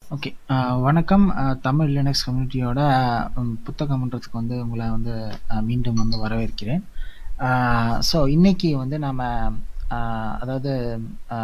Okay. அ வணக்கம். அ Tamil Linux கம்யூனிட்டியோட ம் புத்தகமன்றத்துக்கு வந்து உங்கள வந்து அ மீண்டும் வந்து வரவேற்கிறேன். ஆ ஸோ இன்னைக்கு வந்து நாம அ அதாவது அ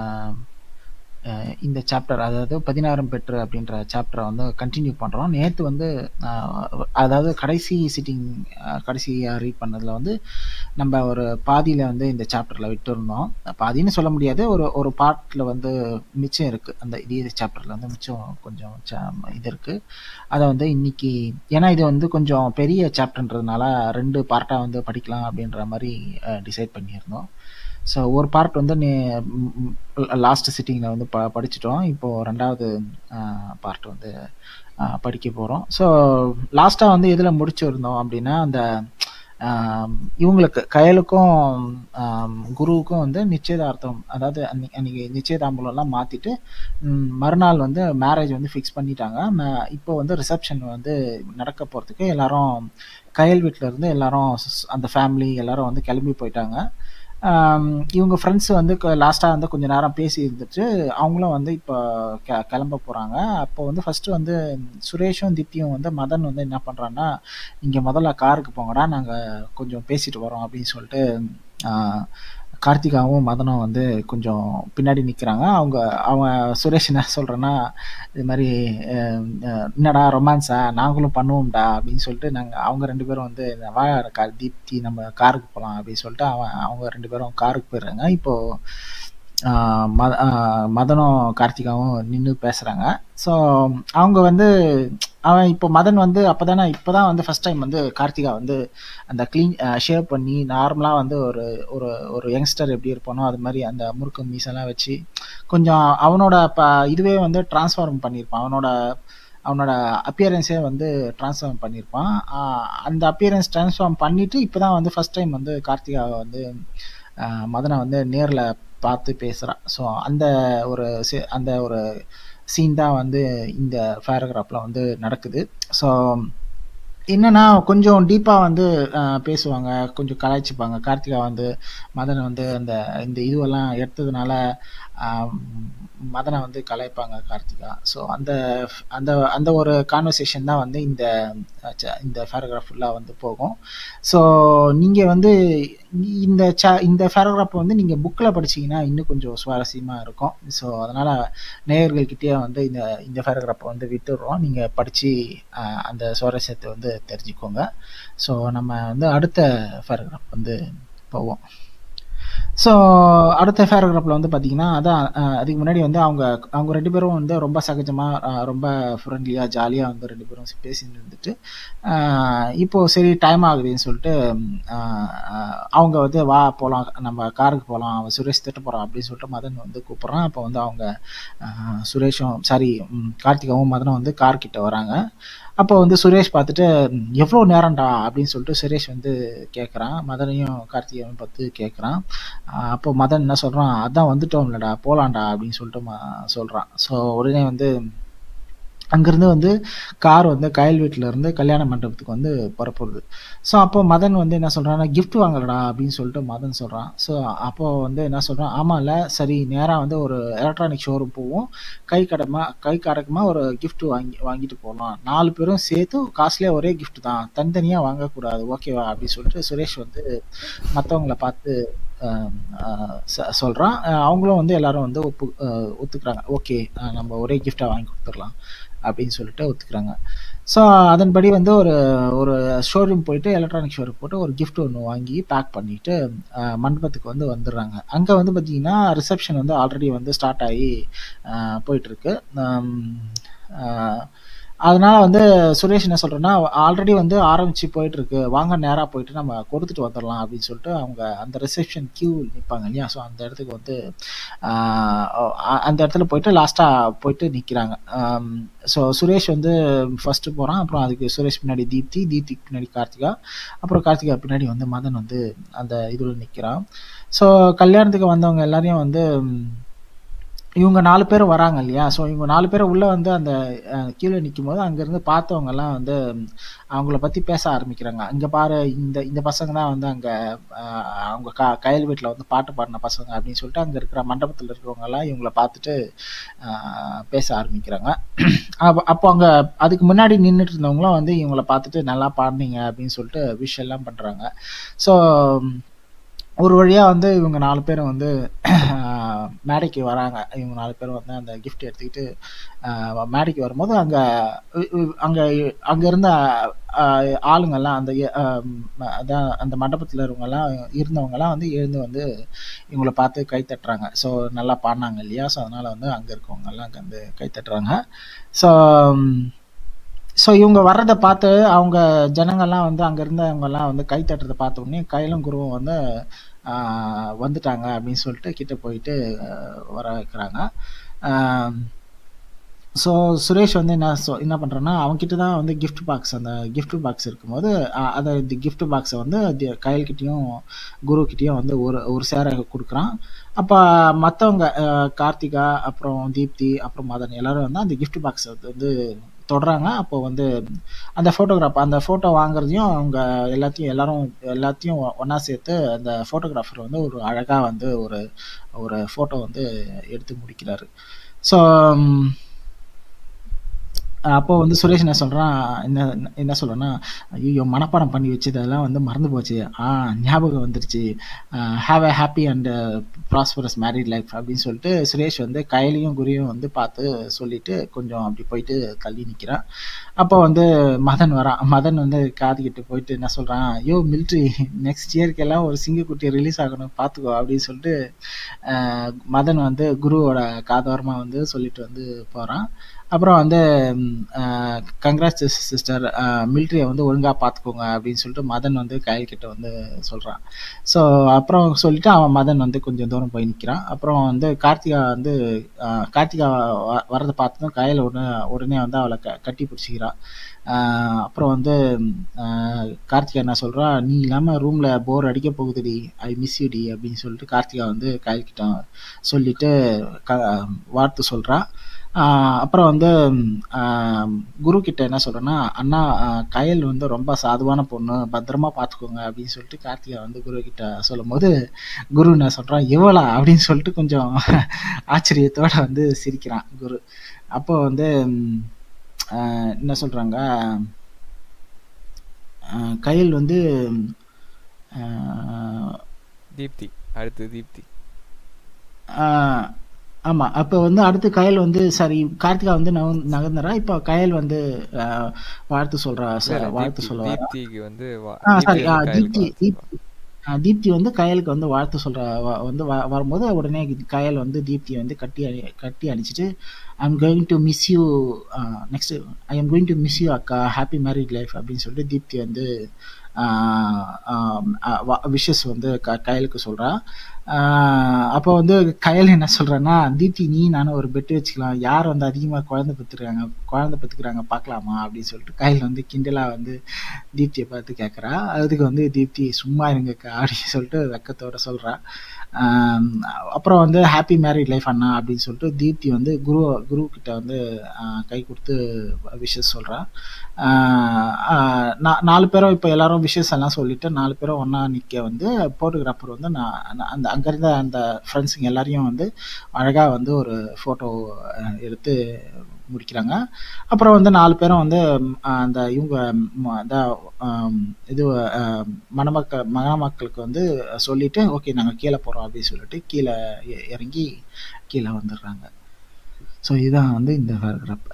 அ இந்த சாப்டர் அதாவது 16ம் பெற்று அப்படின்ற சாப்டர வந்து கன்டின்யூ பண்றோம். நேத்து வந்து அ அதாவது கடைசி சிட்டிங் அ கடைசியா ரீட் பண்ணதுல வந்து நம்ப ஒரு பாதியில வந்து இந்த சாப்டர்ல விட்டிருந்தோம். பாதின்னு சொல்ல முடியாது. ஒரு ஒரு பார்ட்ல வந்து மிச்சம் இருக்கு. அந்த இதே சாப்டர்ல வந்து மிச்சம் கொஞ்சம் ச இது இருக்கு. அத வந்து இன்னைக்கு ஏன்னா இது வந்து கொஞ்சம் பெரிய சாப்டர்ன்றதுனால 2 பார்ட்டா வந்து படிக்கலாம் அப்படின்ற மாரி அ டிசைட் பண்ணியிருந்தோம். ஸோ ஒரு பார்ட் வந்து நே ம் ம் லாஸ்ட் சிட்டிங்ல வந்து ப படிச்சுட்டோம். இப்போ 2வது அ பார்ட் வந்து அ படிக்க போறோம். ஸோ லாஸ்ட்டா வந்து எதுல முடிச்சிருந்தோம் அப்படின்னா, அந்த அ இவங்களுக்கு கயலுக்கும் அ குருவுக்கும் வந்து நிச்சயதார்த்தம் அதாவது அன்னை அன்னைக்கு நிச்சயதாம்பூலம்லாம் மாத்திட்டு, ம் மறுநாள் வந்து மேரேஜ் வந்து ஃபிக்ஸ் பண்ணிட்டாங்க. ம இப்போ வந்து ரிசப்ஷன் வந்து நடக்க போறதுக்கு எல்லாரும் கயல் வீட்ல இருந்து எல்லாரும் ஸ் அந்த ஃபேமிலி எல்லாரும் வந்து கிளம்பி போயிட்டாங்க. அம் இவங்க ஃப்ரெண்ட்ஸ் வந்து க லாஸ்ட்டா வந்து கொஞ்ச நேரம் பேசி இருந்துட்டு, அவங்களும் வந்து இப்போ கெ கிளம்ப போறாங்க. அப்போ வந்து ஃபர்ஸ்ட்டு வந்து சுரேஷும், தீப்தியும் வந்து மதன் வந்து என்ன பண்றான்னா, "நீங்க முதல்ல காருக்கு போங்கடா. நாங்க கொஞ்சம் பேசிட்டு வரோம்" அப்படின்னு சொல்லிட்டு அ கார்த்திகாவும், மதனும் வந்து கொஞ்சம் பின்னாடி நிக்கிறாங்க. அவங்க அவன் சுரேஷ் என்ன சொல்றான்னா, இது மாரி அ அ "என்னடா ரொமான்ஸா? நாங்களும் பண்ணுவோம்டா" அப்படின்னு சொல்லிட்டு நாங்க அவங்க 2 பேரும் வந்து "வா க தீப்தி நம்ம காருக்கு போலாம்" அப்படின்னு சொல்லிட்டு அவன் அவங்க 2 பேரும் காருக்கு போயிடுறாங்க. இப்போ அ ம அ மதனும், கார்த்திகாவும் நின்னு பேசுறாங்க. ஸோ அவங்க வந்து அவன் இப்போ மதன் வந்து அப்பதானே இப்பதான் வந்து ஃபர்ஸ்ட் டைம் வந்து கார்த்திகா வந்து அந்த கிளீன் அ ஷேவ் பண்ணி நார்மலா வந்து ஒரு ஒரு ஒரு யங்ஸ்டர் எப்படி இருப்பானோ, அது மாரி அந்த முறுக்கு மீசைலாம் வச்சு கொஞ்சம் அவனோட ப இதுவே வந்து ட்ரான்ஸ்ஃபார்ம் பண்ணியிருப்பான். அவனோட அவனோட அப்பியரன்ஸே வந்து ட்ரான்ஸ்ஃபார்ம் பண்ணியிருப்பான். அ அந்த அப்பியரன்ஸ் ட்ரான்ஸ்ஃபார்ம் பண்ணிட்டு இப்பதான் வந்து ஃபர்ஸ்ட் டைம் வந்து கார்த்திகாவ வந்து அ மதன வந்து நேர்ல பார்த்து பேசுறா. ஸோ அந்த ஒரு சி அந்த ஒரு சீன் தான் வந்து இந்த பேராகிராஃப்ல வந்து நடக்குது. ஸோ என்னன்னா, கொஞ்சம் டீப்பா வந்து அ பேசுவாங்க. கொஞ்சம் கலாய்ச்சுப்பாங்க. கார்த்திகா வந்து மதன வந்து அந்த இந்த இதுவெல்லாம் எடுத்ததுனால, அ மதன வந்து கலாய்ப்பாங்க கார்த்திகா. ஸோ அந்த அந்த அந்த ஒரு கான்வர்சேஷன் தான் வந்து இந்த ச இந்த பேராகிராஃப் ஃபுல்லா வந்து போகும். ஸோ நீங்க வந்து இந்த ச இந்த பேராகிராஃப் வந்து நீங்க புக்ல படிச்சீங்கன்னா இன்னும் கொஞ்சம் சுவாரஸ்யமா இருக்கும். ஸோ அதனால நேயர்கள் கிட்டயே வந்து இந்த இந்த பேராகிராஃப்ப வந்து விட்டுர்றோம். நீங்க படிச்சு அ அந்த சுவாரஸ்யத்த வந்து தெரிஞ்சுக்கோங்க. ஸோ நம்ம வந்து அடுத்த பேராகிராஃப் வந்து போவோம். ஸோ அடுத்த பேராகிராஃப்ல வந்து பார்த்தீங்கன்னா, அதான் அ அதுக்கு முன்னாடி வந்து அவங்க அவங்க 2 பேரும் வந்து ரொம்ப சகஜமா அ ரொம்ப ஃப்ரெண்ட்லியா, ஜாலியா வந்து 2 பேரும் பேசின்னு இருந்துட்டு, அ இப்போ சரி டைம் ஆகுதுன்னு சொல்லிட்டு அ அ அவங்க வந்து "வா போலாம். நம்ம காருக்கு போலாம். அவன் சுரேஷ் திட்ட போறான்" அப்படின்னு சொல்லிட்டு மதன் வந்து கூப்பிடுறான். அப்போ வந்து அவங்க அ சுரேஷும் சாரி ம் கார்த்திகாவும், மதனும் வந்து கார் கிட்ட வராங்க. அப்போ வந்து சுரேஷ் பார்த்துட்டு, "எவ்வளோ நேரம்டா?" அப்படின்னு சொல்லிட்டு சுரேஷ் வந்து கேட்கறான். மதனையும், கார்த்திகாவையும் பார்த்து கேட்கறான். அ அப்போ மதன் என்ன சொல்றான், "அதான் வந்துட்டோம்லடா, போலாம்டா" அப்படின்னு சொல்லிட்டு ம சொல்றான். ஸோ உடனே வந்து அங்கிருந்து வந்து கார் வந்து கயல் வீட்ல இருந்து கல்யாண மண்டபத்துக்கு வந்து புறப்படுது. ஸோ அப்போ மதன் வந்து என்ன சொல்றான்னா, "கிஃப்ட் வாங்கலடா" அப்படின்னு சொல்லிட்டு மதன் சொல்றான். ஸோ அப்போ வந்து என்ன சொல்றான், "ஆமால்ல, சரி நேரா வந்து ஒரு எலக்ட்ரானிக் ஷோரூம் போவோம். கை கடமா கை அடக்கமா ஒரு கிஃப்ட் வாங்கி வாங்கிட்டு போலாம். 4 பேரும் சேர்த்து காஸ்ட்லியா ஒரே கிஃப்ட் தான். தனித்தனியா வாங்கக்கூடாது. ஓகேவா?" அப்படின்னு சொல்லிட்டு சுரேஷ் வந்து மத்தவங்கள பார்த்து அ அ ச சொல்றான். அ அவங்களும் வந்து எல்லாரும் வந்து ஒப்பு அ ஒத்துக்கிறாங்க. "ஓகே. அ நம்ம ஒரே கிஃப்ட்டா வாங்கி குடுத்துரலாம்" அப்படின்னு சொல்லிட்டு ஒத்துக்கிறாங்க. ஸோ அதன்படி வந்து ஒரு ஒரு ஷோரூம் போயிட்டு எலக்ட்ரானிக் ஷோரூம் போயிட்டு ஒரு கிஃப்ட் ஒண்ணு வாங்கி பேக் பண்ணிட்டு அ மண்டபத்துக்கு வந்து வந்துடுறாங்க. அங்க வந்து பார்த்தீங்கன்னா, ரிசப்ஷன் வந்து ஆல்ரெடி வந்து ஸ்டார்ட் ஆகி அ போயிட்டுருக்கு. அம் அ அதனால வந்து சுரேஷ் என்ன சொல்றான்னா, "ஆல்ரெடி வந்து ஆரம்பிச்சு போயிட்டுருக்கு. வாங்க நேரா போயிட்டு நம்ம கொடுத்துட்டு வந்துரலாம்" அப்படின்னு சொல்லிட்டு அவங்க அந்த ரிசப்ஷன் கியூ நிப்பாங்க இல்லையா? ஸோ அந்த இடத்துக்கு வந்து அ அ அந்த இடத்துல போயிட்டு லாஸ்ட்டா போயிட்டு நிக்கிறாங்க. அம் ஸோ சுரேஷ் வந்து ஃபர்ஸ்ட்டு போறான். அப்புறம் அதுக்கு சுரேஷ் பின்னாடி தீப்தி, தீப்திக்கு பின்னாடி கார்த்திகா, அப்புறம் கார்த்திகா பின்னாடி வந்து மதன் வந்து அந்த இதுல நிக்கிறான். ஸோ கல்யாணத்துக்கு வந்தவங்க எல்லாரையும் வந்து இவங்க நாலு பேர் வராங்க இல்லையா ஸோ இவங்க நாலு பேர் உள்ள வந்து அந்த அஹ், கீழே நிற்கும் போது அங்கேருந்து பார்த்தவங்க எல்லாம் வந்து ம், அவங்கள பற்றி பேச ஆரம்பிக்கிறாங்க இங்கே பாரு இந்த இந்த பசங்க தான் வந்து அங்கே அவங்க க கயல் வீட்டில் வந்து பாட்டு பாடின பசங்க அப்படின்னு சொல்லிட்டு அங்கே இருக்கிற மண்டபத்தில் இருக்கிறவங்க எல்லாம் இவங்கள பார்த்துட்டு அஹ், பேச ஆரம்பிக்கிறாங்க அப்போ அப்போ அங்கே அதுக்கு முன்னாடி நின்றுட்டு இருந்தவங்களும் வந்து இவங்கள பார்த்துட்டு நல்லா பாடினீங்க அப்படின்னு சொல்லிட்டு விஷ் எல்லாம் பண்ணுறாங்க ஸோ ஒரு வழியாக வந்து இவங்க நாலு பேரும் வந்து ஆஹ், மேடைக்கு வராங்க இவங்க நாலு பேரும் வந்து அந்த கிஃப்ட் எடுத்துக்கிட்டு ஆஹ், மேடைக்கு வரும்போது அங்கே அங்கே அங்கே இருந்த ஆஹ், ஆளுங்கெல்லாம் அந்த எ- ஆஹ், ம- அதான் அந்த மண்டபத்தில் இருவங்கெல்லாம் இருந்தவங்கெல்லாம் வந்து எழுந்து வந்து இவங்கள பார்த்து கை தட்டுறாங்க ஸோ நல்லா பாடினாங்க இல்லையா ஸோ அதனால் வந்து அங்கே இருக்கவங்கெல்லாம் அங்கே வந்து கை தட்டுறாங்க ஸோ ஸோ இவங்க வர்றதை பார்த்து அவங்க ஜனங்கள்லாம் வந்து அங்கே இருந்தவங்கெல்லாம் வந்து கை தட்டுறதை பார்த்த உடனே கையிலும் குருவும் வந்து ஆஹ், வந்துட்டாங்க அப்படின்னு சொல்லிட்டு கிட்ட போயிட்டு ஆஹ், வர வைக்கிறாங்க ஸோ சுரேஷ் வந்து என்ன சொ என்ன பண்ணுறான்னா அவன்கிட்ட தான் வந்து gift பாக்ஸ் அந்த gift பாக்ஸ் இருக்கும்போது அஹ், அதை இந்த gift பாக்ஸை வந்து தி- கயல்கிட்டயும் குருக்கிட்டயும் வந்து ஒரு ஒரு சேர கொடுக்குறான் அப்போ மற்றவங்க கார்த்திகா அப்புறம் தீப்தி அப்புறம் மதன் எல்லாரும் வந்து அந்த gift பாக்ஸை வந்து தொடுறாங்க அப்போ வந்து அந்த ஃபோட்டோகிராஃப் அந்த ஃபோட்டோ வாங்குறதையும் அவங்க எல்லாத்தையும் எல்லாரும் எல்லாத்தையும் ஒன்றா சேர்த்து அந்த ஃபோட்டோகிராஃபர் வந்து ஒரு அழகாக வந்து ஒரு ஒரு ஃபோட்டோ வந்து எடுத்து முடிக்கிறாரு ஸோ அப்போ வந்து சுரேஷ் என்ன சொல்றான் என்ன என்ன சொல்றேன்னா ஐயோ மனப்பாடம் பண்ணி வச்சதெல்லாம் வந்து மறந்து போச்சு ஆ ஞாபகம் வந்துருச்சு have a happy and prosperous married life அப்படின்னு சொல்லிட்டு சுரேஷ் வந்து கையிலையும் குறியும் வந்து பார்த்து சொல்லிட்டு கொஞ்சம் அப்படி போயிட்டு தள்ளி நிற்கிறான் அப்போ வந்து மதன் வரான் மதன் வந்து காதுகிட்ட போயிட்டு என்ன சொல்றான் ஐயோ மிலிட்ரி நெக்ஸ்ட் இயர்க்கெல்லாம் ஒரு சிங்கக்குட்டி ரிலீஸ் ஆகணும் பார்த்துக்கோ அப்படின்னு சொல்லிட்டு ஆஹ், மதன் வந்து குருவோட காதோரமாக வந்து சொல்லிட்டு வந்து போகிறான் அப்புறம் வந்து கங்க்ராட்ஸ் சிஸ்டர் மிலிட்ரியை வந்து ஒழுங்காக பார்த்துக்கோங்க அப்படின்னு சொல்லிட்டு மதன் வந்து கையில் கிட்ட வந்து சொல்கிறான் ஸோ அப்புறம் சொல்லிட்டு அவன் மதன் வந்து கொஞ்சம் தூரம் போய் நிற்கிறான் அப்புறம் வந்து கார்த்திகா வந்து ஆஹ், கார்த்திகா வ- வரதை பார்த்ததும் கையில் உடனே உடனே வந்து அவளை க கட்டி பிடிச்சிக்கிறான் ஆஹ், அப்புறம் வந்து ஆஹ், கார்த்திகா என்ன சொல்றா நீ இல்லாமல் ரூமில் போர் அடிக்க போகுதுடி ஐ மிஸ் யூ டி அப்படின்னு சொல்லிட்டு கார்த்திகா வந்து கையில் கிட்ட சொல்லிட்டு க வார்த்தை சொல்றா ஆஹ் அப்புறம் வந்து ஆஹ் குரு கிட்ட என்ன சொல்றேன்னா அண்ணா ஆஹ் கயல் வந்து ரொம்ப சாதுவான பொண்ணு பத்திரமா பார்த்துக்கோங்க அப்படின்னு சொல்லிட்டு கார்த்திகா வந்து குரு கிட்ட சொல்லும்போது குரு என்ன சொல்றான் இவளா அப்படின்னு சொல்லிட்டு கொஞ்சம் ஆச்சரியத்தோட வந்து சிரிக்கிறான் குரு அப்போ வந்து ம், ஆஹ் என்ன சொல்றாங்க ஆஹ் கயல் வந்து ஆஹ் தீப்தி அடுத்து தீப்தி ஆஹ் ஆமா அப்ப வந்து அடுத்து கயல் வந்து சாரி கார்த்திகா வந்து நகர் நகர்ந்தரா இப்போ கயல் வந்து ஆஹ் வாழ்த்து சொல்றா இல்ல ச- இல்ல வாழ்த்து தீப்தி சொல்ல வரா தீப்திக்கு வந்து வா- ஆ தீப்தி சாரி வந்து கயலுக்கு தீப்தி வாழ்த்து சொல்லுவா தீப்தி ஆ, தீப்தி வந்து கயலுக்கு வந்து வாழ்த்து சொல்ற வ- வந்து வ- வரும்போது உடனே கயல் வந்து தீப்தியை வந்து கட்டி அணி- கட்டி அடிச்சிட்டு I am going to miss you next I am going to miss you அக்கா ஹாப்பி மேரிட் லைஃப் அப்படின்னு சொல்லிட்டு தீப்தி வந்து விஷஸ் வந்து க கயலுக்கு சொல்றா ஆஹ் அப்போ வந்து கயல் என்ன சொல்றேன்னா தீப்தி நீ நானும் ஒரு பெட் வச்சுக்கலாம் யார் வந்து அதிகமா குழந்தை பெற்றுக்கிறாங்க குழந்தை பெற்றுக்கிறாங்க பார்க்கலாமா அப்படின்னு சொல்லிட்டு கயல் வந்து கிண்டலா வந்து தீப்தியை பார்த்து கேட்குறா அதுக்கு வந்து தீப்தி சும்மா இருங்கக்கா அப்படின்னு சொல்லிட்டு வெக்கத்தோட சொல்றா ஆம், அப்புறம் வந்து ஹாப்பி மேரிட் லைஃப் அண்ணா அப்படின்னு சொல்லிட்டு தீப்தி வந்து குரு குரு கிட்ட வந்து ஆஹ், கை கொடுத்து விஷஸ் சொல்றா ஆஹ், ஆஹ், நா- நாலு பேரும் இப்போ எல்லாரும் விஷஸ் எல்லாம் சொல்லிட்டு நாலு பேரும் ஒண்ணா நிக்க வந்து போட்டோகிராஃபர் வந்து நான் நான் அந்த அங்க இருந்த அந்த ஃப்ரெண்ட்ஸுங்க எல்லாரையும் வந்து அழகா வந்து ஒரு போட்டோ எடுத்து முடிக்கிறாங்க அப்புறம் வந்து நாலு பேரும் வந்து ம், அந்த இவங்க ம், அந்த ஆம், இது ஆம், மணமக்கள் மணமக்களுக்கு வந்து சொல்லிட்டு ஓகே நாங்கள் கீழே போகிறோம் அப்படின்னு சொல்லிட்டு கீழே இ- இறங்கி கீழே வந்துடுறாங்க ஸோ இதுதான் வந்து இந்த பேராகிராஃப்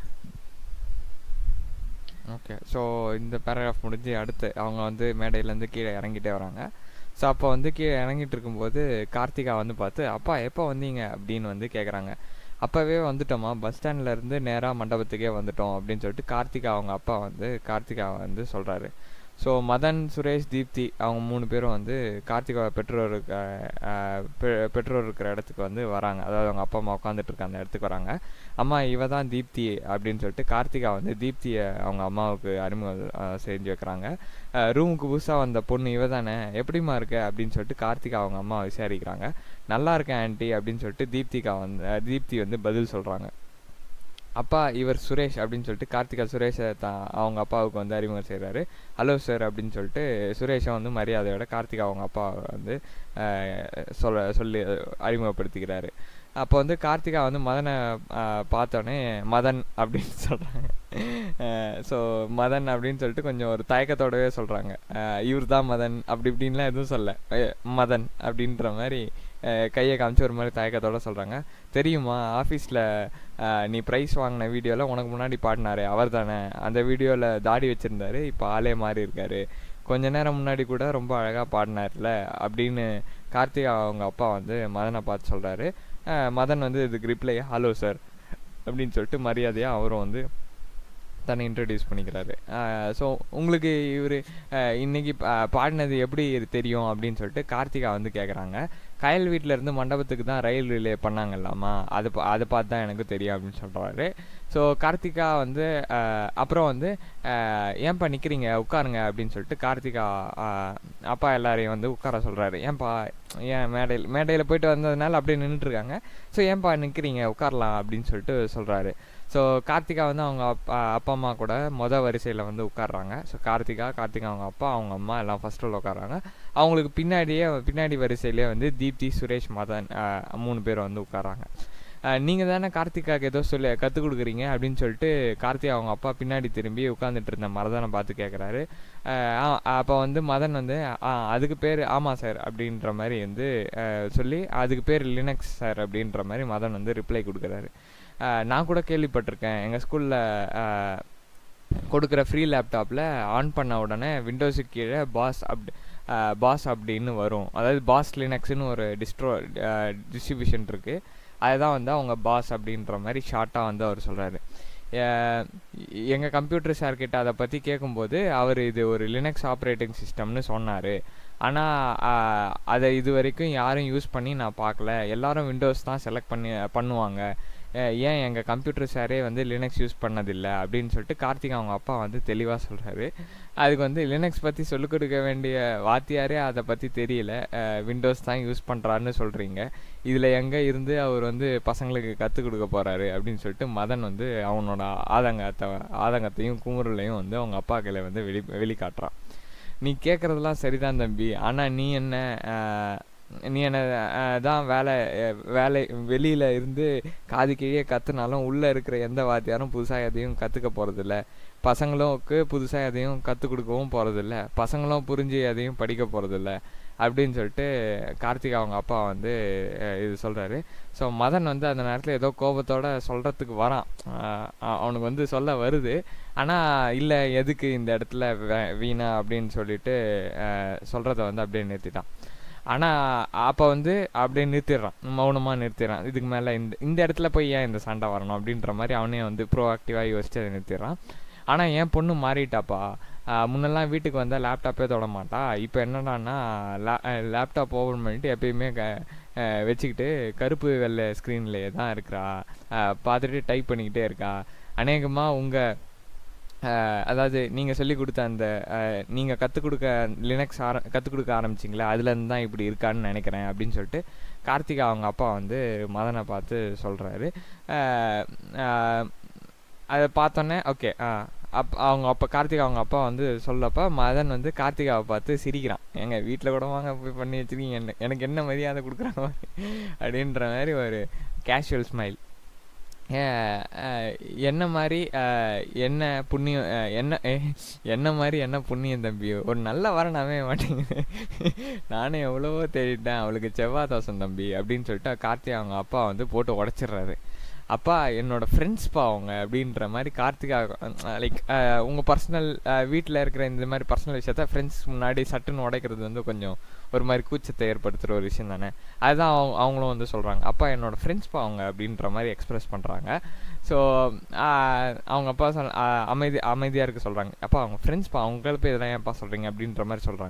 ஓகே ஸோ இந்த பேராகிராஃப் முடிஞ்சு அடுத்து அவங்க வந்து மேடையிலேருந்து கீழே இறங்கிட்டே வராங்க ஸோ அப்போ வந்து கீழே இறங்கிட்டு இருக்கும்போது கார்த்திகா வந்து பார்த்து அப்பா எப்போ வந்தீங்க அப்படின்னு வந்து கேட்குறாங்க அப்போவே வந்துட்டோமா பஸ் ஸ்டாண்ட்ல இருந்து நேராக மண்டபத்துக்கே வந்துட்டோம் அப்படின்னு சொல்லிட்டு கார்த்திகா அவங்க அப்பா வந்து கார்த்திகா வந்து சொல்கிறாரு ஸோ மதன் சுரேஷ் தீப்தி அவங்க மூணு பேரும் வந்து கார்த்திகா பெற்றோர் இருக்க அஹ், பெ- பெற்றோர் இருக்கிற இடத்துக்கு வந்து வராங்க அதாவது அவங்க அப்பா அம்மா உட்காந்துட்டு இருக்க அந்த இடத்துக்கு வராங்க அம்மா இவ தான் தீப்தி அப்படின்னு சொல்லிட்டு கார்த்திகா வந்து தீப்தியை அவங்க அம்மாவுக்கு அறிமுகம் அஹ், செஞ்சு வைக்கிறாங்க ரூமுக்கு புதுசாக வந்த பொண்ணு இவ தானே எப்படிம்மா இருக்க அப்படின்னு சொல்லிட்டு கார்த்திகா அவங்க அம்மா விசாரிக்கிறாங்க நல்லா இருக்கேன் ஆண்டி அப்படின்னு சொல்லிட்டு தீப்திகா வந்து அஹ், தீப்தி வந்து பதில் சொல்கிறாங்க அப்பா இவர் சுரேஷ் அப்படின்னு சொல்லிட்டு கார்த்திகா சுரேஷை தான் அவங்க அப்பாவுக்கு வந்து அறிமுகம் செய்கிறாரு ஹலோ சார் அப்படின்னு சொல்லிட்டு சுரேஷை வந்து மரியாதையோட கார்த்திகா அவங்க அப்பா வந்து அஹ், சொல்ல சொல்லி அறிமுகப்படுத்திக்கிறாரு அப்போ வந்து கார்த்திகா வந்து மதனை அஹ், பார்த்தோன்னே மதன் அப்படின்னு சொல்கிறாங்க ஸோ மதன் அப்படின்னு சொல்லிட்டு கொஞ்சம் ஒரு தயக்கத்தோடவே சொல்கிறாங்க இவர் தான் மதன் அப்படி இப்படின்லாம் எதுவும் சொல்ல அஹ், மதன் அப்படின்ற மாதிரி அஹ், கையை காமிச்சு ஒரு மாதிரி தயக்கத்தோட சொல்கிறாங்க தெரியுமா ஆஃபீஸில் நீ ப்ரைஸ் வாங்கின வீடியோவில் உனக்கு முன்னாடி பாடினாரு அவர் தானே அந்த வீடியோவில் தாடி வச்சுருந்தாரு இப்போ ஆளே மாறி இருக்காரு கொஞ்ச நேரம் முன்னாடி கூட ரொம்ப அழகாக பாடினார்ல அப்படின்னு கார்த்திகா அவங்க அப்பா வந்து மதனை பார்த்து சொல்கிறாரு மதன் வந்து இதுக்கு ரிப்ளை ஹலோ சார் அப்படின்னு சொல்லிட்டு மரியாதையாக அவரும் வந்து தன்னை இன்ட்ரடியூஸ் பண்ணிக்கிறாரு ஸோ உங்களுக்கு இவர் இன்னைக்கு பா- பாடினது எப்படி தெரியும் அப்படின்னு சொல்லிட்டு கார்த்திகா வந்து கேட்குறாங்க கயல் வீட்டில் இருந்து மண்டபத்துக்கு தான் ரயில் ரிலே பண்ணாங்கல்லாமா அது பா- அதை பார்த்து தான் எனக்கு தெரியும் அப்படின்னு சொல்கிறாரு ஸோ கார்த்திகா வந்து அஹ், அப்புறம் வந்து அஹ், ஏன்பா நிற்கிறீங்க உட்காருங்க அப்படின்னு சொல்லிட்டு கார்த்திகா அஹ், அப்பா எல்லாரையும் வந்து உட்கார சொல்கிறாரு ஏன்பா ஏன் மேடையில் மேடையில் போயிட்டு வந்ததுனால அப்படியே நின்றுட்டுருக்காங்க ஸோ ஏன்பா நிற்கிறீங்க உட்காரலாம் அப்படின்னு சொல்லிட்டு சொல்கிறாரு ஸோ கார்த்திகா வந்து அவங்க அப்பா அப்பா அம்மா கூட மொதல் வரிசையில் வந்து உட்காடுறாங்க ஸோ கார்த்திகா கார்த்திகா அவங்க அப்பா அவங்க அம்மா எல்லாம் ஃபர்ஸ்ட் ரோல் உட்காடுறாங்க அவங்களுக்கு பின்னாடியே பின்னாடி வரிசையிலே வந்து தீப்தி சுரேஷ் மதன் அஹ், மூணு பேர் வந்து உட்காராங்க நீங்கள் தானே கார்த்திகாவுக்கு ஏதோ சொல்லி கற்றுக் கொடுக்குறீங்க அப்படின்னு சொல்லிட்டு கார்த்திகா அவங்க அப்பா பின்னாடி திரும்பி உட்காந்துட்டு இருந்த மரதனை பார்த்து கேட்குறாரு அப்போ வந்து மதன் வந்து "ஆ, அதுக்கு பேர் ஆமாம் சார் அப்படின்ற மாதிரி வந்து அஹ், சொல்லி அதுக்கு பேர் லினக்ஸ் சார் அப்படின்ற மாதிரி மதன் வந்து ரிப்ளை கொடுக்குறாரு அஹ், நான் கூட கேள்விப்பட்டிருக்கேன் எங்கள் ஸ்கூலில் கொடுக்குற ஃப்ரீ லேப்டாப்பில் ஆன் பண்ண உடனே விண்டோஸுக்கு கீழே பாஸ் அப் பாஸ் அப்படின்னு வரும் அதாவது பாஸ் லினக்ஸ்னு ஒரு டிஸ்ட்ரோ டிஸ்ட்ரிபியூஷன் இருக்குது அதுதான் வந்து அவங்க பாஸ் அப்படின்ற மாதிரி ஷார்ட்டாக வந்து அவர் சொல்கிறாரு எங்கள் கம்ப்யூட்டர் சார் கிட்ட அதை பற்றி கேட்கும்போது அவர் இது ஒரு லினக்ஸ் ஆப்ரேட்டிங் சிஸ்டம்னு சொன்னார் ஆனால் அதை இது வரைக்கும் யாரும் யூஸ் பண்ணி நான் பார்க்கல எல்லாரும் விண்டோஸ் தான் செலக்ட் பண்ணி பண்ணுவாங்க அஹ் ஏன் எங்கள் கம்ப்யூட்டர் சாரே வந்து லினக்ஸ் யூஸ் பண்ணதில்லை அப்படின்னு சொல்லிட்டு கார்த்திக் அவங்க அப்பா வந்து தெளிவாக சொல்கிறாரு அதுக்கு வந்து லினக்ஸ் பற்றி சொல்லிக் கொடுக்க வேண்டிய வாத்தியாரே அதை பற்றி தெரியல விண்டோஸ் தான் யூஸ் பண்ணுறாருன்னு சொல்கிறீங்க இதில் எங்கே இருந்து அவர் வந்து பசங்களுக்கு கற்றுக் கொடுக்க போகிறாரு அப்படின்னு சொல்லிட்டு மதன் வந்து அவனோட ஆதங்கத்தை ஆதங்கத்தையும் குமுறலையும் வந்து அவங்க அப்பா கையில் வந்து வெளி வெளிக்காட்டுறான் நீ கேட்குறதெல்லாம் சரிதான் தம்பி ஆனால் நீ என்ன அஹ், நீ என்ன அஹ், தான் வேலை அஹ், வேலை வெளியில் இருந்து காது கீழே கற்றுனாலும் உள்ளே இருக்கிற எந்த வாத்தியாரும் புதுசாக எதையும் கற்றுக்க போகிறதில்ல பசங்களுக்கு புதுசாக எதையும் கற்றுக் கொடுக்கவும் போகிறதில்ல பசங்களும் புரிஞ்சு எதையும் படிக்க போகிறதில்ல அப்படின்னு சொல்லிட்டு கார்த்திக் அவங்க அப்பா வந்து அஹ், இது சொல்கிறாரு ஸோ மதன் வந்து அந்த நேரத்தில் ஏதோ கோபத்தோட சொல்கிறதுக்கு வரான் அஹ், அ- அவனுக்கு வந்து சொல்ல வருது ஆனால் இல்லை எதுக்கு இந்த இடத்துல வே- வீணா அப்படின்னு சொல்லிட்டு சொல்கிறத வந்து அப்படியே நிறுத்திட்டான் ஆனால் அப்போ வந்து அப்படியே நிறுத்திடுறான் மௌனமாக நிறுத்திடுறான் இதுக்கு மேலே இந்த இந்த இடத்துல போய் ஏன் இந்த சண்டை வரணும் அப்படின்ற மாதிரி அவனே வந்து ப்ரோஆக்டிவாக யோசிச்சு அதை நிறுத்திடுறான் ஆனால் என் பொண்ணு மாறிட்டாப்பா ஆஹ் முன்னெல்லாம் வீட்டுக்கு வந்தால் லேப்டாப்பே தொட மாட்டா இப்போ என்னடான்னா லே லேப்டாப் ஓப்பன் பண்ணிட்டு எப்பயுமே க அஹ் வச்சுக்கிட்டு கருப்பு வெள்ளை ஸ்க்ரீன்லேயே தான் இருக்கிறா ஆஹ் பார்த்துட்டு டைப் பண்ணிக்கிட்டே இருக்கா அநேகமாக உங்கள் அதாவது நீங்கள் சொல்லி கொடுத்த அந்த நீங்கள் கற்றுக் கொடுக்க லினக்ஸ் ஆர கற்றுக் கொடுக்க ஆரம்பிச்சிங்களா அதுலேருந்து தான் இப்படி இருக்கான்னு நினைக்கிறேன் அப்படின்னு சொல்லிட்டு கார்த்திகா அவங்க அப்பா வந்து மதனை பார்த்து சொல்கிறாரு அதை பார்த்தோன்னே ஓகே அப் அவங்க அப்பா கார்த்திகா அவங்க அப்பா வந்து சொல்லப்ப மதன் வந்து கார்த்திகாவை பார்த்து சிரிக்கிறான் எங்க வீட்டில் கூட வாங்க போய் பண்ணி வச்சிருக்கீங்க என்ன எனக்கு என்ன மரியாதை கொடுக்குறாங்க அப்படின்ற மாதிரி ஒரு கேஷுவல் ஸ்மைல் என்ன மாதிரி அஹ், என்ன புண்ணியம் அஹ், என்ன eh, என்ன மாதிரி என்ன புண்ணியம் தம்பி ஒரு நல்ல வரனாவே மாட்டேங்குது நானே எவ்வளவோ தேடிட்டேன் அவளுக்கு செவ்வாய் தோசம் தம்பி அப்படின்னு சொல்லிட்டு கார்த்திகா அவங்க அப்பா வந்து போட்டு உடச்சிடுறாரு அப்பா என்னோட ஃப்ரெண்ட்ஸ்ப்பா அவங்க அப்படின்ற மாதிரி கார்த்திகா லைக் உங்கள் பர்சனல் வீட்டில் இருக்கிற இந்த மாதிரி பர்சனல் விஷயத்த ஃப்ரெண்ட்ஸ் முன்னாடி சட்டுன்னு உடைக்கிறது வந்து கொஞ்சம் ஒரு மாதிரி கூச்சத்தை ஏற்படுத்துகிற ஒரு விஷயம் தானே அதுதான் அவங்க அவங்களும் வந்து சொல்கிறாங்க அப்பா என்னோட ஃப்ரெண்ட்ஸ்ப்பா அவங்க அப்படின்ற மாதிரி எக்ஸ்பிரஸ் பண்ணுறாங்க ஸோ அவங்க அப்பா சொல் ஆஹ் அமைதி அமைதியாக இருக்க சொல்கிறாங்க அப்பா அவங்க ஃப்ரெண்ட்ஸ்ப்பா அவங்கள போய் இதெல்லாம் ஏன்ப்பா சொல்கிறீங்க அப்படின்ற மாதிரி சொல்கிறாங்க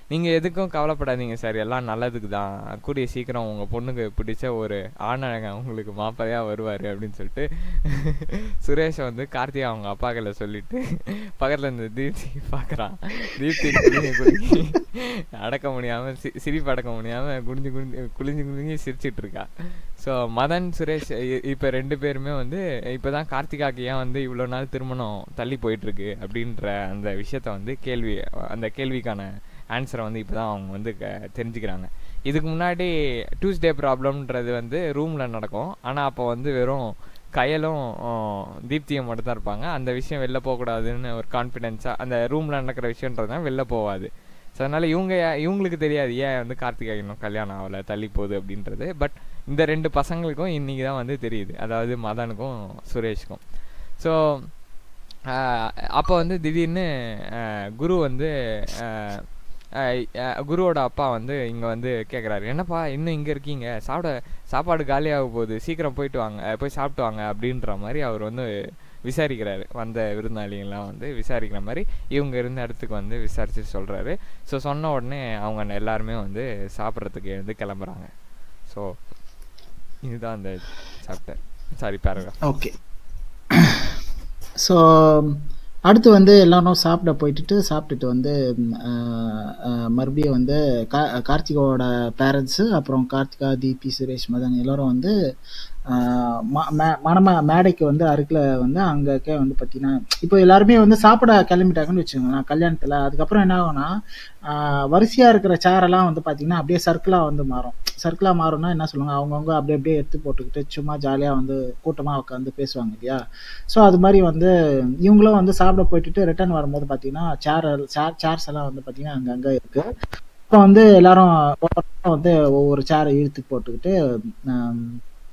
நீங்கள் எதுக்கும் கவலைப்படாதீங்க சார் எல்லாம் நல்லதுக்கு தான் கூடிய சீக்கிரம் உங்கள் பொண்ணுக்கு பிடிச்ச ஒரு ஆணழகன் உங்களுக்கு மாப்பிள்ளையாக வருவார் அப்படின்னு சொல்லிட்டு சுரேஷை வந்து கார்த்திகா அவங்க அப்பா கையில் சொல்லிட்டு பக்கத்தில் இந்த தீப்தி பார்க்குறான் தீப்தி குளிங்க குளிங்கி அடக்க முடியாமல் சி சிரிப்பு அடக்க முடியாமல் குனிஞ்சு குனிஞ்சு குளிஞ்சு குளிஞ்சு சிரிச்சிட்டு இருக்கா ஸோ மதன் சுரேஷ் இப்போ ரெண்டு பேருமே வந்து இப்போ தான் கார்த்திகாக்கு ஏன் வந்து இவ்வளோ நாள் திருமணம் தள்ளி போயிட்டுருக்கு அப்படின்ற அந்த விஷயத்த வந்து கேள்வி அந்த கேள்விக்கான ஆன்சரை வந்து இப்போ தான் அவங்க வந்து க- தெரிஞ்சுக்கிறாங்க இதுக்கு முன்னாடி டியூஸ்டே ப்ராப்ளம்ன்றது வந்து ரூமில் நடக்கும் ஆனால் அப்போ வந்து வெறும் கயலும் ஆஹ், தீப்தியும் மட்டும் தான் இருப்பாங்க அந்த விஷயம் வெளில போகக்கூடாதுன்னு ஒரு கான்ஃபிடென்ஸாக அந்த ரூமில் நடக்கிற விஷயன்றதுனால வெளில போகாது ஸோ அதனால் இவங்க யா- இவங்களுக்கு தெரியாது ஏன் வந்து கார்த்திகா இன்னும் கல்யாணம் ஆகலை தள்ளி போகுது அப்படின்றது பட் இந்த ரெண்டு பசங்களுக்கும் இன்றைக்கி தான் வந்து தெரியுது அதாவது மதனுக்கும் சுரேஷ்க்கும் ஸோ அப்போ வந்து திடீர்னு ஆஹ், குரு வந்து ஆஹ், ஆஹ், ஆஹ், குருவோட அப்பா வந்து இங்கே வந்து கேட்குறாரு என்னப்பா இன்னும் இங்கே இருக்கீங்க சாப்பிட சாப்பாடு காலியாக போகுது சீக்கிரம் போயிட்டு வாங்க அஹ், போய் சாப்பிட்டு வாங்க அப்படின்ற மாதிரி அவர் வந்து விசாரிக்கிறாரு வந்த விருந்தாளிங்கெல்லாம் வந்து விசாரிக்கிற மாதிரி இவங்க இருந்த இடத்துக்கு வந்து விசாரிச்சு சொல்கிறாரு ஸோ சொன்ன உடனே அவங்க எல்லாருமே வந்து சாப்பிட்றதுக்கு எழுந்து கிளம்புறாங்க ஸோ இதுதான் அந்த chapter sorry paragraph okay so அடுத்து வந்து எல்லாரும் சாப்பிட போயிட்டுட்டு சாப்பிட்டுட்டு வந்து ம், அஹ், அஹ், மறுபடியும் வந்து கா கார்த்திகாவோட பேரண்ட்ஸு அப்புறம் கார்த்திகா தீபி சுரேஷ் மதன் எல்லாரும் வந்து அஹ், ம- மே- மணம மேடைக்கு வந்து அருகில் வந்து அங்கக்க வந்து பார்த்தீங்கன்னா இப்போ எல்லாருமே வந்து சாப்பிட கிளம்பிட்டாங்கன்னு வச்சுக்கோங்களேன் கல்யாணத்தில் அதுக்கப்புறம் என்ன ஆகும்னா ஆஹ் வரிசையா இருக்கிற சேரெல்லாம் வந்து பார்த்தீங்கன்னா அப்படியே சர்க்கிளாக வந்து மாறும் சர்க்கிளாக மாறும்னா என்ன சொல்லுவாங்க அவங்கவுங்க அப்படியே அப்படியே எடுத்து போட்டுக்கிட்டு சும்மா ஜாலியாக வந்து கூட்டமாக உட்காந்து பேசுவாங்க இல்லையா ஸோ அது மாதிரி வந்து இவங்களும் வந்து சாப்பிட போயிட்டு ரிட்டர்ன் வரும்போது பார்த்தீங்கன்னா சேர் சேர் சேர்ஸ் எல்லாம் வந்து பார்த்தீங்கன்னா அங்கங்கே இருக்கு இப்போ வந்து எல்லாரும் ஒவ்வொருத்தரும் வந்து ஒவ்வொரு சேரை இழுத்து போட்டுக்கிட்டு ஆம்,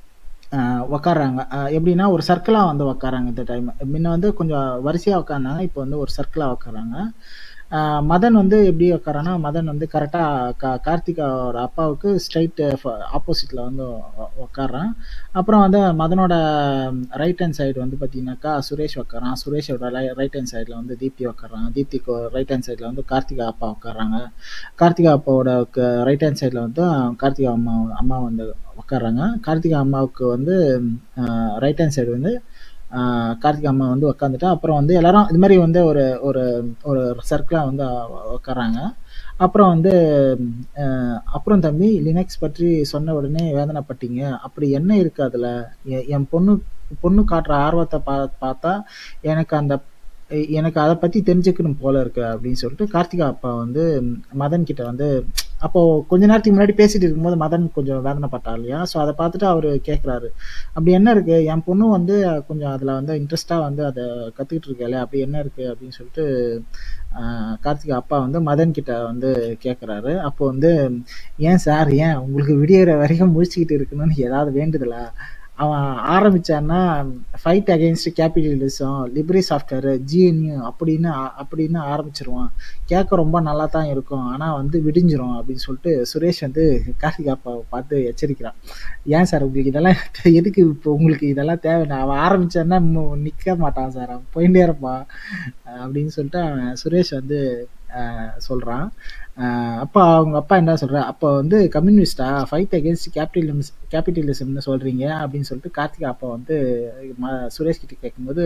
ஆஹ் உக்காடுறாங்க ஆஹ் எப்படின்னா ஒரு சர்க்கிளாக வந்து உக்காராங்க இந்த டைம் முன்ன வந்து கொஞ்சம் வரிசையாக உட்காந்தாங்க இப்போ வந்து ஒரு சர்க்கிளாக உக்காராங்க ஆஹ் மதன் வந்து எப்படி உட்காரானா மதன் வந்து கரெக்டாக கா கார்த்திகாவோட அப்பாவுக்கு ஸ்ட்ரைட் ஆப்போசிட்டில் வந்து உ- உட்கார்றான் அப்புறம் வந்து மதனோட ரைட் ஹேண்ட் சைடு வந்து பார்த்தீங்கன்னாக்கா சுரேஷ் உட்காரான் சுரேஷோட ரைட் ஹேண்ட் சைடில் வந்து தீப்தி உட்காராங்க தீப்திக்கு ரைட் ஹேண்ட் சைடில் வந்து கார்த்திகா அப்பா உட்காராங்க கார்த்திகா அப்பாவோட ரைட் ஹேண்ட் சைடில் வந்து கார்த்திகா அம்மா அம்மா வந்து உட்காராங்க கார்த்திகா அம்மாவுக்கு வந்து ரைட் ஹேண்ட் சைடு வந்து ஆஹ் கார்த்திகா அம்மா வந்து உட்காந்துட்டு அப்புறம் வந்து எல்லாரும் இது மாதிரி வந்து ஒரு ஒரு ஒரு சர்க்கிளாக வந்து உட்காராங்க அப்புறம் வந்து அஹ், அப்புறம் தம்பி லினக்ஸ் பற்றி சொன்ன உடனே வேதனைப்பட்டீங்க அப்படி என்ன இருக்கு அதில் என் பொண்ணு பொண்ணு காட்டுற ஆர்வத்தை பா பார்த்தா எனக்கு அந்த எ- எனக்கு அதை பற்றி தெரிஞ்சுக்கணும் போல இருக்கு அப்படின்னு சொல்லிட்டு கார்த்திகா அப்பா வந்து ம், மதன் கிட்ட வந்து அப்போ கொஞ்ச நேரத்துக்கு முன்னாடி பேசிட்டு இருக்கும்போது மதன் கொஞ்சம் வேதனைப்பட்டா இல்லையா ஸோ அதை பார்த்துட்டு அவர் கேட்குறாரு அப்படி என்ன இருக்கு என் பொண்ணு வந்து கொஞ்சம் அதில் வந்து இன்ட்ரெஸ்டாக வந்து அதை கற்றுக்கிட்டு இருக்கல அப்படி என்ன இருக்கு அப்படின்னு சொல்லிட்டு ஆஹ், கார்த்திகா அப்பா வந்து மதன் கிட்ட வந்து கேட்குறாரு அப்போ வந்து ஏன் சார் ஏன் உங்களுக்கு விடியற வரைக்கும் முழிச்சுக்கிட்டு இருக்கணும்னு ஏதாவது வேண்டுதலா அவன் ஆரம்பிச்சான்னா fight against capitalism libre software GNU அப்படின்னு ஆ- அப்படின்னு ஆரம்பிச்சிருவான் கேட்க ரொம்ப நல்லா தான் இருக்கும் ஆனால் வந்து விடிஞ்சிரும் அப்படின்னு சொல்லிட்டு சுரேஷ் வந்து கார்த்திகா அப்பாவை பார்த்து எச்சரிக்கிறான் ஏன் சார் உங்களுக்கு இதெல்லாம் எதுக்கு இப்போ உங்களுக்கு இதெல்லாம் தேவை அவன் ஆரம்பிச்சான்னா நிற்க மாட்டான் சார் அவன் போயிட்டே இருப்பான் அஹ் அப்படின்னு சொல்லிட்டு அவன் சுரேஷ் வந்து அஹ், சொல்றான் அஹ் அப்பா அவங்க அப்பா என்ன சொல்ற அப்போ வந்து கம்யூனிஸ்டா ஃபைட் அகேன்ஸ்ட் கேபிட்டலிசம் கேபிட்டலிசம்னு சொல்றீங்க அப்படின்னு சொல்லிட்டு கார்த்திகா அப்பா வந்து ம- சுரேஷ் கிட்ட கேட்கும்போது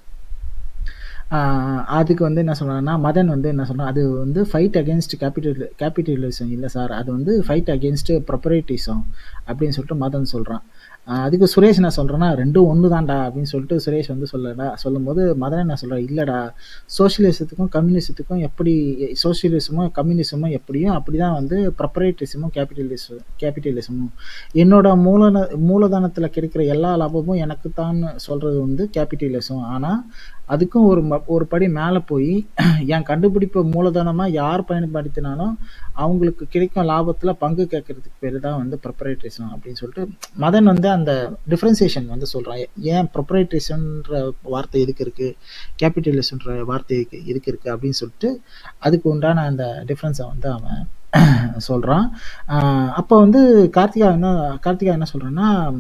ஆஹ் அதுக்கு வந்து என்ன சொல்றாங்கன்னா மதன் வந்து என்ன சொல்றான் அது வந்து ஃபைட் அகேன்ஸ்ட் கேபிட்டல் கேபிட்டலிசம் இல்லை சார் அது வந்து ஃபைட் அகேன்ஸ்ட் ப்ரொப்பரேட்டிசம் அப்படின்னு சொல்லிட்டு மதன் சொல்றான் ஆஹ் அதுக்கு சுரேஷ் என்ன சொல்றேன்னா ரெண்டும் ஒன்று தான்டா அப்படின்னு சொல்லிட்டு சுரேஷ் வந்து சொல்லடா சொல்லும்போது மதன் என்ன சொல்றான் இல்லடா சோஷியலிசத்துக்கும் கம்யூனிசத்துக்கும் எப்படி சோஷியலிசமும் கம்யூனிசமும் எப்படியும் அப்படிதான் வந்து ப்ரொப்பரேட்டிசமும் கேபிட்டலிசம் கேபிட்டலிசமும் என்னோட மூலன மூலதனத்தில் கிடைக்கிற எல்லா லாபமும் எனக்கு தான் சொல்றது வந்து கேபிட்டலிசம் ஆனால் அதுக்கும் ஒரு ம- ஒரு படி மேலே போய் என் கண்டுபிடிப்பை மூலதனமாக யார் பயன்படுத்தினாலும் அவங்களுக்கு கிடைக்கும் லாபத்தில் பங்கு கேட்கறதுக்கு பேர் தான் வந்து ப்ரொப்பரேட்டிசம் அப்படின்னு சொல்லிட்டு மதன் வந்து அந்த டிஃப்ரென்சியேஷன் வந்து சொல்கிறான் ஏன் ப்ரொப்பரேட்டிசம்ன்ற வார்த்தை எதுக்கு இருக்குது கேபிட்டலிசம்ன்ற வார்த்தை எதுக்கு எதுக்கு இருக்குது அப்படின்னு சொல்லிட்டு அதுக்கு உண்டான அந்த டிஃப்ரென்ஸை வந்து அவன் சொல்கிறான் அப்போ வந்து கார்த்திகா என்ன கார்த்திகா என்ன சொல்கிறான்னா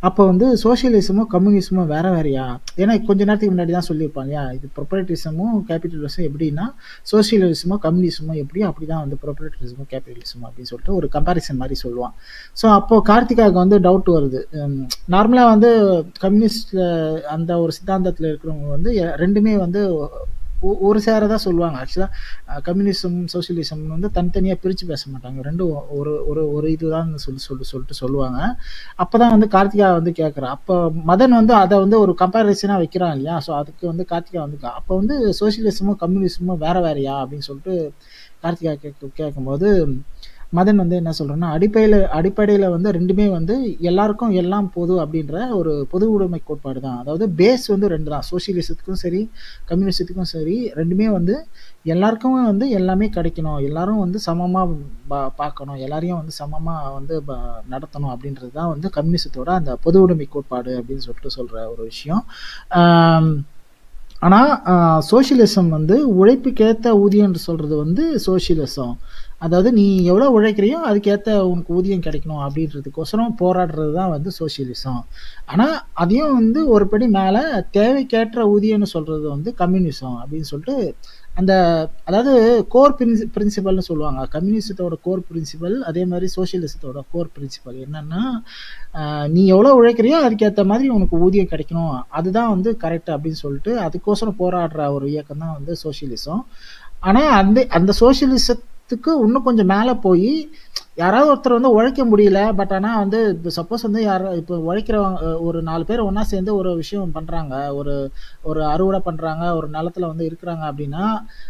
அப்போ வந்து சோசியலிசமும் கம்யூனிசமும் வேற வேறையா ஏன்னா கொஞ்ச நேரத்துக்கு முன்னாடி தான் சொல்லியிருப்பாங்க இல்லையா இது ப்ரொப்ரேட்டிசமும் கேபிட்டலிசமும் எப்படின்னா சோசியலிசமும் கம்யூனிசமும் எப்படி அப்படிதான் வந்து ப்ரொப்ரேட்டிசமும் கேபிட்டலிசமும் அப்படின்னு சொல்லிட்டு ஒரு கம்பாரிசன் மாதிரி சொல்லுவான் ஸோ அப்போ கார்த்திகாவுக்கு வந்து டவுட் வருது நார்மலாக வந்து கம்யூனிஸ்ட் அந்த ஒரு சித்தாந்தத்தில் இருக்கிறவங்க வந்து எ- ரெண்டுமே வந்து ஒ- ஒரு சேர தான் சொல்லுவாங்க ஆக்சுவலாக கம்யூனிசம் சோசியலிசம் வந்து தனித்தனியாக பிரித்து பேச மாட்டாங்க ரெண்டும் ஒ- ஒரு ஒரு ஒரு இதுதான் சொல்லி சொல்லி சொல்லிட்டு சொல்லுவாங்க அப்போ தான் வந்து கார்த்திகா வந்து கேட்குறான் அப்போ மதன் வந்து அதை வந்து ஒரு கம்பேரிசனாக வைக்கிறான் இல்லையா ஸோ அதுக்கு வந்து கார்த்திகா வந்து கா- அப்போ வந்து சோசியலிசமும் கம்யூனிசமும் வேற வேறையா அப்படின்னு சொல்லிட்டு கார்த்திகா கேட்க கேட்கும்போது மதன் வந்து என்ன சொல்றேன்னா அடிப்படையில் அடிப்படையில் வந்து ரெண்டுமே வந்து எல்லாருக்கும் எல்லாம் பொது அப்படின்ற ஒரு பொது உடைமை கோட்பாடு தான் அதாவது பேஸ் வந்து ரெண்டு தான் சோசியலிசத்துக்கும் சரி கம்யூனிசத்துக்கும் சரி ரெண்டுமே வந்து எல்லாருக்கும் வந்து எல்லாமே கிடைக்கணும் எல்லாரும் வந்து சமமாக பா பார்க்கணும் எல்லாரையும் வந்து சமமாக வந்து ப- நடத்தணும் அப்படின்றது தான் வந்து கம்யூனிசத்தோட அந்த பொது உடைமை கோட்பாடு அப்படின்னு சொல்லிட்டு சொல்கிற ஒரு விஷயம் ஆம், ஆனால் சோஷியலிசம் வந்து உழைப்புக்கேற்ற ஊதியம்னு சொல்கிறது வந்து சோஷியலிசம் அதாவது நீ எவ்வளோ உழைக்கிறியோ அதுக்கேற்ற உனக்கு ஊதியம் கிடைக்கணும் அப்படின்றதுக்கோசரம் போராடுறது தான் வந்து சோஷியலிசம் ஆனால் அதையும் வந்து ஒரு படி மேலே தேவைக்கேற்ற ஊதியம்னு சொல்கிறது வந்து கம்யூனிசம் அப்படின்னு சொல்லிட்டு அந்த அதாவது கோர் பிரின்சி பிரின்சிபல்னு சொல்லுவாங்க கம்யூனிசத்தோட கோர் பிரின்சிபல் அதே மாதிரி சோஷியலிசத்தோட கோர் பிரின்சிபல் என்னன்னா ஆஹ் நீ எவ்வளோ உழைக்கிறியோ அதுக்கேற்ற மாதிரி உனக்கு ஊதியம் கிடைக்கணும் அதுதான் வந்து கரெக்ட் அப்படின்னு சொல்லிட்டு அதுக்கோசரம் போராடுற ஒரு இயக்கம் தான் வந்து சோஷியலிசம் ஆனால் அந்த அந்த சோஷியலிசத்துக்கு இன்னும் கொஞ்சம் மேலே போய் யாராவது ஒருத்தர் வந்து உழைக்க முடியல பட் ஆனால் வந்து இப்போ சப்போஸ் வந்து யார் இப்போ உழைக்கிறவங்க அஹ் ஒரு நாலு பேர் ஒன்றா சேர்ந்து ஒரு விஷயம் பண்ணுறாங்க ஒரு ஒரு அறுவடை பண்ணுறாங்க ஒரு நிலத்துல வந்து இருக்கிறாங்க அப்படின்னா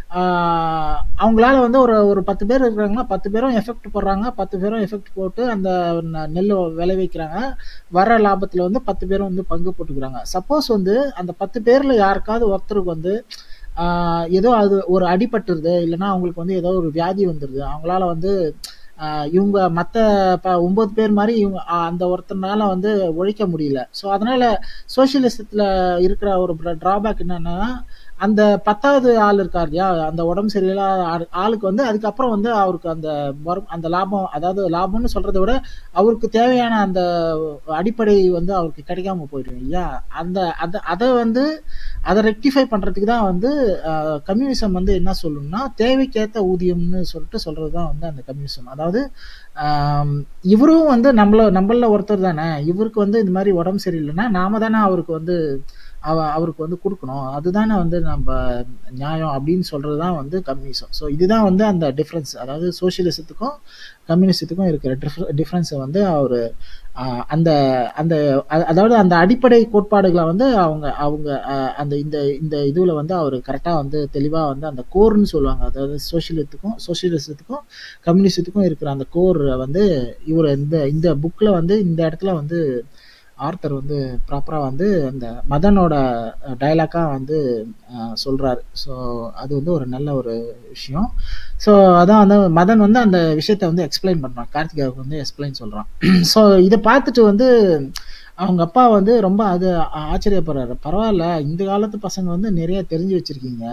ஆஹ் அவங்களால வந்து ஒரு ஒரு பத்து பேர் இருக்கிறாங்கன்னா பத்து பேரும் எஃபெக்ட் போடுறாங்க பத்து பேரும் எஃபெக்ட் போட்டு அந்த ந- நெல் விளைவிக்கிறாங்க வர லாபத்தில் வந்து பத்து பேரும் வந்து பங்கு போட்டுக்கிறாங்க சப்போஸ் வந்து அந்த பத்து பேரில் யாருக்காவது ஒருத்தருக்கு வந்து ஆஹ் ஏதோ அது ஒரு அடிபட்டுருது இல்லைன்னா அவங்களுக்கு வந்து ஏதோ ஒரு வியாதி வந்துடுது அவங்களால வந்து ஆஹ் இவங்க மற்ற ப ஒன்பது பேர் மாதிரி இவங்க ஆஹ் அந்த ஒருத்தனால வந்து உழைக்க முடியல ஸோ அதனால சோசியலிசத்தில் இருக்கிற ஒரு டிராபேக் என்னன்னா அந்த பத்தாவது ஆள் இருக்கார் இல்லையா அந்த உடம்பு சரியில்லாத ஆள்- ஆளுக்கு வந்து அதுக்கப்புறம் வந்து அவருக்கு அந்த வரும் அந்த லாபம் அதாவது லாபம்னு சொல்றதை விட அவருக்கு தேவையான அந்த அடிப்படை வந்து அவருக்கு கிடைக்காம போயிடும் இல்லையா அந்த அதை அதை வந்து அதை ரெக்டிஃபை பண்றதுக்கு தான் வந்து கம்யூனிசம் வந்து என்ன சொல்லணும்னா தேவைக்கேற்ற ஊதியம்னு சொல்லிட்டு சொல்றது தான் வந்து அந்த கம்யூனிசம் அதாவது ஆம், இவரும் வந்து நம்மள நம்மள ஒருத்தர் தானே இவருக்கு வந்து இந்த மாதிரி உடம்பு சரியில்லைன்னா நாம தானே அவருக்கு வந்து அவ அவருக்கு வந்து கொடுக்கணும் அதுதானே வந்து நம்ம நியாயம் அப்படின்னு சொல்றது தான் வந்து கம்யூனிசம் ஸோ இதுதான் வந்து அந்த டிஃப்ரென்ஸ் அதாவது சோஷியலிசத்துக்கும் கம்யூனிசத்துக்கும் இருக்கிற டிஃப்ரென்ஸை வந்து அவர் அந்த அந்த அ- அதாவது அந்த அடிப்படை கோட்பாடுகளை வந்து அவங்க அவங்க அஹ், அந்த இந்த இந்த இதுல வந்து அவர் கரெக்டாக வந்து தெளிவாக வந்து அந்த கோர்னு சொல்லுவாங்க அதாவது சோஷியலிசத்துக்கும் சோஷியலிசத்துக்கும் கம்யூனிசத்துக்கும் இருக்கிற அந்த கோர் வந்து இவர் இந்த இந்த புக்கில் வந்து இந்த இடத்துல வந்து ஆர்த்தர் வந்து ப்ராப்பராக வந்து அந்த மதனோட டைலாக்காக வந்து அஹ், சொல்றாரு ஸோ அது வந்து ஒரு நல்ல ஒரு விஷயம் ஸோ அதான் வந்து மதன் வந்து அந்த விஷயத்த வந்து எக்ஸ்பிளைன் பண்ணுறான் கார்த்திகாவுக்கு வந்து எக்ஸ்பிளைன் சொல்கிறான் ஸோ இதை பார்த்துட்டு வந்து அவங்க அப்பா வந்து ரொம்ப அது ஆ- ஆச்சரியப்படுறாரு பரவாயில்ல இந்த காலத்து பசங்க வந்து நிறைய தெரிஞ்சு வச்சிருக்கீங்க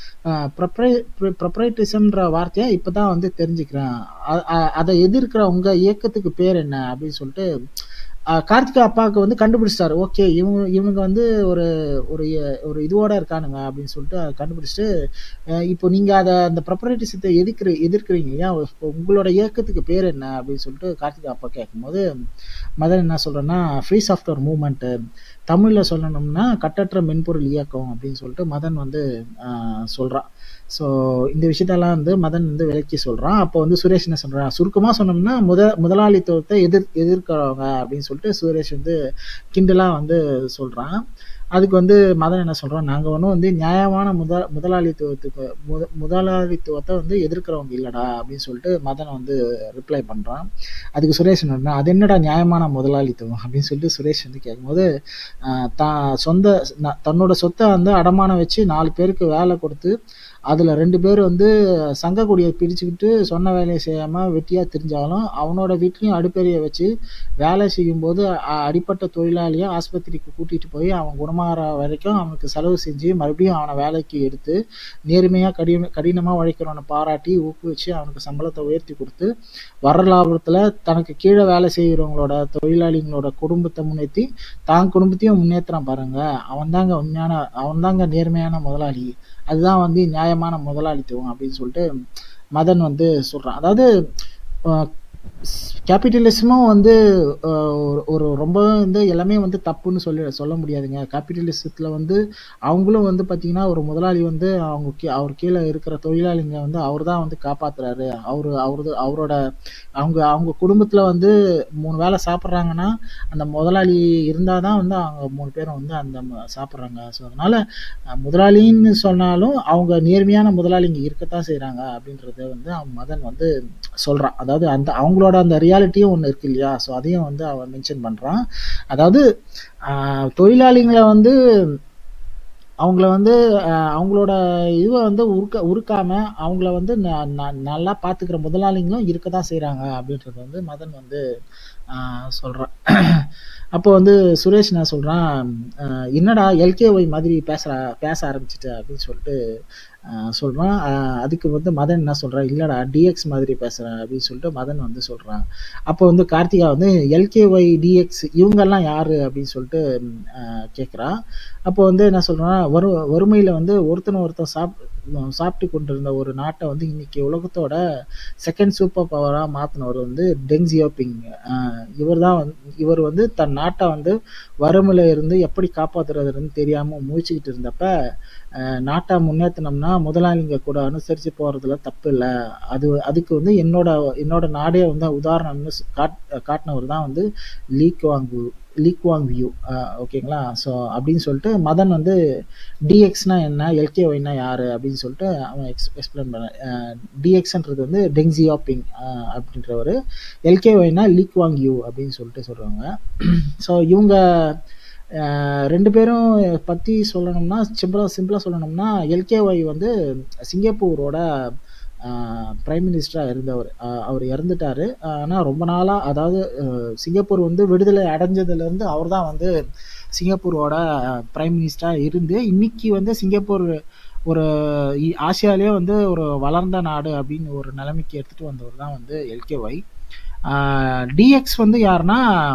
ப்ரொப்ரைட்டிசம்ன்ற வார்த்தையை இப்போ தான் வந்து தெரிஞ்சுக்கிறேன் அ- அ- அதை எதிர்க்கிற உங்க இயக்கத்துக்கு பேர் என்ன அப்படின்னு சொல்லிட்டு அஹ், கார்த்திகா அப்பாவுக்கு வந்து கண்டுபிடிச்சிட்டாரு ஓகே இவங்க இவங்க வந்து ஒரு ஒரு ஒரு இதுவோட இருக்கானுங்க அப்படின்னு சொல்லிட்டு அதை கண்டுபிடிச்சிட்டு அஹ், இப்போ நீங்க அதை அந்த ப்ரொப்ரைட்டிசத்தை எதிர்க்கிற எதிர்க்கிறீங்க இல்லையா இப்போ உங்களோட இயக்கத்துக்கு பேர் என்ன அப்படின்னு சொல்லிட்டு கார்த்திகா அப்பா கேட்கும்போது மதன் என்ன சொல்றேன்னா ஃப்ரீ சாஃப்ட்வேர் மூவ்மெண்ட் தமிழ்ல சொல்லணும்னா கட்டற்ற மென்பொருள் இயக்கம் அப்படின்னு சொல்லிட்டு மதன் வந்து ஆஹ், சொல்றான் ஸோ இந்த விஷயத்தெல்லாம் வந்து மதன் வந்து விளக்கி சொல்றான் அப்போ வந்து சுரேஷ் என்ன சொல்றான் சுருக்கமா சொன்னோம்னா முத முதலாளித்துவத்தை எதிர் எதிர்க்கிறவங்க அப்படின்னு சொல்லிட்டு சுரேஷ் வந்து கிண்டலா வந்து சொல்றான் அதுக்கு வந்து மதன் என்ன சொல்றான் நாங்க ஒன்றும் வந்து நியாயமான முத முதலாளித்துவத்துக்கு முத முதலாளித்துவத்தை வந்து எதிர்க்கிறவங்க இல்லடா அப்படின்னு சொல்லிட்டு மதன் வந்து ரிப்ளை பண்றான் அதுக்கு சுரேஷ் என்ன அது என்னடா நியாயமான முதலாளித்துவம் அப்படின்னு சொல்லிட்டு சுரேஷ் வந்து கேட்கும்போது ஆஹ் தான் சொந்த ந- தன்னோட சொத்தை வந்து அடமானம் வச்சு நாலு பேருக்கு வேலை கொடுத்து அதுல ரெண்டு பேர் வந்து சங்க கொடியை பிரிச்சுக்கிட்டு சொன்ன வேலையை செய்யாம வெட்டியா தெரிஞ்சாலும் அவனோட வீட்லயும் அடுப்பெரிய வச்சு வேலை செய்யும்போது அ- அடிப்பட்ட தொழிலாளியை ஆஸ்பத்திரிக்கு கூட்டிட்டு போய் அவன் குணமா குணமாற வரைக்கும் அவனுக்கு செலவு செஞ்சு மறுபடியும் அவனை வேலைக்கு எடுத்து நேர்மையாக கடின கடினமாக உழைக்கிறவனை பாராட்டி ஊக்குவிச்சு அவனுக்கு சம்பளத்தை உயர்த்தி கொடுத்து வர லாபத்தில் தனக்கு கீழே வேலை செய்கிறவங்களோட தொழிலாளிங்களோட குடும்பத்தை முன்னேற்றி தான் குடும்பத்தையும் முன்னேற்றுறான் பாருங்க அவன் தாங்க உண்மையான அவன் தாங்க நேர்மையான முதலாளி அதுதான் வந்து நியாயமான முதலாளித்துவம் அப்படின்னு சொல்லிட்டு மதன் வந்து சொல்றான் அதாவது கேபிட்டலிசமும் வந்து ஒரு ரொம்ப வந்து எல்லாமே வந்து தப்புன்னு சொல்லி சொல்ல முடியாதுங்க கேபிட்டலிசத்தில் வந்து அவங்களும் வந்து பார்த்தீங்கன்னா ஒரு முதலாளி வந்து அவங்க கீ அவர் கீழே இருக்கிற தொழிலாளிங்க வந்து அவர் தான் வந்து காப்பாத்துறாரு அவரு அவரது அவரோட அவங்க அவங்க குடும்பத்தில் வந்து மூணு வேலை சாப்பிட்றாங்கன்னா அந்த முதலாளி இருந்தால் தான் வந்து அவங்க மூணு பேரும் வந்து அந்த சாப்பிட்றாங்க ஸோ அதனால முதலாளின்னு சொன்னாலும் அவங்க நேர்மையான முதலாளிங்க இருக்கத்தான் செய்கிறாங்க அப்படின்றத வந்து அவன் மதன் வந்து சொல்கிறான் அதாவது அந்த அவங்களோட அந்த ரியாலிட்டியும் ஒன்று இருக்கு இல்லையா ஸோ அதையும் வந்து அவன் மென்ஷன் பண்ணுறான் அதாவது தொழிலாளிகளை வந்து அவங்கள வந்து அவங்களோட இதுவை வந்து உருக்க உருக்காம அவங்கள வந்து நல்லா பார்த்துக்கிற முதலாளிங்களும் இருக்க தான் செய்கிறாங்க அப்படின்றது வந்து மதன் வந்து சொல்கிறான் அப்போ வந்து சுரேஷ் நான் சொல்கிறான் என்னடா எல்கேஒய் மாதிரி பேசுகிற பேச ஆரம்பிச்சிட்ட அப்படின்னு சொல்லிட்டு சொல்கிறான் அதுக்கு வந்து மதன் என்ன சொல்கிறான் இல்லைடா டிஎக்ஸ் மாதிரி பேசுகிறேன் அப்படின்னு சொல்லிட்டு மதன் வந்து சொல்கிறான் அப்போ வந்து கார்த்திகா வந்து எல்கேஒய் டிஎக்ஸ் இவங்கெல்லாம் யார் அப்படின்னு சொல்லிட்டு கேட்குறான் அப்போ வந்து என்ன சொல்கிறேன்னா வறு வறுமையில் வந்து ஒருத்தனை ஒருத்தன் சாப் சாப்பிட்டு கொண்டிருந்த ஒரு நாட்டை வந்து இன்னைக்கு உலகத்தோட செகண்ட் சூப்பர் பவராக மாற்றினவர் வந்து டெங் ஜியோபிங் இவர் தான் வந்து இவர் வந்து தன் நாட்டை வந்து வறுமையில இருந்து எப்படி காப்பாற்றுறதுன்னு தெரியாமல் முழிச்சுக்கிட்டு இருந்தப்ப நாட்டை முன்னேற்றினோம்னா முதலாளிங்க கூட அனுசரித்து போகிறதுல தப்பு இல்லை அது அதுக்கு வந்து என்னோட என்னோட நாடே வந்து உதாரணம்னு காட் காட்டினவர் தான் வந்து லீக் வாங்கு லீக் வாங் வியூ ஓகேங்களா ஸோ அப்படின்னு சொல்லிட்டு மதன் வந்து டிஎக்ஸ்னா என்ன எல்கேஒய்னா யார் அப்படின்னு சொல்லிட்டு அவன் எக்ஸ் எக்ஸ்பிளைன் பண்ண டிஎக்ஸ்ன்றது வந்து டெங்ஜியாப்பிங் அப்படின்றவர் எல்கேஒய்னா லீக் வாங் யூ அப்படின்னு சொல்லிட்டு சொல்கிறாங்க ஸோ இவங்க ரெண்டு பேரும் பற்றி சொல்லணும்னா சிம்பிளாக சிம்பிளாக சொல்லணும்னா எல்கேஒய் வந்து சிங்கப்பூரோட பிரைம் மினிஸ்டராக இருந்தவர் அவர் இறந்துட்டார் ஆனால் ரொம்ப நாளாக அதாவது சிங்கப்பூர் வந்து விடுதலை அடைஞ்சதுலேருந்து அவர் தான் வந்து சிங்கப்பூரோட பிரைம் மினிஸ்டராக இருந்து இன்னைக்கு வந்து சிங்கப்பூர் ஒரு ஆசியாலேயே வந்து ஒரு வளர்ந்த நாடு அப்படின்னு ஒரு நிலைமைக்கு எடுத்துகிட்டு வந்தவர் தான் வந்து எல்கேஒய் டிஎக்ஸ் வந்து யாருன்னா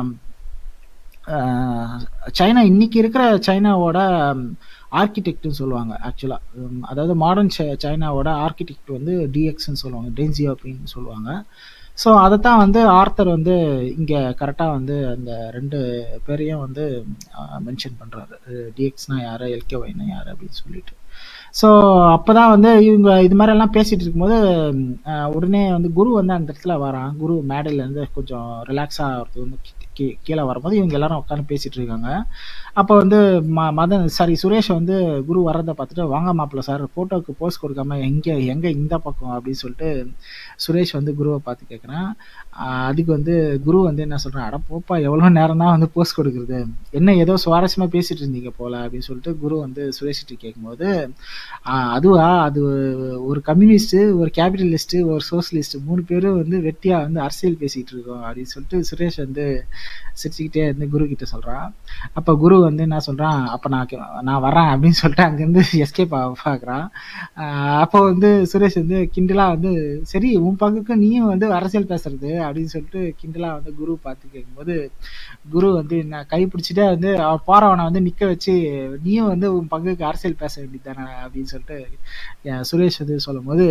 சைனா இன்னைக்கு இருக்கிற சைனாவோட ஆர்கிடெக்ட்னு சொல்லுவாங்க ஆக்சுவலாக அதாவது மாடர்ன் சைனாவோட ஆர்கிடெக்ட் வந்து டிஎக்ஸ்ன்னு சொல்லுவாங்க டென்ஜியோப்பின்னு சொல்லுவாங்க ஸோ அதை தான் வந்து ஆர்த்தர் வந்து இங்கே கரெக்டாக வந்து அந்த ரெண்டு பேரையும் வந்து மென்ஷன் பண்ணுறாரு டிஎக்ஸ்னா யார் எல்கேஒய்னா யார் அப்படின்னு சொல்லிட்டு ஸோ அப்போ தான் வந்து இவங்க இது மாதிரிலாம் பேசிகிட்டு இருக்கும்போது உடனே வந்து குரு வந்து அந்த இடத்துல வரான் குரு மேடையிலேருந்து கொஞ்சம் ரிலாக்ஸாக ஆகிறது வந்து கீ கீழே வரும்போது இவங்க எல்லாரும் உட்காந்து பேசிகிட்டு இருக்காங்க அப்போ வந்து ம மதன் சாரி சுரேஷ் வந்து குரு வர்றதை பார்த்துட்டு வாங்க மாப்பிள்ள சார் ஃபோட்டோவுக்கு போஸ்ட் கொடுக்காம எங்கே எங்கே இந்த பக்கம் அப்படின்னு சொல்லிட்டு சுரேஷ் வந்து குருவை பார்த்து கேட்குறான் அதுக்கு வந்து குரு வந்து என்ன சொல்கிறான் அட போப்பா எவ்வளோ நேரம் தான் வந்து போஸ்ட் கொடுக்குறது என்ன ஏதோ சுவாரஸ்யமாக பேசிகிட்டு இருந்தீங்க போல அப்படின்னு சொல்லிட்டு குரு வந்து சுரேஷ்கிட்ட கேட்கும்போது அதுவா அது ஒரு கம்யூனிஸ்ட்டு ஒரு கேபிட்டலிஸ்ட்டு ஒரு சோசியலிஸ்ட்டு மூணு பேரும் வந்து வெட்டியாக வந்து அரசியல் பேசிகிட்டு இருக்கோம் அப்படின்னு சொல்லிட்டு சுரேஷ் வந்து சிரிச்சுக்கிட்டே வந்து குரு கிட்ட சொல்கிறான் அப்போ குரு வந்து என்ன சொல்கிறான் அப்போ நான் நான் வரேன் அப்படின்னு சொல்லிட்டு அங்கேருந்து எஸ்கேப் பார்க்குறான் அப்போ வந்து சுரேஷ் வந்து கிண்டலாக வந்து சரி உன் பங்குக்கு நீயும் வந்து அரசியல் பேசுறது அப்படின்னு சொல்லிட்டு கிண்டலாக வந்து குரு பார்த்து கேட்கும்போது குரு வந்து நான் கை பிடிச்சிட்டே வந்து அவன் போறவனை வந்து நிற்க வச்சு நீயும் வந்து உன் பங்குக்கு அரசியல் பேச வேண்டியது தானே அப்படின்னு சொல்லிட்டு சுரேஷ் வந்து சொல்லும் போது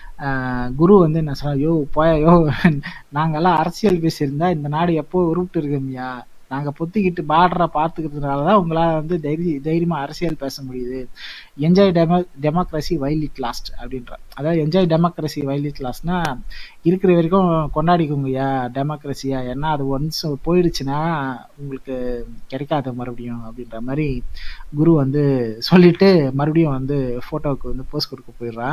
குரு வந்து என்ன சொன்னா யோ போயா யோ நாங்கெல்லாம் அரசியல் பேசியிருந்தா இந்த நாடு எப்போ உருப்பிட்டு இருக்கோம்யா நாங்கள் பொத்திக்கிட்டு பார்டரை பார்த்துக்கிறதுனால தான் உங்களால் வந்து தைரிய தைரியமாக அரசியல் பேச முடியுது enjoy demo democracy while it last அப்படின்ற அதாவது என்ஜாய் டெமோக்ரஸி வைல் இட் லாஸ்ட்னா இருக்கிற வரைக்கும் கொண்டாடிக்கோங்கய்யா டெமோக்ரஸியா ஏன்னா அது ஒன்ஸ் போயிடுச்சுன்னா உங்களுக்கு கிடைக்காது மறுபடியும் அப்படின்ற மாதிரி குரு வந்து சொல்லிட்டு மறுபடியும் வந்து ஃபோட்டோவுக்கு வந்து போஸ்ட் கொடுக்க போயிடுறான்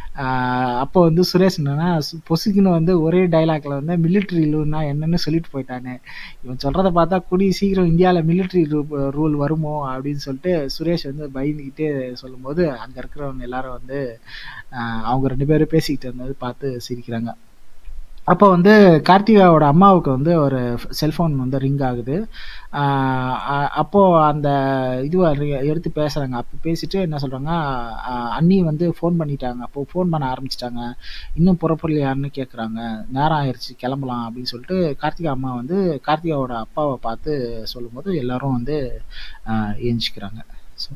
அப்போ வந்து சுரேஷ் என்னன்னா பொசுக்குன்னு வந்து ஒரே டைலாக்ல வந்து மிலிட்ரி ரூல்னா என்னன்னு சொல்லிட்டு போயிட்டானே இவன் சொல்றதை பார்த்தா கூடிய சீக்கிரம் இந்தியாவில் மிலிட்ரி ரூல் வருமோ அப்படின்னு சொல்லிட்டு சுரேஷ் வந்து பயந்துக்கிட்டே சொல்லும்போது அங்கே இருக்கிறவங்க எல்லாரும் வந்து அவங்க ரெண்டு பேரும் பேசிக்கிட்டு இருந்தது பார்த்து சிரிக்கிறாங்க அப்போ வந்து கார்த்திகாவோட அம்மாவுக்கு வந்து ஒரு செல்ஃபோன் வந்து ரிங் ஆகுது ஆஹ் அ- அப்போ அந்த இதுவை எடுத்து பேசுறாங்க அப்போ பேசிட்டு என்ன சொல்றாங்க ஆஹ் அண்ணி வந்து ஃபோன் பண்ணிட்டாங்க அப்போ ஃபோன் பண்ண ஆரம்பிச்சிட்டாங்க இன்னும் புறப்படலையான்னு கேட்குறாங்க நேரம் ஆயிடுச்சு கிளம்பலாம் அப்படின்னு சொல்லிட்டு கார்த்திகா அம்மா வந்து கார்த்திகாவோட அப்பாவை பார்த்து சொல்லும்போது எல்லாரும் வந்து ஆஹ் ஏஞ்சிக்கிறாங்க ஸோ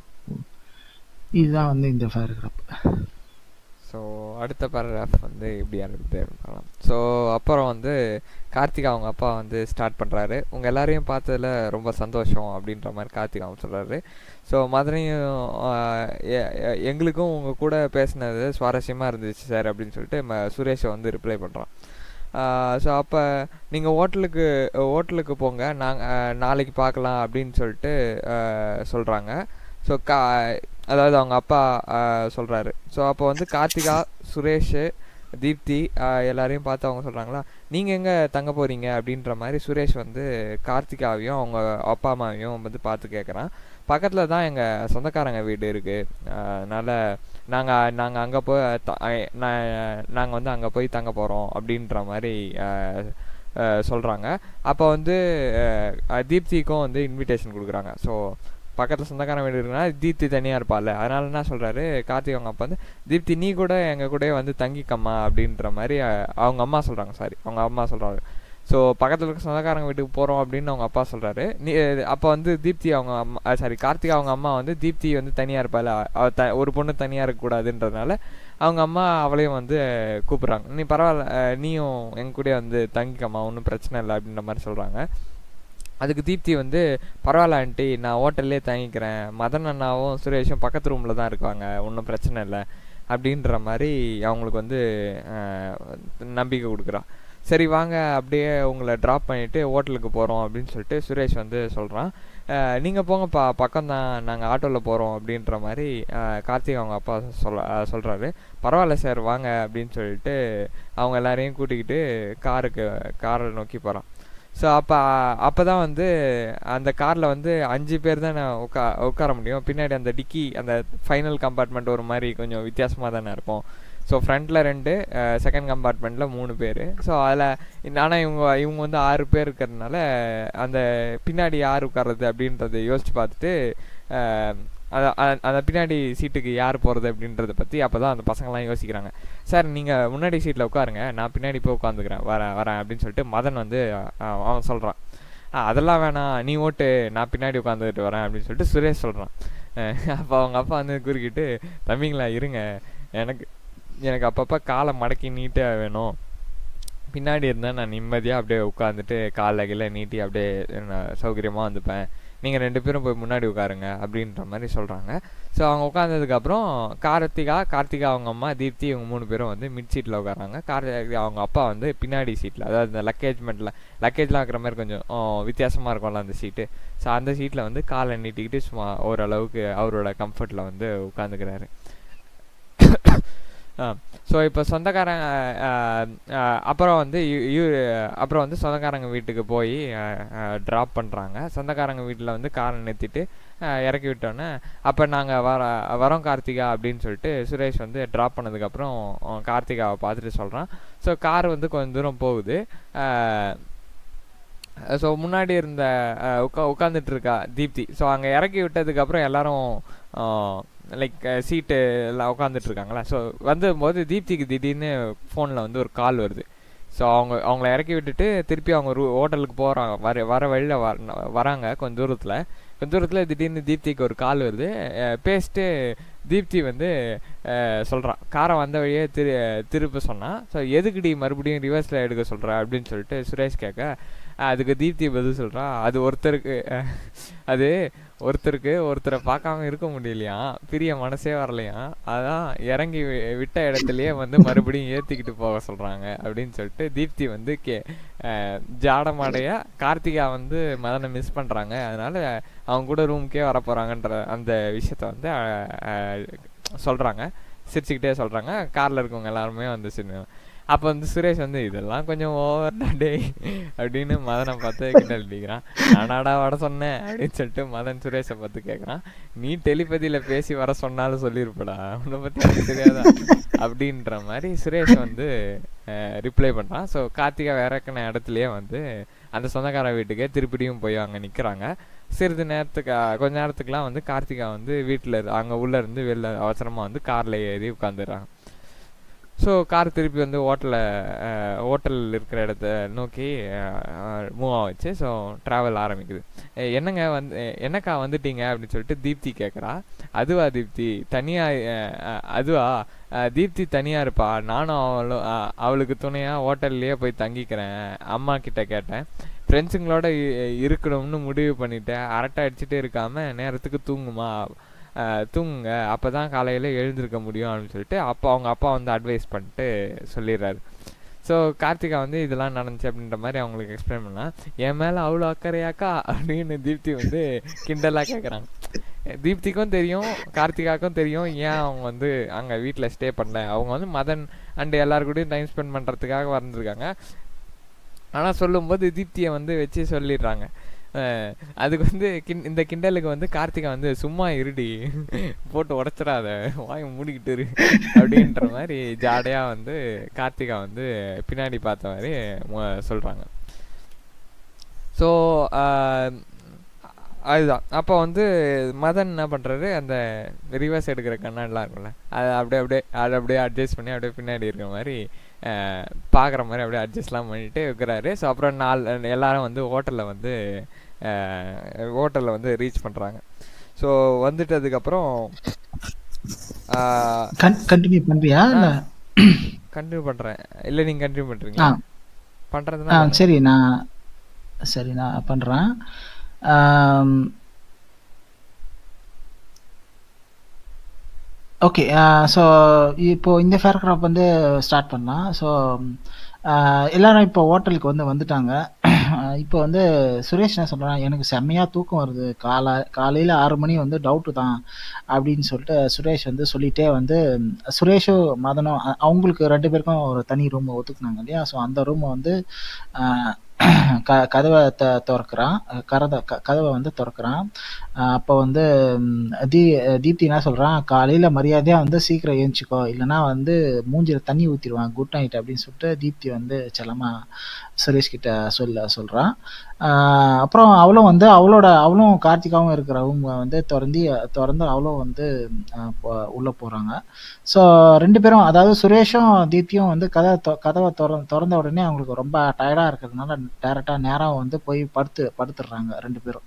இதுதான் வந்து இந்த பேராகிராஃப் ஸோ அடுத்த பேராகிராஃப் வந்து எப்படி இருக்குது பார்க்கலாம் ஸோ அப்புறம் வந்து கார்த்திகா அவங்க அப்பா வந்து ஸ்டார்ட் பண்ணுறாரு உங்கள் எல்லாரையும் பார்த்ததுல ரொம்ப சந்தோஷம் அப்படின்ற மாதிரி கார்த்திகா அவங்க சொல்கிறாரு ஸோ மதுரையும் ஆஹ், எ- எ- எங்களுக்கும் உங்கள் கூட பேசினது சுவாரஸ்யமாக இருந்துச்சு சார் அப்படின்னு சொல்லிட்டு ம சுரேஷை வந்து ரிப்ளை பண்ணுறான் ஸோ அப்போ நீங்கள் ஹோட்டலுக்கு ஹோட்டலுக்கு போங்க நாங்கள் நாளைக்கு பார்க்கலாம் அப்படின்னு சொல்லிட்டு சொல்கிறாங்க ஸோ கா அதாவது அவங்க அப்பா சொல்கிறாரு ஸோ அப்போ வந்து கார்த்திகா சுரேஷ் தீப்தி ஆஹ் எல்லாரையும் பார்த்து அவங்க சொல்கிறாங்களா நீங்கள் எங்கே தங்க போகிறீங்க அப்படின்ற மாதிரி சுரேஷ் வந்து கார்த்திகாவையும் அவங்க அப்பா அம்மாவையும் வந்து பார்த்து கேட்குறான் பக்கத்தில் தான் எங்கள் சொந்தக்காரங்க வீடு இருக்குது அதனால் நாங்கள் நாங்கள் அங்கே போய் நாங்கள் வந்து அங்கே போய் தங்க போகிறோம் அப்படின்ற மாதிரி சொல்கிறாங்க அப்போ வந்து அஹ், அஹ், தீப்திக்கும் வந்து இன்விடேஷன் கொடுக்குறாங்க ஸோ பக்கத்தில் சொந்தக்காரன் வீடு இருக்குன்னா தீப்தி தனியாக இருப்பாள்ல அதனால என்ன சொல்கிறாரு கார்த்திக் அவங்க அப்பா வந்து தீப்தி நீ கூட எங்கள் கூடயே வந்து தங்கிக்கம்மா அப்படின்ற மாதிரி அஹ், அவங்க அம்மா சொல்கிறாங்க சாரி அவங்க அம்மா சொல்கிறாங்க ஸோ பக்கத்தில் இருக்க சொந்தக்காரங்க வீட்டுக்கு போகிறோம் அப்படின்னு அவங்க அப்பா சொல்கிறாரு நீ அப்போ வந்து தீப்தி அவங்க அம்மா சாரி கார்த்திகா அவங்க அம்மா வந்து தீப்தி வந்து தனியாக இருப்பாள் அவ த ஒரு பொண்ணு தனியாக இருக்கக்கூடாதுன்றதுனால அவங்க அம்மா அவளையும் வந்து கூப்பிட்றாங்க நீ பரவாயில்ல அஹ், நீயும் எங்க கூடயே வந்து தங்கிக்கம்மா ஒன்றும் பிரச்சனை இல்லை அப்படின்ற மாதிரி சொல்கிறாங்க அதுக்கு தீப்தி வந்து பரவாயில்ல ஆண்டி நான் ஹோட்டல்லே தங்கிக்கிறேன் மதன் அண்ணாவும் சுரேஷும் பக்கத்து ரூமில் தான் இருக்காங்க ஒன்றும் பிரச்சனை இல்லை அப்படின்ற மாதிரி அவங்களுக்கு வந்து அஹ், நம்பிக்கை கொடுக்குறா சரி வாங்க அப்படியே உங்களை ட்ராப் பண்ணிவிட்டு ஹோட்டலுக்கு போகிறோம் அப்படின்னு சொல்லிட்டு சுரேஷ் வந்து சொல்கிறான் நீங்கள் போங்கப்பா பக்கம் தான் நாங்கள் ஆட்டோவில் போகிறோம் அப்படின்ற மாதிரி அஹ், கார்த்திக் அவங்க அப்பா சொல்ல சொல்கிறாரு பரவாயில்ல சார் வாங்க அப்படின்னு சொல்லிட்டு அவங்க எல்லாரையும் கூட்டிக்கிட்டு காருக்கு காரை நோக்கி போகிறான் ஸோ அப்போ அப்போ தான் வந்து அந்த காரில் வந்து அஞ்சு பேர் தான் நான் உட்கா உட்கார முடியும் பின்னாடி அந்த டிக்கி அந்த ஃபைனல் கம்பார்ட்மெண்ட் ஒரு மாதிரி கொஞ்சம் வித்தியாசமாக தானே இருக்கும் ஸோ ஃப்ரண்ட்டில் ரெண்டு செகண்ட் கம்பார்ட்மெண்ட்டில் மூணு பேர் ஸோ அதில் ஆனால் இவங்க இவங்க வந்து ஆறு பேர் இருக்கிறதுனால அந்த பின்னாடி யார் உட்கார்றது அப்படின்றத யோசிச்சு பார்த்துட்டு அஹ், அத- அ- அந்த பின்னாடி சீட்டுக்கு யார் போகிறது அப்படின்றத பற்றி அப்போ தான் அந்த பசங்களாம் யோசிக்கிறாங்க சார் நீங்கள் முன்னாடி சீட்டில் உட்காருங்க நான் பின்னாடி போய் உட்காந்துக்கிறேன் வரேன் வரேன் அப்படின்னு சொல்லிட்டு மதன் வந்து அஹ், அவன் சொல்கிறான் அதெல்லாம் வேணாம் நீ ஓட்டு நான் பின்னாடி உட்காந்துக்கிட்டு வரேன் அப்படின்னு சொல்லிட்டு சுரேஷ் சொல்கிறான் அப்போ அவங்க அப்பா வந்து குறுக்கிட்டு தம்பிங்களா இருங்க எனக்கு எனக்கு அப்பப்போ காலை மடக்கி நீட்டாக வேணும் பின்னாடி இருந்தால் நான் நிம்மதியாக அப்படியே உட்காந்துட்டு காலை கீழே நீட்டி அப்படியே நான் சௌகரியமாக வந்துப்பேன் நீங்கள் ரெண்டு பேரும் போய் முன்னாடி உட்காருங்க அப்படின்ற மாதிரி சொல்கிறாங்க ஸோ அவங்க உட்காந்ததுக்கப்புறம் கார்த்திகா கார்த்திகா அவங்க அம்மா தீப்தி இவங்க மூணு பேரும் வந்து மிட் சீட்டில் உட்காராங்க கார்த்திகா அவங்க அப்பா வந்து பின்னாடி சீட்டில் அதாவது இந்த லக்கேஜ்மெண்ட்டில் லக்கேஜ்லாம் இருக்கிற மாதிரி கொஞ்சம் வித்தியாசமாக இருக்கும்ல அந்த சீட்டு ஸோ அந்த சீட்டில் வந்து காலை நீட்டிக்கிட்டு சும்மா ஓரளவுக்கு அவரோட கம்ஃபர்ட்டில் வந்து உட்காந்துக்கிறாரு ஸோ இப்போ சொந்தக்காரங்க அஹ், அஹ், அப்புறம் வந்து இ- இவரு அப்புறம் வந்து சொந்தக்காரங்க வீட்டுக்கு போய் ட்ராப் பண்ணுறாங்க சொந்தக்காரங்க வீட்டில் வந்து காரை நிறுத்திட்டு அஹ், இறக்கி விட்டோன்னே அப்போ நாங்கள் வர வரோம் கார்த்திகா அப்படின்னு சொல்லிட்டு சுரேஷ் வந்து ட்ராப் பண்ணதுக்கப்புறம் அவன் கார்த்திகாவை பார்த்துட்டு சொல்கிறான் ஸோ கார் வந்து கொஞ்சம் தூரம் போகுது ஸோ முன்னாடி இருந்த அஹ், உட்கா உட்காந்துட்டு இருக்கா தீப்தி ஸோ அங்கே இறக்கி விட்டதுக்கப்புறம் எல்லாரும் லைக் சீட்டு எல்லாம் உட்காந்துட்டு இருக்காங்களா ஸோ வந்தபோது தீப்திக்கு திடீர்னு ஃபோனில் வந்து ஒரு கால் வருது ஸோ அவங்க அவங்கள இறக்கி விட்டுட்டு திருப்பி அவங்க ரூ ஹோட்டலுக்கு போகிறாங்க வர வர வழியில் வர வராங்க கொஞ்சம் தூரத்தில் கொஞ்சம் தூரத்தில் திடீர்னு தீப்திக்கு ஒரு கால் வருது அஹ் பேசிட்டு தீப்தி வந்து சொல்கிறான் காரை வந்த வழியே திரு திருப்ப சொன்னான் ஸோ எதுக்குடி மறுபடியும் ரிவர்ஸில் எடுக்க சொல்கிற அப்படின்னு சொல்லிட்டு சுரேஷ் கேட்க அதுக்கு தீப்தி பதில் சொல்கிறா அது ஒருத்தருக்கு அஹ், அது ஒருத்தருக்கு ஒருத்தரை பார்க்காம இருக்க முடியலையா பிரிய மனசே வரலையா அதான் இறங்கி வி- விட்ட இடத்துலயே வந்து மறுபடியும் ஏற்றிக்கிட்டு போக சொல்கிறாங்க அப்படின்னு சொல்லிட்டு தீப்தி வந்து கே அஹ், ஜாடமாடையா கார்த்திகா வந்து மதனை மிஸ் பண்ணுறாங்க அதனால அவங்க கூட ரூமுக்கே வர போகிறாங்கன்ற அந்த விஷயத்த வந்து சொல்கிறாங்க சிரிச்சுக்கிட்டே சொல்கிறாங்க காரில் இருக்கவங்க எல்லாருமே வந்து சின்ன அப்போ வந்து சுரேஷ் வந்து இதெல்லாம் கொஞ்சம் ஓவர்டா டேய் அப்படின்னு மதனை பார்த்து கிண்டல் அடிக்கிறான் நானாடா வர சொன்னேன் அப்படின்னு சொல்லிட்டு மதன் சுரேஷை பார்த்து கேட்குறான் நீ டெலிபதியில பேசி வர சொன்னாலும் சொல்லியிருப்படா உன்னை பத்தி எனக்கு தெரியாதா அப்படின்ற மாதிரி சுரேஷ் வந்து ரிப்ளை பண்றான் ஸோ கார்த்திகா இறக்குன இடத்துலயே வந்து அந்த சொந்தக்கார வீட்டுக்கே திருப்பிடியும் போய் அங்கே நிற்கிறாங்க சிறிது நேரத்துக்கு அஹ், கொஞ்ச நேரத்துக்குலாம் வந்து கார்த்திகா வந்து வீட்டில் அங்கே உள்ளே இருந்து வெளில அவசரமாக வந்து காரில் ஏறி உட்காந்துடுறாங்க ஸோ கார் திருப்பி வந்து ஹோட்டலில் ஹோட்டல் இருக்கிற இடத்த நோக்கி மூவ் ஆச்சு ஸோ ட்ராவல் ஆரம்பிக்குது அஹ் என்னங்க வந்து அஹ் என்னக்கா வந்துட்டீங்க அப்படின்னு சொல்லிட்டு தீப்தி கேட்குறா அதுவா தீப்தி தனியாக அதுவா அஹ் தீப்தி தனியாக இருப்பா நானும் அவளும் அஹ் அவளுக்கு துணையாக ஹோட்டல்லையே போய் தங்கிக்கிறேன் அம்மா கிட்ட கேட்டேன் ஃப்ரெண்ட்ஸுங்களோட இ- இருக்கணும்னு முடிவு பண்ணிட்டேன் அரட்டை அடிச்சுட்டே இருக்காம நேரத்துக்கு தூங்குமா அஹ் தூங்குங்க அப்போ தான் காலையில் எழுந்திருக்க முடியும் அப்படின்னு சொல்லிட்டு அப்போ அவங்க அப்பா வந்து அட்வைஸ் பண்ணிட்டு சொல்லிடுறாரு ஸோ கார்த்திகா வந்து இதெல்லாம் நடந்துச்சு அப்படின்ற மாதிரி அவங்களுக்கு எக்ஸ்பிளைன் பண்ணா என் மேலே அவ்வளோ அக்கறையாக்கா அப்படின்னு தீப்தி வந்து கிண்டலாக கேட்குறாங்க தீப்திக்கும் தெரியும் கார்த்திகாவுக்கும் தெரியும் ஏன் அவங்க வந்து அங்கே வீட்டில் ஸ்டே பண்ணல அவங்க வந்து மதன் அண்ட் எல்லாரு கூடயும் டைம் ஸ்பெண்ட் பண்ணுறதுக்காக வந்திருக்காங்க ஆனால் சொல்லும்போது தீப்தியை வந்து வச்சு சொல்லிடுறாங்க அஹ் அதுக்கு வந்து கிண் இந்த கிண்டலுக்கு வந்து கார்த்திகா வந்து சும்மா இருடி போட்டு உடச்சிடாத வாய் மூடிக்கிட்டு இரு அப்படின்ற மாதிரி ஜாடையாக வந்து கார்த்திகா வந்து பின்னாடி பார்த்த மாதிரி மு- சொல்றாங்க ஸோ அதுதான் அப்போ வந்து மதன் என்ன பண்ணுறாரு அந்த ரிவர்ஸ் எடுக்கிற கண்ணாடிலாம் இருக்கும்ல அதை அப்படியே அப்படியே அதை அப்படியே அட்ஜஸ்ட் பண்ணி அப்படியே பின்னாடி இருக்கிற மாதிரி பார்க்குற மாதிரி அப்படியே அட்ஜஸ்ட்லாம் பண்ணிட்டு இருக்கிறாரு ஸோ அப்புறம் நாலு எல்லாரும் வந்து ஹோட்டலில் வந்து ஹோட்டலில் வந்து ரீச் பண்ணுறாங்க ஸோ வந்துட்டதுக்கப்புறம் கண்டினியூ பண்றியா இல்ல கண்டினியூ பண்ணுறேன் இல்லை நீங்கள் கண்டினியூ ஆ பண்ணுறீங்களா ஆ பண்ணுறதுனா சரி நான் சரி நான் பண்றேன் ஓகே ஸோ இப்போ இந்த பேராகிராஃப் வந்து ஸ்டார்ட் பண்ணலாம் ஸோ எல்லாரும் இப்போ ஹோட்டலுக்கு வந்து வந்துட்டாங்க அஹ் இப்போ வந்து சுரேஷ் என்ன சொல்றான் எனக்கு செம்மையா தூக்கம் வருது காலை காலையில ஆறு மணி வந்து டவுட்டு தான் அப்படின்னு சொல்லிட்டு சுரேஷ் வந்து சொல்லிட்டே வந்து சுரேஷும் மதனும் அ- அவங்களுக்கு ரெண்டு பேருக்கும் ஒரு தனி ரூம் ஒத்துக்குனாங்க இல்லையா ஸோ அந்த ரூமை வந்து அஹ், க கதவை த திறக்கிறான் கரத க கதவை வந்து திறக்கிறான் அஹ் அப்போ வந்து ம், தீ தீப்தி என்ன சொல்றான் காலையில மரியாதையா வந்து சீக்கிரம் ஏஞ்சிக்கோ இல்லைன்னா வந்து மூஞ்சில தண்ணி ஊத்திடுவான் குட் நைட் அப்படின்னு சொல்லிட்டு தீப்தி வந்து செல்லமா சுரேஷ் கிட்ட சொல்ல சொல்றான் ஆஹ் அப்புறம் அவளும் வந்து அவளோட அவளும் கார்த்திகாவும் இருக்கிற ரூம் வந்து திறந்து திறந்து அவளும் வந்து ஆஹ் போ- உள்ள போறாங்க ஸோ ரெண்டு பேரும் அதாவது சுரேஷும் தீப்தியும் வந்து கதவை தொ- கதவை திற திறந்த உடனே அவங்களுக்கு ரொம்ப டயர்டா இருக்கிறதுனால டேரக்டா நேரம் வந்து போய் படுத்து படுத்துடுறாங்க ரெண்டு பேரும்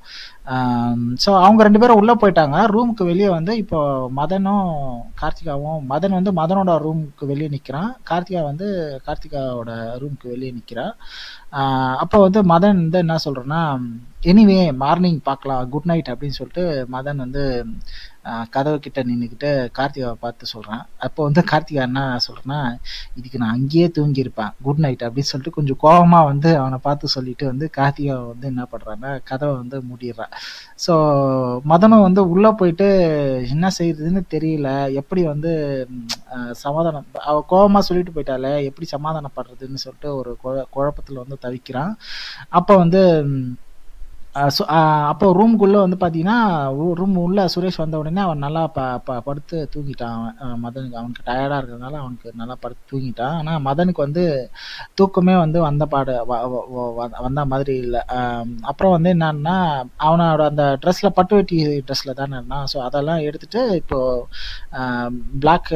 ஸோ அவங்க ரெண்டு பேரும் உள்ள போயிட்டாங்க ரூமுக்கு வெளியே வந்து இப்போ மதனும் கார்த்திகாவும் மதன் வந்து மதனோட ரூமுக்கு வெளியே நிக்கிறான் கார்த்திகா வந்து கார்த்திகாவோட ரூமுக்கு வெளியே நிக்கிறா ஆஹ் அப்போ வந்து மதன் வந்து என்ன சொல்றேன்னா எனிவே மார்னிங் பார்க்கலாம் குட் நைட் அப்படின்னு சொல்லிட்டு மதன் வந்து ஆஹ் கதவு கிட்ட நின்றுக்கிட்டு கார்த்திகாவை பார்த்து சொல்றான் அப்போ வந்து கார்த்திகா என்ன சொல்றேன்னா இதுக்கு நான் அங்கேயே தூங்கி இருப்பேன் குட் நைட் அப்படின்னு சொல்லிட்டு கொஞ்சம் கோவமா வந்து அவனை பார்த்து சொல்லிட்டு வந்து கார்த்திகா வந்து என்ன பண்றான்னா கதவை வந்து மூடிடுறான் ஸோ மதனும் வந்து உள்ள போயிட்டு என்ன செய்யறதுன்னு தெரியல எப்படி வந்து ம், ஆஹ் சமாதானம் அவ கோவமா சொல்லிட்டு போயிட்டாலே எப்படி சமாதானப்படுறதுன்னு சொல்லிட்டு ஒரு குழ- குழப்பத்துல வந்து தவிக்கிறான் அப்போ வந்து ம், ஆஹ் சு- ஆஹ் அப்போ ரூமுக்குள்ள வந்து பாத்தீங்கன்னா ரூம் உள்ள சுரேஷ் வந்த உடனே அவன் நல்லா ப ப- படுத்து தூங்கிட்டான் அவன் ஆஹ் மதனுக்கு அவனுக்கு டயர்டா இருக்கிறதுனால அவனுக்கு நல்லா படுத்து தூங்கிட்டான் ஆனா மதனுக்கு வந்து தூக்கமே வந்து வந்த பாடு வ- வ- வ- வ- வந்த மாதிரி இல்லை அப்புறம் வந்து என்னன்னா அவனோட அந்த ட்ரெஸ்ல பட்டு வெட்டி ட்ரெஸ்ல தானே இருந்தான் ஸோ அதெல்லாம் எடுத்துட்டு இப்போ பிளாக்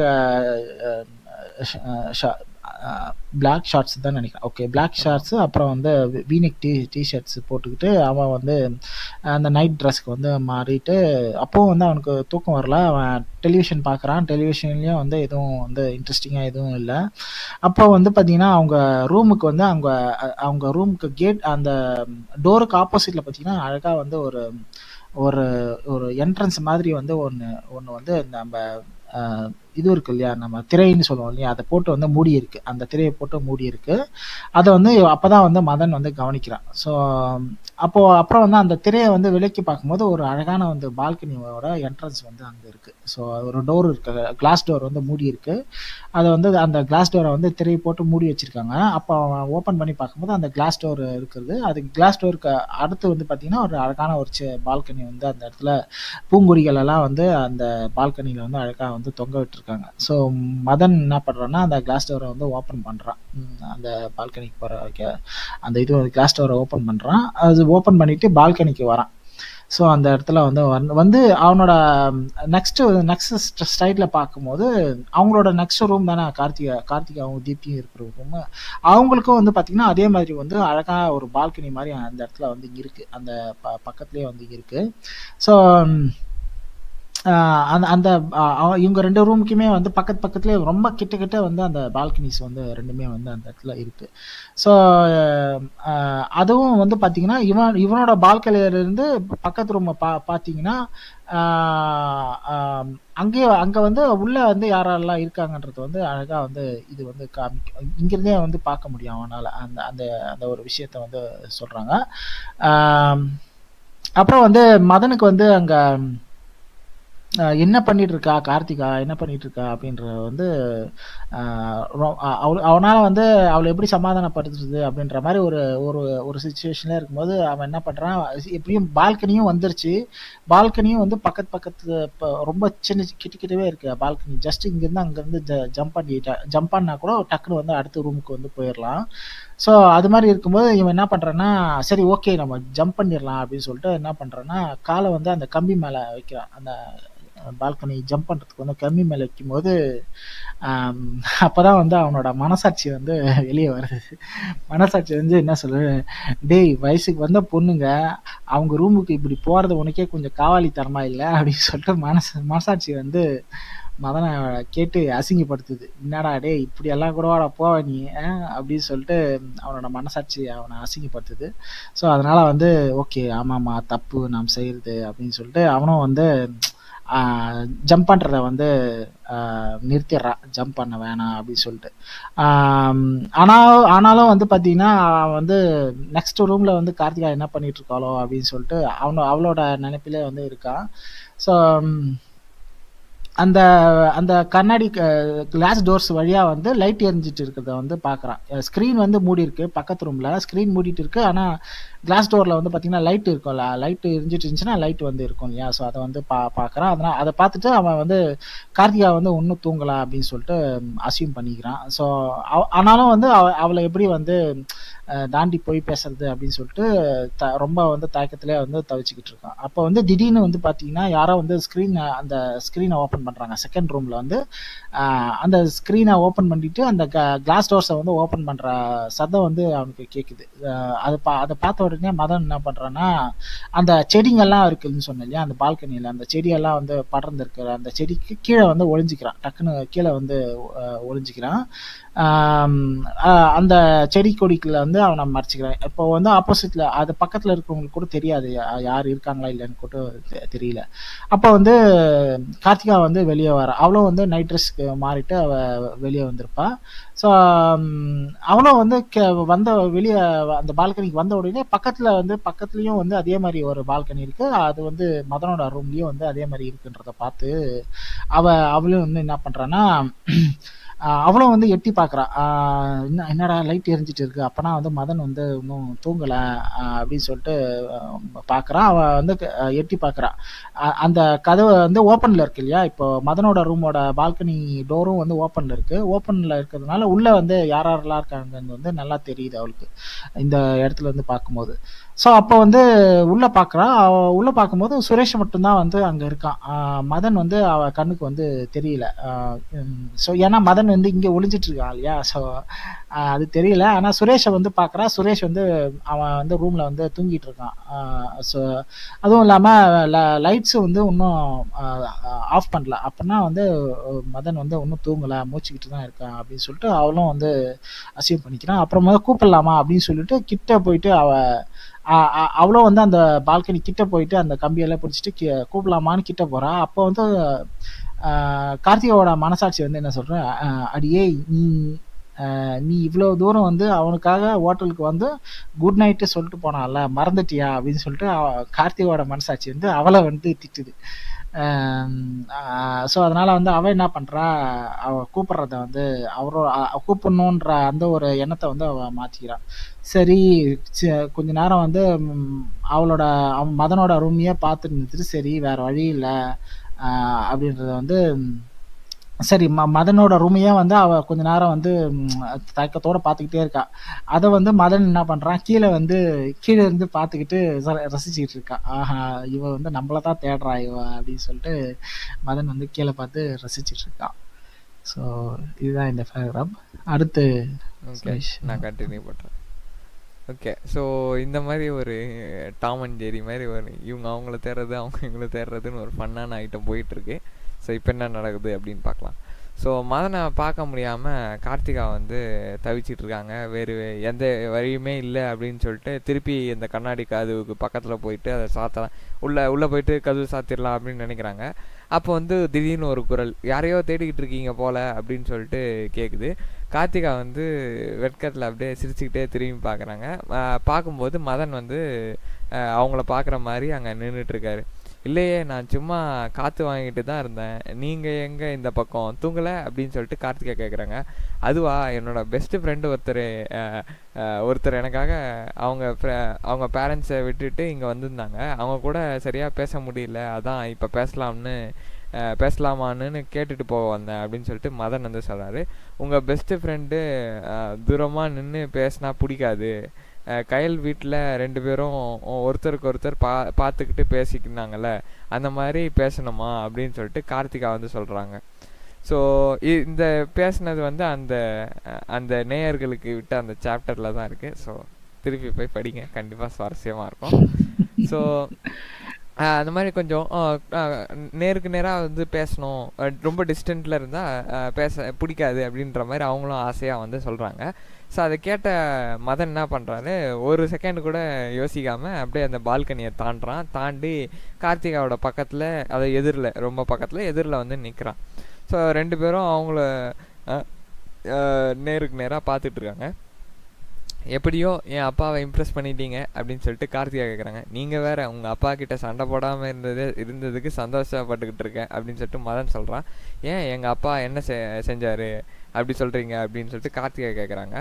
பிளாக் ஷார்ட்ஸ் தான் நினைக்கிறேன் ஓகே பிளாக் ஷார்ட்ஸ் அப்புறம் வந்து வீனெக் டி டிஷர்ட்ஸ் போட்டுக்கிட்டு அவன் வந்து அந்த நைட் ட்ரெஸ்க்கு வந்து மாறிட்டு அப்போவும் வந்து அவனுக்கு தூக்கம் வரல அவன் டெலிவிஷன் பார்க்குறான் டெலிவிஷன்லேயும் வந்து எதுவும் வந்து இன்ட்ரெஸ்டிங்காக எதுவும் இல்லை அப்போ வந்து பார்த்தீங்கன்னா அவங்க ரூமுக்கு வந்து அவங்க அ- அவங்க ரூமுக்கு கேட் அந்த டோருக்கு ஆப்போசிட்டில் பார்த்தீங்கன்னா அழகாக வந்து ஒரு ஒரு ஒரு என்ட்ரன்ஸ் மாதிரி வந்து ஒன்று ஒன்று வந்து நம்ம அஹ், இது இருக்கு இல்லையா நம்ம திரைன்னு சொல்லுவோம் இல்லையா அதை போட்டு வந்து மூடி இருக்கு அந்த திரையை போட்டு மூடி இருக்கு அதை வந்து அப்பதான் வந்து மதன் வந்து கவனிக்கிறான் ஸோ அப்போ அப்புறம் வந்து அந்த திரையை வந்து விலக்கி பார்க்கும்போது ஒரு அழகான வந்து பால்கனியோட என்ட்ரன்ஸ் வந்து அங்க இருக்கு ஸோ ஒரு டோர் இருக்கு கிளாஸ் டோர் வந்து மூடி இருக்கு அதை வந்து அந்த கிளாஸ் டோரை வந்து திரை போட்டு மூடி வச்சிருக்காங்க அப்போ அவன் ஓப்பன் பண்ணி பார்க்கும்போது அந்த கிளாஸ் டோர் இருக்கிறது அது கிளாஸ் டோருக்கு அடுத்து வந்து பார்த்தீங்கன்னா ஒரு அழகான ஒரு பால்கனி வந்து அந்த இடத்துல பூங்கொடிகள் எல்லாம் வந்து அந்த பால்கனியில் வந்து அழகாக வந்து தொங்க விட்டுருக்காங்க ஸோ மதன் என்ன பண்ணுறான்னா அந்த கிளாஸ் டோரை வந்து ஓப்பன் பண்ணுறான் அந்த பால்கனிக்கு போகிற அந்த இது கிளாஸ் டோரை ஓப்பன் பண்ணுறான் அது ஓப்பன் பண்ணிட்டு பால்கனிக்கு வரான் ஸோ அந்த இடத்துல வந்து வந்து அவனோட நெக்ஸ்ட் நெக்ஸ்ட் ஸ்டைலில் பார்க்கும்போது அவங்களோட நெக்ஸ்ட் ரூம் தானே கார்த்திகா கார்த்திகா அவங்க தீப்தியும் இருக்கிற ரூம் அவங்களுக்கும் வந்து பார்த்தீங்கன்னா அதே மாதிரி வந்து அழகாக ஒரு பால்கனி மாதிரி அந்த இடத்துல வந்து இருக்கு அந்த ப பக்கத்துலேயே வந்து இருக்கு ஸோ அந்த அந்த இவங்க ரெண்டு ரூமுக்குமே வந்து பக்கத்து பக்கத்துலேயே ரொம்ப கிட்ட கிட்ட வந்து அந்த பால்கனிஸ் வந்து ரெண்டுமே வந்து அந்த இடத்துல இருக்கு ஸோ அதுவும் வந்து பார்த்தீங்கன்னா இவன் இவனோட பால்கனியிலிருந்து பக்கத்து ரூமை பா பார்த்தீங்கன்னா அங்கேயே அங்கே வந்து உள்ள வந்து யாரெல்லாம் இருக்காங்கன்றது வந்து அழகாக வந்து இது வந்து காமிக்கும் இங்கிருந்தே வந்து பார்க்க முடியும் அவனால் அந்த அந்த அந்த ஒரு விஷயத்த வந்து சொல்கிறாங்க அப்புறம் வந்து மதனுக்கு வந்து அங்கே என்ன பண்ணிட்டு இருக்கா கார்த்திகா என்ன பண்ணிட்டு இருக்கா அப்படின்ற வந்து அவள் அவனால் வந்து அவளை எப்படி சமாதானப்படுத்துறது அப்படின்ற மாதிரி ஒரு ஒரு ஒரு சுச்சுவேஷன்ல இருக்கும்போது அவன் என்ன பண்றான் எப்படியும் பால்கனியும் வந்துருச்சு பால்கனியும் வந்து பக்கத்து பக்கத்து ரொம்ப சின்ன கிட்ட கிட்டவே இருக்கு பால்கனி ஜஸ்ட் இங்கிருந்து அங்கிருந்து ஜம்ப் பண்ணிட்டா ஜம்ப் பண்ணா கூட டக்குன்னு வந்து அடுத்த ரூமுக்கு வந்து போயிடலாம் ஸோ அது மாதிரி இருக்கும்போது இவன் என்ன பண்ணுறான்னா சரி ஓகே நம்ம ஜம்ப் பண்ணிடலாம் அப்படின்னு சொல்லிட்டு என்ன பண்ணுறான்னா காலை வந்து அந்த கம்பி மேலே வைக்கிறான் அந்த பால்கனி ஜம்ப் பண்ணுறதுக்கு வந்து கம்மி மேலே வைக்கும்போது அப்போதான் வந்து அவனோட மனசாட்சி வந்து வெளியே வருது மனசாட்சி வந்து என்ன சொல்லுது டேய் வயசுக்கு வந்த பொண்ணுங்க அவங்க ரூமுக்கு இப்படி போகிறது உனக்கே கொஞ்சம் காவாலித்தனமா இல்லை அப்படின்னு சொல்லிட்டு மனசு மனசாட்சி வந்து மதனை கேட்டு அசிங்கப்படுத்துது என்னடா டே இப்படி எல்லாம் கூடவாடா போவ நீ அப்படின்னு சொல்லிட்டு அவனோட மனசாட்சி அவனை அசிங்கப்படுத்துது ஸோ அதனால வந்து ஓகே ஆமாம்மா தப்பு நாம் செய்யறது அப்படின்னு சொல்லிட்டு அவனும் வந்து ஜம்ப் பண்ணுறத வந்து நிறுத்திடுறான் ஜம்ப் பண்ண வேணாம் அப்படின்னு சொல்லிட்டு ஆனால் ஆனாலும் வந்து பார்த்தீங்கன்னா வந்து நெக்ஸ்ட் ரூமில் வந்து கார்த்திகா என்ன பண்ணிட்டு இருக்காளோ அப்படின்னு சொல்லிட்டு அவனோ அவளோட நினைப்பிலே வந்து இருக்கான் ஸோ அந்த அந்த கண்ணாடி கிளாஸ் டோர்ஸ் வழியா வந்து லைட் எரிஞ்சிட்டு இருக்கிறத வந்து பாக்குறான் ஸ்கிரீன் வந்து மூடி இருக்கு பக்கத்து ரூம்ல ஸ்கிரீன் மூடிட்டு இருக்கு ஆனா கிளாஸ் டோர்ல வந்து பாத்தீங்கன்னா லைட் இருக்கும்ல லைட் எரிஞ்சிட்டு இருந்துச்சுன்னா லைட் வந்து இருக்கும் இல்லையா ஸோ அதை வந்து பா பாக்குறான் அதனால அதை பார்த்துட்டு அவன் வந்து கார்த்திகா வந்து ஒன்றும் தூங்கலாம் அப்படின்னு சொல்லிட்டு அசியூம் பண்ணிக்கிறான் ஸோ ஆனாலும் வந்து அவ அவளை எப்படி வந்து தாண்டி போய் பேசுறது அப்படின்னு சொல்லிட்டு த ரொம்ப வந்து தயக்கத்திலே வந்து தவிச்சுக்கிட்டு இருக்கான் அப்போ வந்து திடீர்னு வந்து பார்த்தீங்கன்னா யாரோ வந்து ஸ்க்ரீன் அந்த ஸ்க்ரீனை ஓப்பன் பண்ணுறாங்க செகண்ட் ரூமில் வந்து அந்த ஸ்க்ரீனை ஓப்பன் பண்ணிட்டு அந்த கிளாஸ் டோர்ஸை வந்து ஓப்பன் பண்ணுற சத்தம் வந்து அவனுக்கு கேட்குது அதை பா அதை பார்த்த உடனே மதன் என்ன பண்ணுறான்னா அந்த செடிங்கெல்லாம் இருக்குதுன்னு சொன்னேன் இல்லையா அந்த பால்கனியில் அந்த செடியெல்லாம் வந்து படர்ந்து இருக்கிற அந்த செடிக்கு கீழே வந்து ஒளிஞ்சிக்கிறான் டக்குன்னு கீழே வந்து ஒளிஞ்சிக்கிறான் அந்த செடி கொடிக்குள்ள வந்து அவனை மறைச்சிக்கிறான் இப்போ வந்து ஆப்போசிட்ல அது பக்கத்துல இருக்கிறவங்களுக்கு கூட தெரியாது யார் இருக்காங்களா இல்லைன்னு கூட தெரியல அப்போ வந்து கார்த்திகா வந்து வெளியே வர அவளும் வந்து நைட் ட்ரெஸ்க்கு மாறிட்டு அவ வெளியே வந்திருப்பா ஸோ அவனும் வந்து வந்த வெளியே அந்த பால்கனிக்கு வந்த உடனே பக்கத்துல வந்து பக்கத்துலயும் வந்து அதே மாதிரி ஒரு பால்கனி இருக்கு அது வந்து மதனோட ரூம்லயும் வந்து அதே மாதிரி இருக்குன்றத பார்த்து அவ அவளும் வந்து என்ன பண்றான்னா அவளும் வந்து எட்டி பார்க்குறா என்ன என்னடா லைட் எரிஞ்சிட்டு இருக்கு அப்பனா வந்து மதன் வந்து இன்னும் தூங்கல அப்படின்னு சொல்லிட்டு பார்க்குறான் அவன் வந்து எட்டி பார்க்குறா அந்த கதவு வந்து ஓப்பனில் இருக்கு இல்லையா இப்போ மதனோட ரூமோட பால்கனி டோரும் வந்து ஓப்பனில் இருக்கு ஓப்பனில் இருக்கிறதுனால உள்ள வந்து யார் யாரெல்லாம் இருக்காங்கன்னு வந்து நல்லா தெரியுது அவளுக்கு இந்த இடத்துல வந்து பார்க்கும்போது ஸோ அப்போ வந்து உள்ள பார்க்குறா அவ உள்ள பார்க்கும்போது சுரேஷ் மட்டும்தான் வந்து அங்கே இருக்கான் மதன் வந்து அவ கண்ணுக்கு வந்து தெரியல ஸோ ஏன்னா மதன் வந்து இங்கே ஒளிஞ்சிட்டு இருக்கான் இல்லையா ஸோ அது தெரியல ஆனால் சுரேஷை வந்து பார்க்குறா சுரேஷ் வந்து அவன் வந்து ரூமில் வந்து தூங்கிட்டு இருக்கான் ஸோ அதுவும் இல்லாமல் லைட்ஸு வந்து இன்னும் ஆஃப் பண்ணல அப்படின்னா வந்து மதன் வந்து ஒன்றும் தூங்கலை மூச்சுக்கிட்டு தான் இருக்கான் அப்படின்னு சொல்லிட்டு அவளும் வந்து அசீவ் பண்ணிக்கிறான் அப்புறமா கூப்பிடலாமா அப்படின்னு சொல்லிட்டு கிட்ட போயிட்டு அவ அவளும் வந்து அந்த பால்கனி கிட்ட போயிட்டு அந்த கம்பியெல்லாம் பிடிச்சிட்டு கூப்பிடலாமான்னு கிட்ட போறா அப்போ வந்து கார்த்திகாவோட மனசாட்சி வந்து என்ன சொல்ற அடியே நீ நீ இவ்வளோ தூரம் வந்து அவனுக்காக ஹோட்டலுக்கு வந்து குட் நைட்டு சொல்லிட்டு போனால மறந்துட்டியா அப்படின்னு சொல்லிட்டு கார்த்திகாவோட மனசாட்சி வந்து அவளை வந்து திட்டுது ஸோ அதனால வந்து அவ என்ன பண்றா அவ கூப்பிடுறத வந்து அவரோ அ- கூப்பிடணுன்ற அந்த ஒரு எண்ணத்தை வந்து அவ மாத்திக்கிறா சரி ச- கொஞ்ச நேரம் வந்து ம், அவளோட அவன் மதனோட ரூமையே பார்த்துட்டு இருந்துட்டு சரி வேற வழி இல்லை அப்படின்றத வந்து ம், சரி ம மதனோட ரூமையே வந்து அவ கொஞ்ச நேரம் வந்து ம், தயக்கத்தோட பார்த்துக்கிட்டே இருக்கா அதை வந்து மதன் என்ன பண்றான் கீழே வந்து கீழே இருந்து பார்த்துக்கிட்டு ச- ரசிச்சுக்கிட்டு இருக்கா ஆஹா இவ வந்து நம்மள தான் தேடுறா இவ அப்படின்னு சொல்லிட்டு மதன் வந்து கீழே பார்த்து ரசிச்சுட்டு இருக்கான் ஸோ இதுதான் இந்த பேராகிராஃப் அடுத்து ஓகே சுரேஷ் நான் கண்டினியூ பண்ணுறேன் ஓகே ஸோ இந்த மாதிரி ஒரு டாம் அண்ட் ஜெரி மாதிரி ஒரு இவங்க அவங்கள தேடுறது அவங்க இவங்கள தேடுறதுன்னு ஒரு ஃபன்னான ஐட்டம் போயிட்டுருக்கு ஸோ இப்போ என்ன நடக்குது அப்படின்னு பார்க்கலாம் ஸோ மதனை பார்க்க முடியாமல் கார்த்திகா வந்து தவிச்சிட்டு இருக்காங்க வேறு எந்த வழியுமே இல்லை அப்படின்னு சொல்லிட்டு திருப்பி இந்த கண்ணாடி கதவுக்கு பக்கத்தில் போயிட்டு அதை சாத்தலாம் உள்ளே உள்ளே போயிட்டு கதவு சாத்திடலாம் அப்படின்னு நினைக்கிறாங்க அப்போ வந்து திடீர்னு ஒரு குரல் யாரையோ தேடிக்கிட்டு இருக்கீங்க போல அப்படின்னு சொல்லிட்டு கேட்குது கார்த்திகா வந்து வெட்கத்தில் அப்படியே சிரிச்சுக்கிட்டே திரும்பி பார்க்குறாங்க பார்க்கும்போது மதன் வந்து அஹ், அவங்கள பார்க்குற மாதிரி அங்கே நின்றுட்டு இருக்காரு இல்லையே நான் சும்மா காற்று வாங்கிட்டு தான் இருந்தேன் நீங்கள் எங்கே இந்த பக்கம் தூங்கலை அப்படின்னு சொல்லிட்டு கார்த்திகா கேட்குறாங்க அதுவா என்னோட பெஸ்ட் ஃப்ரெண்டு ஒருத்தர் அஹ், அஹ், ஒருத்தர் எனக்காக அவங்க fri- அவங்க பேரண்ட்ஸை விட்டுட்டு இங்கே வந்திருந்தாங்க அவங்க கூட சரியாக பேச முடியல அதான் இப்போ பேசலாம்னு அஹ், பேசலாமான்னு கேட்டுட்டு போக வந்தேன் அப்படின்னு சொல்லிட்டு மதன் வந்து சொல்கிறாரு உங்கள் பெஸ்ட்டு ஃப்ரெண்டு தூரமாக நின்று பேசினா பிடிக்காது அஹ், கயல் வீட்டில் ரெண்டு பேரும் ஒ- ஒருத்தருக்கு ஒருத்தர் பா பார்த்துக்கிட்டு பேசிக்கினாங்கல்ல அந்த மாதிரி பேசணுமா அப்படின்னு சொல்லிட்டு கார்த்திகா வந்து சொல்கிறாங்க ஸோ இந்த பேசுனது வந்து அந்த அஹ், அந்த நேயர்களுக்கு விட்ட அந்த சாப்டரில் தான் இருக்குது ஸோ திருப்பி போய் படிங்க கண்டிப்பாக சுவாரஸ்யமாக இருக்கும் ஸோ அந்த மாதிரி கொஞ்சம் அஹ், அஹ், நேருக்கு நேராக வந்து பேசணும் அஹ், ரொம்ப டிஸ்டன்ட்டில் இருந்தால் பேச பிடிக்காது அப்படின்ற மாதிரி அவங்களும் ஆசையாக வந்து சொல்கிறாங்க ஸோ அதை கேட்ட மதன் என்ன பண்ணுறாரு ஒரு செகண்ட் கூட யோசிக்காமல் அப்படியே அந்த பால்கனியை தாண்டுறான் தாண்டி கார்த்திகாவோட பக்கத்தில் அதை எதிரில் ரொம்ப பக்கத்தில் எதிரில் வந்து நிற்கிறான் ஸோ ரெண்டு பேரும் அவங்கள அஹ், அஹ், நேருக்கு நேராக பார்த்துட்டு இருக்காங்க எப்படியோ என் அப்பாவை இம்ப்ரெஸ் பண்ணிட்டீங்க அப்படின்னு சொல்லிட்டு கார்த்திகா கேட்குறாங்க நீங்கள் வேற உங்கள் அப்பா கிட்ட சண்டை போடாமல் இருந்தது இருந்ததுக்கு சந்தோஷப்பட்டுக்கிட்டு இருக்கேன் அப்படின்னு சொல்லிட்டு மதன் சொல்கிறான் ஏன் எங்கள் அப்பா என்ன செ செஞ்சார் அப்படி சொல்கிறீங்க அப்படின்னு சொல்லிட்டு கார்த்திகா கேட்குறாங்க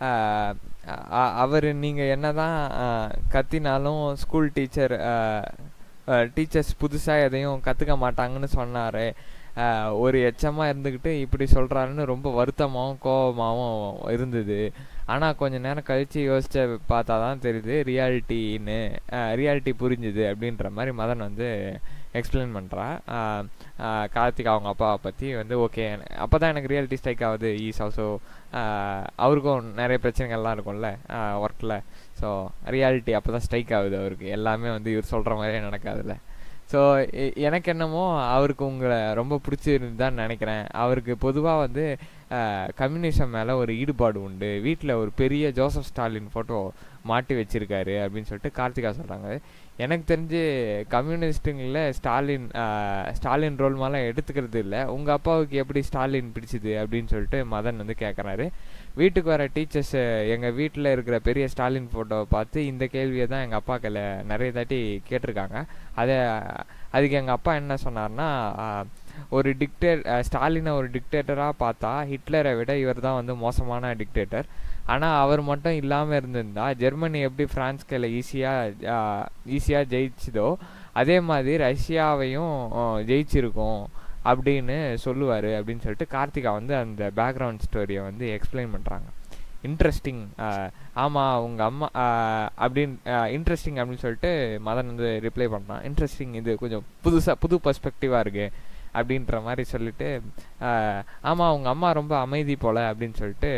அவர் நீங்கள் என்ன தான் கத்தினாலும் ஸ்கூல் டீச்சர் டீச்சர்ஸ் புதுசாக எதையும் கற்றுக்க மாட்டாங்கன்னு சொன்னார் ஒரு எச்சமாக இருந்துக்கிட்டு இப்படி சொல்கிறாருன்னு ரொம்ப வருத்தமாகவும் கோபமாகவும் இருந்தது ஆனால் கொஞ்ச நேரம் கழித்து யோசிச்சு பார்த்தா தான் தெரியுது ரியாலிட்டின்னு ரியாலிட்டி புரிஞ்சுது அப்படின்ற மாதிரி மதன் வந்து எக்ஸ்பிளைன் பண்ணுறா கார்த்திக் அவங்க அப்பாவை பற்றி வந்து ஓகே அப்போ தான் எனக்கு ரியாலிட்டி ஸ்ட்ரைக் ஆகுது ஈஸ் ஆல்சோ அவருக்கும் நிறைய பிரச்சனைகள்லாம் இருக்கும்ல ஒர்க்கில் ஸோ ரியாலிட்டி அப்போ தான் ஸ்ட்ரைக் ஆகுது அவருக்கு எல்லாமே வந்து இவர் சொல்கிற மாதிரியே நடக்காதுல்ல ஸோ எனக்கு என்னமோ அவருக்கு உங்களை ரொம்ப பிடிச்சிருந்து தான் நினைக்கிறேன் அவருக்கு பொதுவாக வந்து கம்யூனிசம் மேலே ஒரு ஈடுபாடு உண்டு வீட்டில் ஒரு பெரிய ஜோசப் ஸ்டாலின் ஃபோட்டோ மாட்டி வச்சிருக்காரு அப்படின்னு சொல்லிட்டு கார்த்திகா சொல்கிறாங்க எனக்கு தெரிஞ்சு கம்யூனிஸ்ட்டுங்களில் ஸ்டாலின் ஸ்டாலின் ரோல் மாதிரிலாம் எடுத்துக்கிறது இல்லை உங்கள் அப்பாவுக்கு எப்படி ஸ்டாலின் பிடிச்சிது அப்படின்னு சொல்லிட்டு மதன் வந்து கேட்குறாரு வீட்டுக்கு வர டீச்சர்ஸ் எங்கள் வீட்டில் இருக்கிற பெரிய ஸ்டாலின் ஃபோட்டோவை பார்த்து இந்த கேள்வியை தான் எங்கள் அப்பாக்களை நிறைய தாட்டி கேட்டிருக்காங்க அதை அதுக்கு எங்கள் அப்பா என்ன சொன்னார்னா ஒரு டிக்டேட் ஸ்டாலினை ஒரு டிக்டேட்டராக பார்த்தா ஹிட்லரை விட இவர் தான் வந்து மோசமான டிக்டேட்டர் ஆனால் அவர் மட்டும் இல்லாமல் இருந்திருந்தா ஜெர்மனி எப்படி ஃப்ரான்ஸ் கையில் ஈஸியாக ஈஸியாக ஜெயிச்சுதோ அதே மாதிரி ரஷ்யாவையும் ஜெயிச்சிருக்கும் அப்படின்னு சொல்லுவார் அப்படின்னு சொல்லிட்டு கார்த்திகா வந்து அந்த பேக்ரவுண்ட் ஸ்டோரியை வந்து எக்ஸ்பிளைன் பண்ணுறாங்க இன்ட்ரெஸ்டிங் ஆமாம் உங்கள் அம்மா அப்படின்னு இன்ட்ரெஸ்டிங் அப்படின்னு சொல்லிட்டு மதன் வந்து ரிப்ளை பண்ணுறான் இன்ட்ரெஸ்டிங் இது கொஞ்சம் புதுசாக புது பர்ஸ்பெக்டிவாக இருக்குது அப்படின்ற மாதிரி சொல்லிட்டு ஆமாம் உங்கள் அம்மா ரொம்ப அமைதி போல் அப்படின்னு சொல்லிட்டு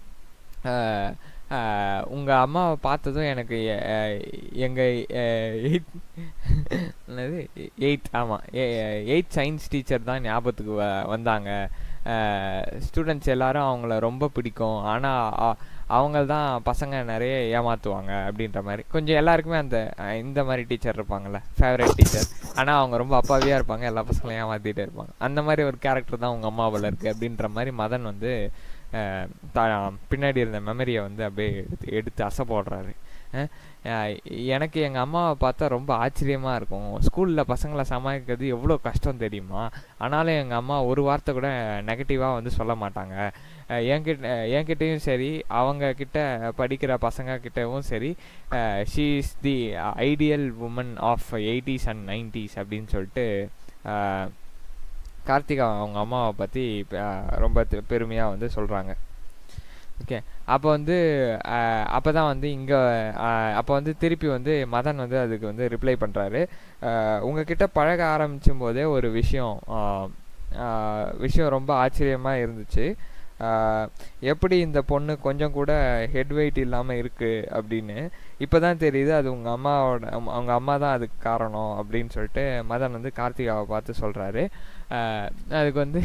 உங்கள் அம்மாவை பார்த்ததும் எனக்கு எங்கள் எயிட் என்னது எயித் ஆமாம் எயித் சயின்ஸ் டீச்சர் தான் ஞாபகத்துக்கு வ வந்தாங்க ஸ்டூடெண்ட்ஸ் எல்லாரும் அவங்கள ரொம்ப பிடிக்கும் ஆனால் அவங்க தான் பசங்க நிறைய ஏமாற்றுவாங்க அப்படின்ற மாதிரி கொஞ்சம் எல்லாருக்குமே அந்த இந்த மாதிரி டீச்சர் இருப்பாங்கள்ல ஃபேவரட் டீச்சர் ஆனால் அவங்க ரொம்ப அப்பாவியாக இருப்பாங்க எல்லா பசங்களையும் ஏமாற்றிட்டே இருப்பாங்க அந்த மாதிரி ஒரு கேரக்டர் தான் உங்கள் அம்மாவில் இருக்குது அப்படின்ற மாதிரி மதன் வந்து பின்னாடி இருந்த மெமரியை வந்து அப்படியே எடுத்து எடுத்து அசை போடுறாரு அஹ் அஹ் எனக்கு எங்கள் அம்மாவை பார்த்தா ரொம்ப ஆச்சரியமாக இருக்கும் ஸ்கூலில் பசங்களை சமாளிக்கிறது எவ்வளோ கஷ்டம் தெரியுமா ஆனாலும் எங்கள் அம்மா ஒரு வார்த்தை கூட நெகட்டிவாக வந்து சொல்ல மாட்டாங்க அஹ் என்கிட்ட என்கிட்டயும் சரி அவங்க கிட்ட படிக்கிற பசங்க கிட்டவும் சரி she is the ideal woman of eighties and nineties அப்படின்னு சொல்லிட்டு அஹ் கார்த்திகா அவங்க அம்மாவை பற்றி ரொம்ப பெருமையாக வந்து சொல்கிறாங்க ஓகே அப்போ வந்து அப்போ தான் வந்து இங்கே அப்போ வந்து திருப்பி வந்து மதன் வந்து அதுக்கு வந்து ரிப்ளை பண்ணுறாரு உங்ககிட்ட பழக ஆரம்பிச்சும் போதே ஒரு விஷயம் ஆஹ், ஆஹ், விஷயம் ரொம்ப ஆச்சரியமாக இருந்துச்சு ஆஹ், எப்படி இந்த பொண்ணு கொஞ்சம் கூட ஹெட் வெயிட் இல்லாமல் இருக்குது அப்படின்னு இப்போ தான் தெரியுது அது உங்கள் அம்மாவோட அம்- அவங்க அம்மா தான் அதுக்கு காரணம் அப்படின்னு சொல்லிட்டு மதன் வந்து கார்த்திகாவை பார்த்து சொல்கிறாரு அதுக்கு வந்து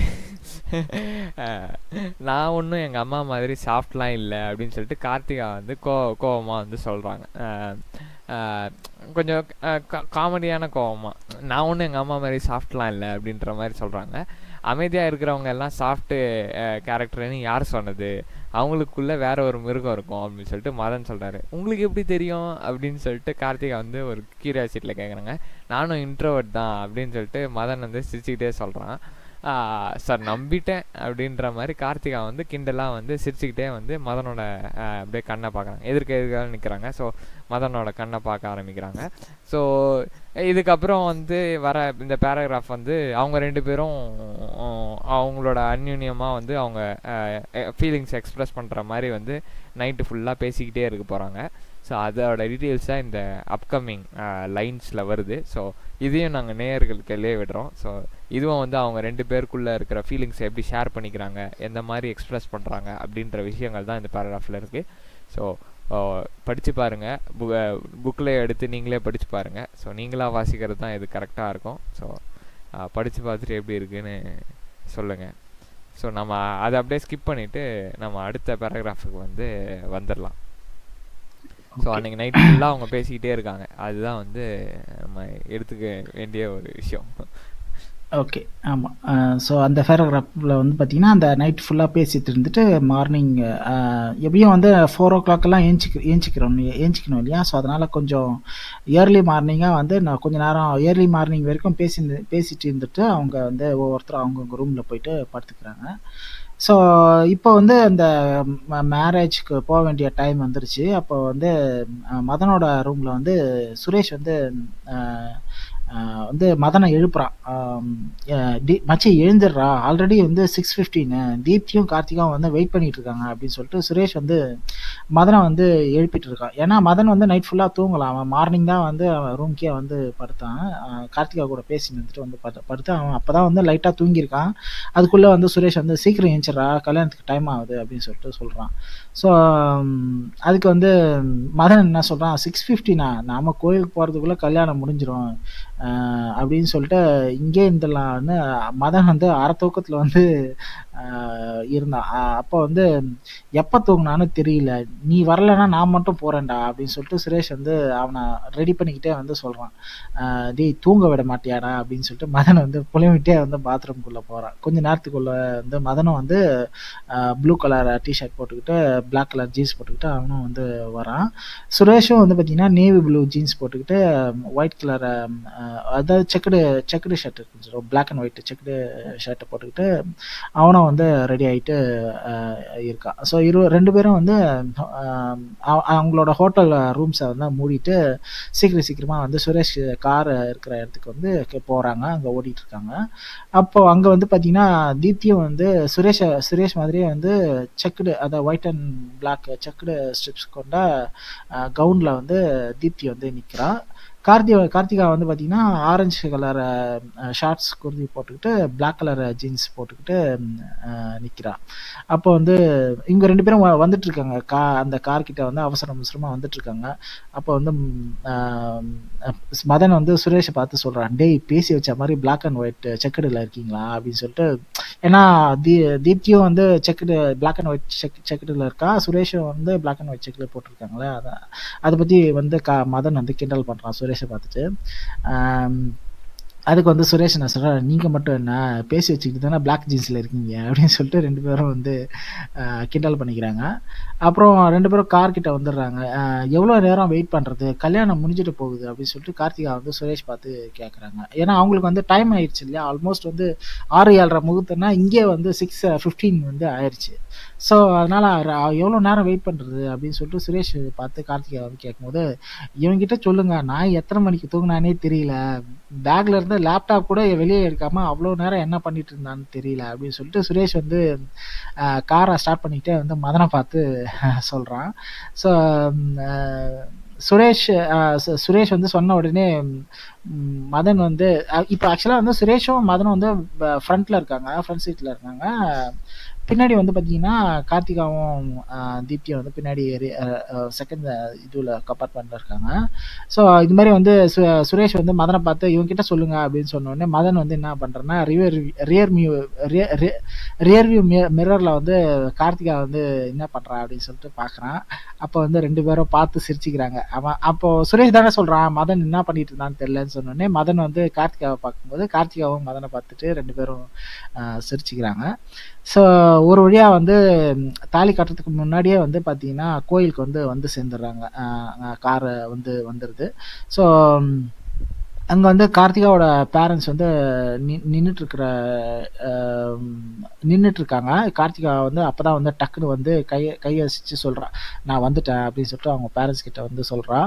ஆஹ், நான் ஒன்றும் எங்கள் அம்மா மாதிரி சாஃப்ட்லாம் இல்லை அப்படின்னு சொல்லிட்டு கார்த்திகா வந்து கோ கோவமாக வந்து சொல்கிறாங்க கொஞ்சம் காமெடியான கோவமா நான் ஒன்றும் எங்கள் அம்மா மாதிரி சாஃப்ட்லாம் இல்லை அப்படின்ற மாதிரி சொல்கிறாங்க அமைதியாக இருக்கிறவங்க எல்லாம் சாஃப்ட்டு கேரக்டர்னு யார் சொன்னது அவங்களுக்குள்ள வேற ஒரு மிருகம் இருக்கும் அப்படின்னு சொல்லிட்டு மதன் சொல்கிறாரு உங்களுக்கு எப்படி தெரியும் அப்படின்னு சொல்லிட்டு கார்த்திகா வந்து ஒரு கியூரியாசிட்டியில் கேட்குறாங்க நானும் இன்ட்ரோவர்ட் தான் அப்படின்னு சொல்லிட்டு மதன் வந்து சிரிச்சுக்கிட்டே சொல்கிறான் சார் நம்பிட்டேன் அப்படின்ற மாதிரி கார்த்திகா வந்து கிண்டலாக வந்து சிரிச்சுக்கிட்டே வந்து மதனோட ஆஹ், அப்படியே கண்ணை பார்க்குறாங்க எதிர்க்க எதிர்க்க நிற்கிறாங்க ஸோ மதனோட கண்ணை பார்க்க ஆரம்பிக்கிறாங்க ஸோ இதுக்கப்புறம் வந்து வர இந்த பேராகிராஃப் வந்து அவங்க ரெண்டு பேரும் உம், அவங்களோட அந்யூன்யமாக வந்து அவங்க ஃபீலிங்ஸ் எக்ஸ்ப்ரெஸ் பண்ணுற மாதிரி வந்து நைட்டு ஃபுல்லாக பேசிக்கிட்டே இருக்க போகிறாங்க ஸோ அதோட டீட்டெயில்ஸ் தான் இந்த அப்கமிங் லைன்ஸில் வருது ஸோ இதையும் நாங்கள் நேயர்களுக்கு வெளியே விடுறோம் ஸோ இதுவும் வந்து அவங்க ரெண்டு பேருக்குள்ளே இருக்கிற ஃபீலிங்ஸை எப்படி ஷேர் பண்ணிக்கிறாங்க எந்த மாதிரி எக்ஸ்ப்ரெஸ் பண்ணுறாங்க அப்படின்ற விஷயங்கள் தான் இந்த பேராகிராஃபில் இருக்குது ஸோ படித்து பாருங்கள் பு புக்கில் எடுத்து நீங்களே படித்து பாருங்கள் ஸோ நீங்களாக வாசிக்கிறது தான் இது கரெக்டாக இருக்கும் ஸோ படித்து பார்த்துட்டு எப்படி இருக்குன்னு சொல்லுங்கள் ஸோ நம்ம அதை அப்படியே ஸ்கிப் பண்ணிவிட்டு நம்ம அடுத்த பேராகிராஃபுக்கு வந்து வந்துடலாம் ஸோ அன்னைக்கு நைட் ஃபுல்லாக அவங்க பேசிக்கிட்டே இருக்காங்க அதுதான் வந்து நம்ம எடுத்துக்க வேண்டிய ஒரு விஷயம் ஓகே ஆமாம் ஸோ அந்த பேராகிராஃபில் வந்து பார்த்தீங்கன்னா அந்த நைட் ஃபுல்லாக பேசிட்டு இருந்துட்டு மார்னிங் எப்படியும் வந்து ஃபோர் ஓ கிளாக்கெல்லாம் ஏஞ்சிக்க ஏஞ்சிக்கிறோம் ஏஞ்சிக்கணும் இல்லையா ஸோ அதனால் கொஞ்சம் இயர்லி மார்னிங்காக வந்து நான் கொஞ்ச நேரம் இயர்லி மார்னிங் வரைக்கும் பேசி பேசிட்டு இருந்துட்டு அவங்க வந்து ஒவ்வொருத்தரும் அவங்கவுங்க ரூமில் போயிட்டு படுத்துக்கிறாங்க ஸோ இப்போ வந்து அந்த மேரேஜ்க்கு போக வேண்டிய டைம் வந்துருச்சு அப்போ வந்து அஹ், மதனோட ரூமில் வந்து சுரேஷ் வந்து அஹ், அஹ், வந்து மதனை எழுப்புறான் ஆம், அஹ், டி மச்சி எழுந்துடுறா ஆல்ரெடி வந்து சிக்ஸ் ஃபிஃப்டின்னு தீப்தியும் கார்த்திகாவும் வந்து வெயிட் பண்ணிட்டு இருக்காங்க அப்படின்னு சொல்லிட்டு சுரேஷ் வந்து மதனை வந்து எழுப்பிட்டு இருக்கான் ஏன்னா மதன் வந்து நைட் ஃபுல்லாக தூங்கலாம் அவன் மார்னிங் தான் வந்து அவன் ரூம்க்கே வந்து படுத்தான் அஹ், கார்த்திகா கூட பேசி நிறுத்திட்டு வந்து படுத்து படுத்து அவன் அப்போ தான் வந்து லைட்டாக தூங்கியிருக்கான் அதுக்குள்ளே வந்து சுரேஷ் வந்து சீக்கிரம் ஏஞ்சிடறா கல்யாணத்துக்கு டைம் ஆகுது அப்படின்னு சொல்லிட்டு சொல்கிறான் ஸோ அதுக்கு வந்து மதன் என்ன சொல்கிறான் சிக்ஸ் ஃபிஃப்டினா நாம கோயிலுக்கு போகிறதுக்குள்ளே கல்யாணம் முடிஞ்சிரும் ஆஹ் அப்படின்னு சொல்லிட்டு இங்கே இருந்துடலாம்னு மதன் வந்து அரை தூக்கத்தில் வந்து ஆஹ் இருந்தான் ஆஹ் அப்போ வந்து எப்போ தூங்கினான்னு தெரியல நீ வரலைன்னா நான் மட்டும் போகிறேன்டா அப்படின்னு சொல்லிட்டு சுரேஷ் வந்து அவனை ரெடி பண்ணிக்கிட்டே வந்து சொல்கிறான் டேய் தூங்க விட மாட்டியாடா அப்படின்னு சொல்லிட்டு மதன் வந்து புலம்பிட்டே வந்து பாத்ரூம்குள்ளே போகிறான் கொஞ்ச நேரத்துக்குள்ள வந்து மதனும் வந்து ப்ளூ கலர் டிஷர்ட் போட்டுக்கிட்டு பிளாக் கலர் ஜீன்ஸ் போட்டுக்கிட்டு அவனும் வந்து வரான் சுரேஷும் வந்து பார்த்தீங்கன்னா நேவி ப்ளூ ஜீன்ஸ் போட்டுக்கிட்டு ஒயிட் கலர் அதாவது செக்குடு செக்குடு ஷர்ட் இருக்கு பிளாக் அண்ட் ஒயிட் செக்குடு ஷர்ட்டை போட்டுக்கிட்டு அவனும் வந்து ரெடி ஆகிட்டு இருக்கான் ஸோ இரு ரெண்டு பேரும் வந்து அஹ், அவ- அவங்களோட ஹோட்டல் ரூம்ஸை வந்து மூடிட்டு சீக்கிரம் சீக்கிரமாக வந்து சுரேஷ் கார் இருக்கிற இடத்துக்கு வந்து போகிறாங்க அங்கே ஓடிட்டு இருக்காங்க அப்போ அங்கே வந்து பார்த்தீங்கன்னா தீப்தியும் வந்து சுரேஷ சுரேஷ் மாதிரியே வந்து செக்குடு அதாவது white and black checked stripes கொண்ட கவுனில் வந்து தீப்தி வந்து நிற்கிறா கார்த்தி கார்த்திகா வந்து பார்த்தீங்கன்னா ஆரஞ்சு கலர் ஷார்ட்ஸ் குர்தி போட்டுக்கிட்டு பிளாக் கலர் ஜீன்ஸ் போட்டுக்கிட்டு நிற்கிறா அப்போ வந்து இவங்க ரெண்டு பேரும் வ- வந்துட்டு இருக்காங்க கா அந்த கார் கிட்ட வந்து அவசர அவசரமாக வந்துட்டு இருக்காங்க அப்போ வந்து ம், ஆஹ், மதன் வந்து சுரேஷை பார்த்து சொல்கிறான் டேய் பேசி வச்ச மாதிரி பிளாக் அண்ட் ஒயிட் செக்கடில் இருக்கீங்களா அப்படின்னு சொல்லிட்டு ஏன்னா தீ தீப்தியும் வந்து checked black and white check செக்குடில் இருக்கா சுரேஷும் வந்து பிளாக் அண்ட் ஒயிட் செக்கில் போட்டிருக்காங்களே அதை அதை பற்றி வந்து கா மதன் வந்து கிண்டல் பண்ணுறான் சுரேஷை பார்த்துட்டு ஆம், அதுக்கு வந்து சுரேஷ் நான் சொல்கிறேன் நீங்கள் மட்டும் என்ன பேசி வச்சுக்கிட்டு தானே பிளாக் ஜீன்ஸில் இருக்கீங்க அப்படின்னு சொல்லிட்டு ரெண்டு பேரும் வந்து அஹ், கிண்டல் பண்ணிக்கிறாங்க அப்புறம் ரெண்டு பேரும் கார் கிட்ட வந்துடுறாங்க எவ்வளோ நேரம் வெயிட் பண்ணுறது கல்யாணம் முடிஞ்சிட்டு போகுது அப்படின்னு சொல்லிட்டு கார்த்திகா வந்து சுரேஷ் பார்த்து கேட்குறாங்க ஏன்னா அவங்களுக்கு வந்து டைம் ஆயிடுச்சு இல்லையா ஆல்மோஸ்ட் வந்து ஆறு ஏழரை முகூர்த்தம்னா இங்கே வந்து சிக்ஸ் ஃபிஃப்டீன் வந்து ஆயிடுச்சு ஸோ அதனால் எவ்வளோ நேரம் வெயிட் பண்ணுறது அப்படின்னு சொல்லிட்டு சுரேஷ் பார்த்து கார்த்திகா வந்து கேட்கும்போது இவங்கிட்ட சொல்லுங்க நான் எத்தனை மணிக்கு தூங்கினானே தெரியல பேக்ல இருந்து லேப்டாப் கூட வெளியே எடுக்காம அவ்வளோ நேரம் என்ன பண்ணிட்டு இருந்தான்னு தெரியல அப்படின்னு சொல்லிட்டு சுரேஷ் வந்து காரை ஸ்டார்ட் பண்ணிக்கிட்டே வந்து மதனை பார்த்து சொல்றான் ஸோ சுரேஷ் அஹ், சு- சுரேஷ் வந்து சொன்ன உடனே ம், மதன் வந்து அஹ், இப்போ ஆக்சுவலாக வந்து சுரேஷும் மதனும் வந்து ஃப்ரண்ட்ல இருக்காங்க ஃப்ரண்ட் சீட்ல இருக்காங்க பின்னாடி வந்து பார்த்தீங்கன்னா கார்த்திகாவும் அஹ், தீப்தியும் வந்து பின்னாடி செகண்ட் இதுல கம்பார்ட்மெண்ட்ல இருக்காங்க ஸோ இது மாதிரி வந்து சு- சுரேஷ் வந்து மதனை பார்த்து இவங்க கிட்ட சொல்லுங்க அப்படின்னு சொன்ன உடனே மதன் வந்து என்ன பண்றேன்னா ரியர் ரியர் மியூ ரியர் வியூ மிரர்ல வந்து கார்த்திகா வந்து என்ன பண்றா அப்படின்னு சொல்லிட்டு பாக்குறான் அப்போ வந்து ரெண்டு பேரும் பார்த்து சிரிச்சுக்கிறாங்க அவன் அப்போ சுரேஷ் தானே சொல்றான் மதன் என்ன பண்ணிட்டு இருந்தான்னு தெரியலன்னு சொன்ன உடனே மதன் வந்து கார்த்திகாவை பார்க்கும்போது கார்த்திகாவும் மதனை பார்த்துட்டு ரெண்டு பேரும் ஆஹ், சிரிச்சுக்கிறாங்க ஸோ ஒரு வழியா வந்து ம், தாலி கட்டுறதுக்கு முன்னாடியே வந்து பாத்தீங்கன்னா கோயிலுக்கு வந்து வந்து சேர்ந்துடுறாங்க காரை வந்து வந்துடுது ஸோ அங்கே வந்து கார்த்திகாவோட பேரண்ட்ஸ் வந்து நின்றுட்டு இருக்கிற நின்றுட்டு இருக்காங்க கார்த்திகா வந்து அப்பதான் வந்து டக்குன்னு வந்து கையை கையசிச்சு சொல்றா நான் வந்துட்டேன் அப்படின்னு சொல்லிட்டு அவங்க பேரண்ட்ஸ் கிட்ட வந்து சொல்றா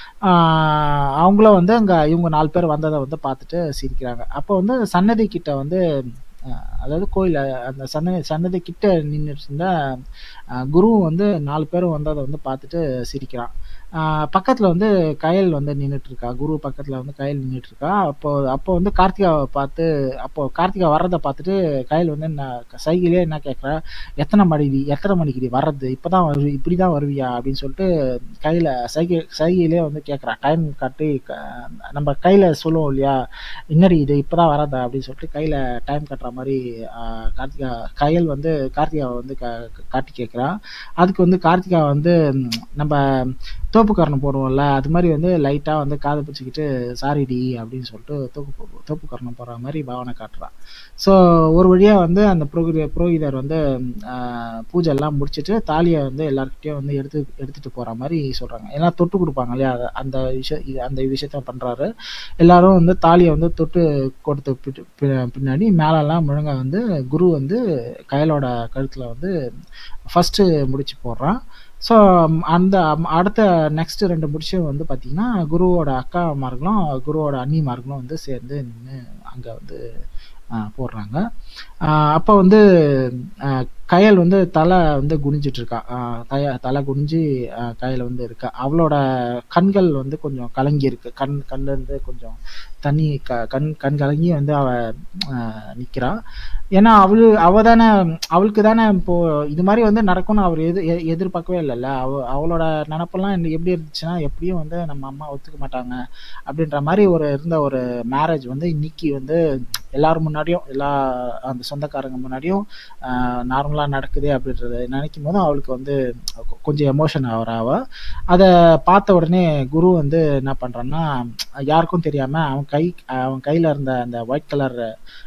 ஆஹ் அவங்களும் வந்து அங்க இவங்க நாலு பேர் வந்ததை வந்து பார்த்துட்டு சிரிக்கிறாங்க அப்போ வந்து சன்னதி கிட்ட வந்து அஹ் அதாவது கோயில் அந்த சன்னதி சன்னதி கிட்ட நின்றுட்டு இருந்த அஹ் குரு வந்து நாலு பேரும் வந்ததை வந்து பார்த்துட்டு சிரிக்கிறான் ஆஹ் பக்கத்துல வந்து கயல் வந்து நின்றுட்டு இருக்கா குரு பக்கத்துல வந்து கயல் நின்றுட்டு இருக்கா அப்போ அப்போ வந்து கார்த்திகாவை பார்த்து அப்போ கார்த்திகா வர்றதை பார்த்துட்டு கயல் வந்து என்ன சைகிலே என்ன கேட்குறா எத்தனை மணிக்கு எத்தனை மணிக்கு வர்றது இப்பதான் வருவி இப்படிதான் வருவியா அப்படின்னு சொல்லிட்டு கையில சைகை சைகையிலே வந்து கேட்குறா டைம் காட்டி க- நம்ம கையில சொல்லுவோம் இல்லையா என்னடி இது இப்பதான் வராதா அப்படின்னு சொல்லிட்டு கையில டைம் கட்டுற மாதிரி ஆஹ் கார்த்திகா கயல் வந்து கார்த்திகாவை வந்து கா- காட்டி கேட்குறா அதுக்கு வந்து கார்த்திகா வந்து ம், நம்ம தோப்புக்காரணம் போடுவோம்ல அது மாதிரி வந்து லைட்டா வந்து காதை பிடிச்சிக்கிட்டு சாரிடி அப்படின்னு சொல்லிட்டு தோப்பு தோப்புக்காரணம் போடுற மாதிரி பாவனை காட்டுறான் ஸோ ஒரு வழியா வந்து அந்த புரோகித புரோகிதர் வந்து ஆஹ், பூஜை எல்லாம் முடிச்சிட்டு தாலியை வந்து எல்லாருக்கிட்டையும் வந்து எடுத்து எடுத்துட்டு போற மாதிரி சொல்றாங்க ஏன்னா தொட்டு கொடுப்பாங்க இல்லையா அத- அந்த விஷயம் இது- அந்த விஷயத்த பண்றாரு எல்லாரும் வந்து தாலியை வந்து தொட்டு கொடுத்த பிட்டு- பி- பின்னாடி மேலெல்லாம் முழங்க வந்து குரு வந்து கயலோட கழுத்துல வந்து ஃபர்ஸ்ட் முடிச்சு போடுறான் ஸோ அந்த அம்- அடுத்த நெக்ஸ்ட் ரெண்டு முடிச்சும் வந்து பார்த்தீங்கன்னா குருவோட அக்காமார்களும் குருவோட அண்ணிமார்களும் வந்து சேர்ந்து நின்று அங்கே வந்து ஆஹ், போடுறாங்க ஆஹ் அப்போ வந்து ஆஹ், கயல் வந்து தலை வந்து குனிஞ்சிட்டு இருக்கா ஆஹ், தய தலை குனிஞ்சு ஆஹ், கயல் வந்து இருக்கா அவளோட கண்கள் வந்து கொஞ்சம் கலங்கி இருக்கு கண் கண்ல இருந்து கொஞ்சம் தண்ணி க கண் கண் கலங்கி வந்து அவ ஆஹ், நிக்கிறா ஏன்னா அவளு அவ தானே அவளுக்கு தானே இப்போ இது மாதிரி வந்து நடக்கும்னு அவர் எது எ- எதிர்பார்க்கவே இல்லைல்ல அவ அவளோட நினப்பெல்லாம் என்ன- எப்படி இருந்துச்சுன்னா எப்படியும் வந்து நம்ம அம்மா ஒத்துக்க மாட்டாங்க அப்படின்ற மாதிரி ஒரு இருந்த ஒரு மேரேஜ் வந்து இன்னைக்கு வந்து எல்லாரும் முன்னாடியும் எல்லா அந்த சொந்தக்காரங்க முன்னாடியும் நார்மலாக நடக்குது அப்படின்றத நினைக்கும் போது அவளுக்கு வந்து கொ- கொஞ்சம் எமோஷன் ஆகிறா அவ அதை பார்த்த உடனே குரு வந்து என்ன பண்றான்னா யாருக்கும் தெரியாம அவன் கை அவன் கையில இருந்த அந்த ஒயிட் கலர்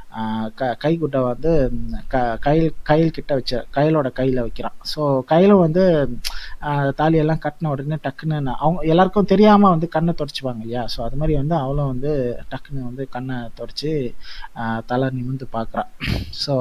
கைக்குட்டை வந்து ம், க- கையில் கையில் கிட்ட வச்ச கையிலோட கையில வைக்கிறான் ஸோ கையில வந்து ஆஹ், தாலியெல்லாம் கட்டின உடனே டக்குன்னு நான் அவங்க எல்லாருக்கும் தெரியாம வந்து கண்ணை தொடச்சுப்பாங்க இல்லையா ஸோ அது மாதிரி வந்து அவளும் வந்து டக்குன்னு வந்து கண்ணை தொடச்சு ஆஹ், தலை நிமிர்ந்து பார்க்குறான் ஸோ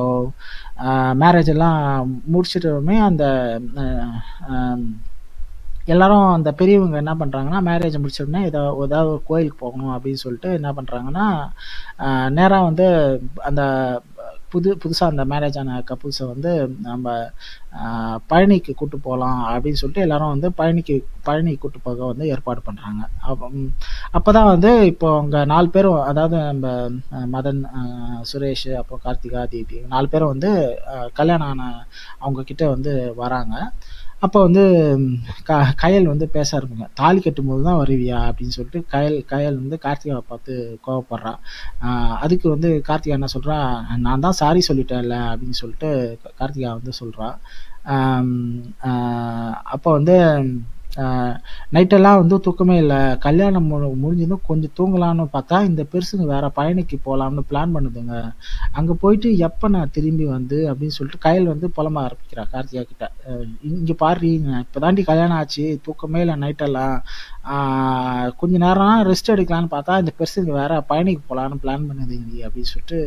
மேரேஜ் எல்லாம் முடிச்சிட்டுமே அந்த ஆஹ், ஆஹ், எல்லாரும் அந்த பெரியவங்க என்ன பண்றாங்கன்னா மேரேஜ் முடிச்ச உடனே ஏதோ ஏதாவது ஒரு கோயிலுக்கு போகணும் அப்படின்னு சொல்லிட்டு என்ன பண்றாங்கன்னா ஆஹ் நேரா வந்து அந்த புது புதுசா அந்த மேரேஜ் ஆன கப்புள்ஸை வந்து நம்ம ஆஹ் பழனிக்கு கூட்டு போகலாம் அப்படின்னு சொல்லிட்டு எல்லாரும் வந்து பழனிக்கு பழனி கூட்டு போக வந்து ஏற்பாடு பண்றாங்க அப்ப- ம், அப்பதான் வந்து இப்போ அவங்க நாலு பேரும் அதாவது நம்ம ஆஹ் மதன் ஆஹ் சுரேஷ் அப்புறம் கார்த்திகா தீபி நாலு பேரும் வந்து ஆஹ் கல்யாணம் ஆன அவங்க கிட்ட வந்து வராங்க அப்போ வந்து ம், க கயல் வந்து பேச ஆரம்பிங்க தாலி கட்டும்போது தான் வருவியா அப்படின்னு சொல்லிட்டு கயல் கயல் வந்து கார்த்திகாவை பார்த்து கோவப்படுறா ஆஹ் அதுக்கு வந்து கார்த்திகா என்ன சொல்றா நான் தான் சாரி சொல்லிட்டேன்ல அப்படின்னு சொல்லிட்டு கார்த்திகா வந்து சொல்றா ஆம், ஆஹ் அப்போ வந்து நைட்டெல்லாம் வந்து தூக்கமே இல்லை கல்யாணம் மு முடிஞ்சதும் கொஞ்சம் தூங்கலான்னு பார்த்தா இந்த பெருசுங்க வேற பயணிக்கு போகலாம்னு பிளான் பண்ணுதுங்க அங்கே போயிட்டு எப்போ நான் திரும்பி வந்து அப்படின்னு சொல்லிட்டு கையில் வந்து புலம்ப ஆரம்பிக்கிறா கார்த்திகா கிட்ட இங்கே பாரு இப்போ தாண்டி கல்யாணம் ஆச்சு தூக்கமே இல்லை நைட்டெல்லாம் கொஞ்ச நேரம் ரெஸ்ட் எடுக்கலான்னு பார்த்தா இந்த பெருசுங்க வேற பயணிக்கு போகலான்னு பிளான் பண்ணுதுங்க அப்படின்னு சொல்லிட்டு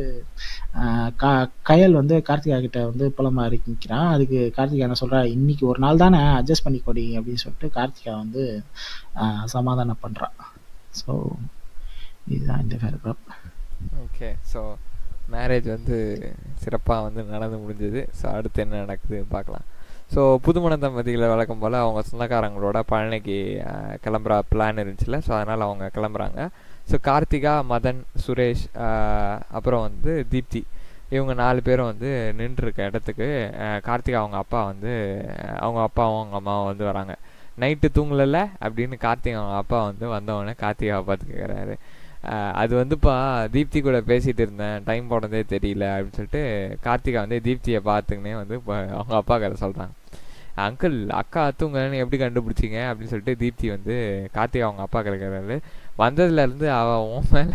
கா கயல் வந்து கார்த்திகா கிட்ட வந்து புலம்ப ஆரம்பிக்கிறான் அதுக்கு கார்த்திகா என்ன சொல்றா இன்னைக்கு ஒரு நாள் தானே அட்ஜஸ்ட் பண்ணி கொடி அப்படின்னு சொல்லிட்டு கார்த்திகா வந்து சமாதானம் பண்ணுறான் ஸோ இதுதான் இந்த பேராகிராஃப் ஓகே ஸோ மேரேஜ் வந்து சிறப்பாக வந்து நடந்து முடிஞ்சது ஸோ அடுத்து என்ன நடக்குது பார்க்கலாம் ஸோ புதுமண தம்பதிகளை வழக்கம் போல் அவங்க சொந்தக்காரங்களோட பழனிக்கு கிளம்புற பிளான் இருந்துச்சுல ஸோ அதனால் அவங்க கிளம்புறாங்க ஸோ கார்த்திகா மதன் சுரேஷ் அப்புறம் வந்து தீப்தி இவங்க நாலு பேரும் வந்து நின்றுருக்க இடத்துக்கு கார்த்திகா அவங்க அப்பா வந்து அவங்க அப்பாவும் அவங்க அம்மாவும் வந்து வராங்க நைட்டு தூங்கலைல்ல அப்படின்னு கார்த்திகா அவங்க அப்பா வந்து வந்தவொடனே கார்த்திகாவை பார்த்து கேட்குறாரு அது வந்துப்பா தீப்தி கூட பேசிகிட்டு இருந்தேன் டைம் போனதே தெரியல அப்படின்னு சொல்லிட்டு கார்த்திகா வந்து தீப்தியை பார்த்துக்கினே வந்து இப்போ அவங்க அப்பா கதை சொல்கிறாங்க அங்கிள் அக்கா தூங்கலன்னு எப்படி கண்டுபிடிச்சிங்க அப்படின்னு சொல்லிட்டு தீப்தி வந்து கார்த்திகா அவங்க அப்பா கேட்குறாரு வந்ததுலேருந்து அவன் உன் மேலே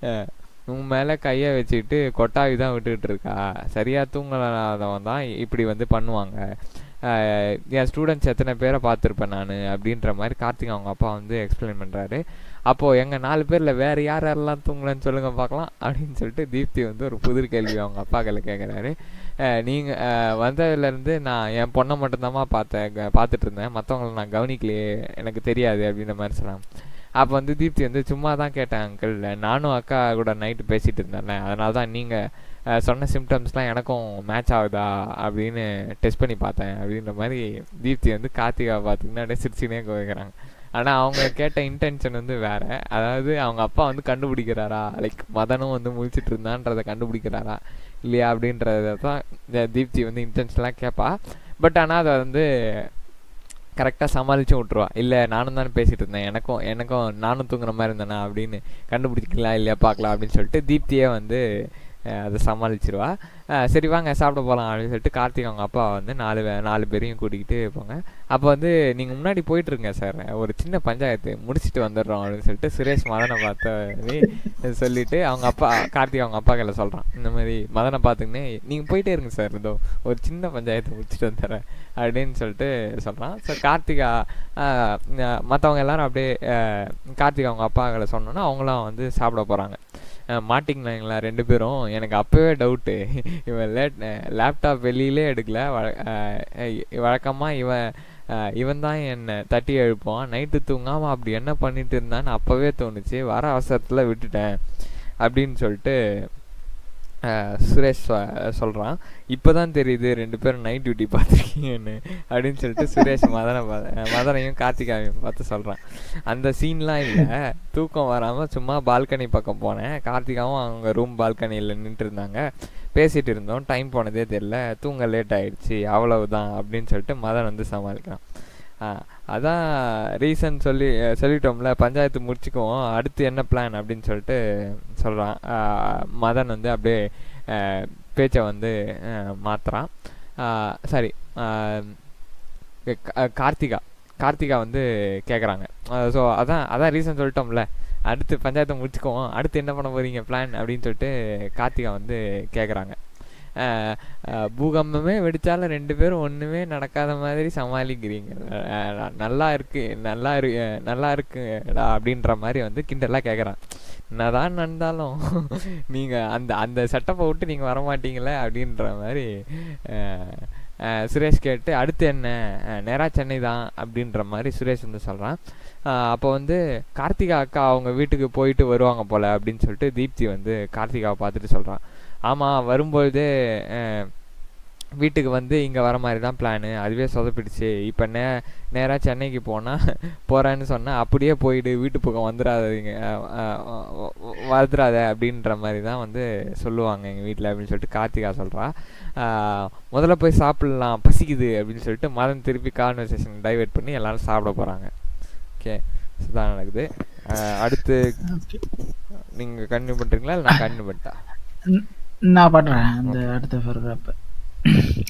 உன் மேலே கையை வச்சுக்கிட்டு கொட்டாவி தான் விட்டுக்கிட்டு இருக்கா சரியாக தூங்கலாதவன் தான் இப்படி வந்து பண்ணுவாங்க என் ஸ்டூடெண்ட்ஸ் எத்தனை பேரை பார்த்துருப்பேன் நான் அப்படின்ற மாதிரி கார்த்திக் அவங்க அப்பா வந்து எக்ஸ்பிளைன் பண்ணுறாரு அப்போது எங்கள் நாலு பேரில் வேறு யார் யாரெல்லாம் தூங்கலன்னு சொல்லுங்கள் பார்க்கலாம் அப்படின்னு சொல்லிட்டு தீப்தி வந்து ஒரு புதிர் கேள்வி அவங்க அப்பாக்களை கேட்குறாரு நீங்கள் வந்ததுலேருந்து நான் என் பொண்ணை மட்டும்தாம்மா பார்த்தேன் பார்த்துட்டு இருந்தேன் மற்றவங்கள நான் கவனிக்கலையே எனக்கு தெரியாது அப்படின்ற மாதிரி சொன்னாங்க அப்போ வந்து தீப்தி வந்து சும்மா தான் கேட்டேன் அங்கிள் நானும் அக்கா கூட நைட்டு பேசிகிட்டு இருந்தேன்ல அதனால தான் நீங்கள் சொன்ன சிம்டம்ஸ்லாம் எனக்கும் மேட்ச் ஆகுதா அப்படின்னு டெஸ்ட் பண்ணி பார்த்தேன் அப்படின்ற மாதிரி தீப்தி வந்து கார்த்திகா பார்த்திங்கன்னா சிரிச்சுனே கோவிக்கிறாங்க ஆனால் அவங்க கேட்ட இன்டென்ஷன் வந்து வேற அதாவது அவங்க அப்பா வந்து கண்டுபிடிக்கிறாரா லைக் மதனும் வந்து முழிச்சிட்டு இருந்தான்றதை கண்டுபிடிக்கிறாரா இல்லையா அப்படின்றத தான் தீப்தி வந்து இன்டென்ஷன்லாம் கேட்பா பட் ஆனால் அதை வந்து கரெக்டாக சமாளிச்சும் விட்ருவா இல்லை நானும் தானே பேசிகிட்டு இருந்தேன் எனக்கும் எனக்கும் நானும் தூங்குற மாதிரி இருந்தேனா அப்படின்னு கண்டுபிடிக்கலாம் இல்லையா பார்க்கலாம் அப்படின்னு சொல்லிட்டு தீப்தியே வந்து அதை சமாளிச்சிருவா சரி வாங்க சாப்பிட போகலாம் அப்படின்னு சொல்லிட்டு கார்த்திக் அவங்க அப்பா வந்து நாலு நாலு பேரையும் கூட்டிகிட்டு போங்க அப்போ வந்து நீங்கள் முன்னாடி போயிட்டுருங்க சார் ஒரு சின்ன பஞ்சாயத்து முடிச்சுட்டு வந்துடுறோம் அப்படின்னு சொல்லிட்டு சுரேஷ் மதனை பார்த்த சொல்லிட்டு அவங்க அப்பா கார்த்திக் அவங்க அப்பா கையில் சொல்கிறான் இந்த மாதிரி மதனை பார்த்துக்கினே நீங்கள் போயிட்டே இருங்க சார் இதோ ஒரு சின்ன பஞ்சாயத்து முடிச்சுட்டு வந்துடுறேன் அப்படின்னு சொல்லிட்டு சொல்கிறான் ஸோ கார்த்திகா மற்றவங்க எல்லாரும் அப்படியே கார்த்திக் அவங்க அப்பாக்களை சொன்னோன்னா அவங்களாம் வந்து சாப்பிட போகிறாங்க மாட்டிங்களாங்களா ரெண்டு பேரும் எனக்கு அப்போவே டவுட்டு இவன் லேட் லேப்டாப் வெளியிலே எடுக்கல வழக்கமாக இவன் இவன் தான் என்னை தட்டி எழுப்பான் நைட்டு தூங்காமல் அப்படி என்ன பண்ணிட்டு இருந்தான்னு அப்போவே தோணுச்சு வர அவசரத்தில் விட்டுட்டேன் அப்படின்னு சொல்லிட்டு சுரேஷ் சொல்கிறான் இப்போ தான் தெரியுது ரெண்டு பேரும் நைட் டியூட்டி பார்த்துருக்கீங்கன்னு அப்படின்னு சொல்லிட்டு சுரேஷ் மதனை மதனையும் கார்த்திகாவையும் பார்த்து சொல்கிறான் அந்த சீன்லாம் இல்லை தூக்கம் வராமல் சும்மா பால்கனி பக்கம் போனேன் கார்த்திகாவும் அவங்க ரூம் பால்கனியில் நின்றுட்டு இருந்தாங்க பேசிகிட்டு இருந்தோம் டைம் போனதே தெரில தூங்க லேட் ஆயிடுச்சு அவ்வளவுதான் அப்படின்னு சொல்லிட்டு மதன் வந்து சமாளிக்கிறான் அதான் ரீசன் சொல்லி சொல்லிட்டோம்ல பஞ்சாயத்து முடிச்சுக்குவோம் அடுத்து என்ன பிளான் அப்படின்னு சொல்லிட்டு சொல்கிறான் மதன் வந்து அப்படியே பேச்சை வந்து மாற்றுறான் சாரி கார்த்திகா கார்த்திகா வந்து கேட்குறாங்க ஸோ அதான் அதான் ரீசன் சொல்லிட்டோம்ல அடுத்து பஞ்சாயத்தை முடிச்சுக்குவோம் அடுத்து என்ன பண்ண போகிறீங்க பிளான் அப்படின்னு சொல்லிட்டு கார்த்திகா வந்து கேட்குறாங்க பூகம்பமே வெடிச்சாலும் ரெண்டு பேரும் ஒன்றுமே நடக்காத மாதிரி சமாளிக்கிறீங்க நல்லா இருக்கு நல்லா இரு நல்லா இருக்குடா அப்படின்ற மாதிரி வந்து கிண்டலாக கேட்குறான் என்னதான் நடந்தாலும் நீங்கள் அந்த அந்த செட்டப்பை விட்டு நீங்கள் வரமாட்டீங்களே அப்படின்ற மாதிரி சுரேஷ் கேட்டு அடுத்து என்ன நேரா சென்னை தான் அப்படின்ற மாதிரி சுரேஷ் வந்து சொல்கிறான் அப்போ வந்து கார்த்திகா அக்கா அவங்க வீட்டுக்கு போயிட்டு வருவாங்க போல் அப்படின்னு சொல்லிட்டு தீப்தி வந்து கார்த்திகாவை பார்த்துட்டு சொல்கிறான் ஆமாம் வரும்பொழுதே வீட்டுக்கு வந்து இங்கே வர மாதிரி தான் பிளானு அதுவே சொதப்பிடுச்சு இப்போ நே நேராக சென்னைக்கு போனால் போகிறேன்னு சொன்னால் அப்படியே போயிடு வீட்டு பக்கம் வந்துடாதீங்க வந்துடாத அப்படின்ற மாதிரி தான் வந்து சொல்லுவாங்க எங்கள் வீட்டில் அப்படின்னு சொல்லிட்டு கார்த்திகா சொல்கிறா முதல்ல போய் சாப்பிட்லாம் பசிக்குது அப்படின்னு சொல்லிட்டு மதன் திருப்பி கான்வர்சேஷன் டைவெர்ட் பண்ணி எல்லோரும் சாப்பிட போகிறாங்க ஓகே இதுதான் நடக்குது அடுத்து நீங்கள் கன்டினியூ பண்ணுறீங்களா இல்லை நான் கன்டினியூ பண்ணிட்டா நான் பண்ணுறேன் அந்த அடுத்த பேராகிராஃப்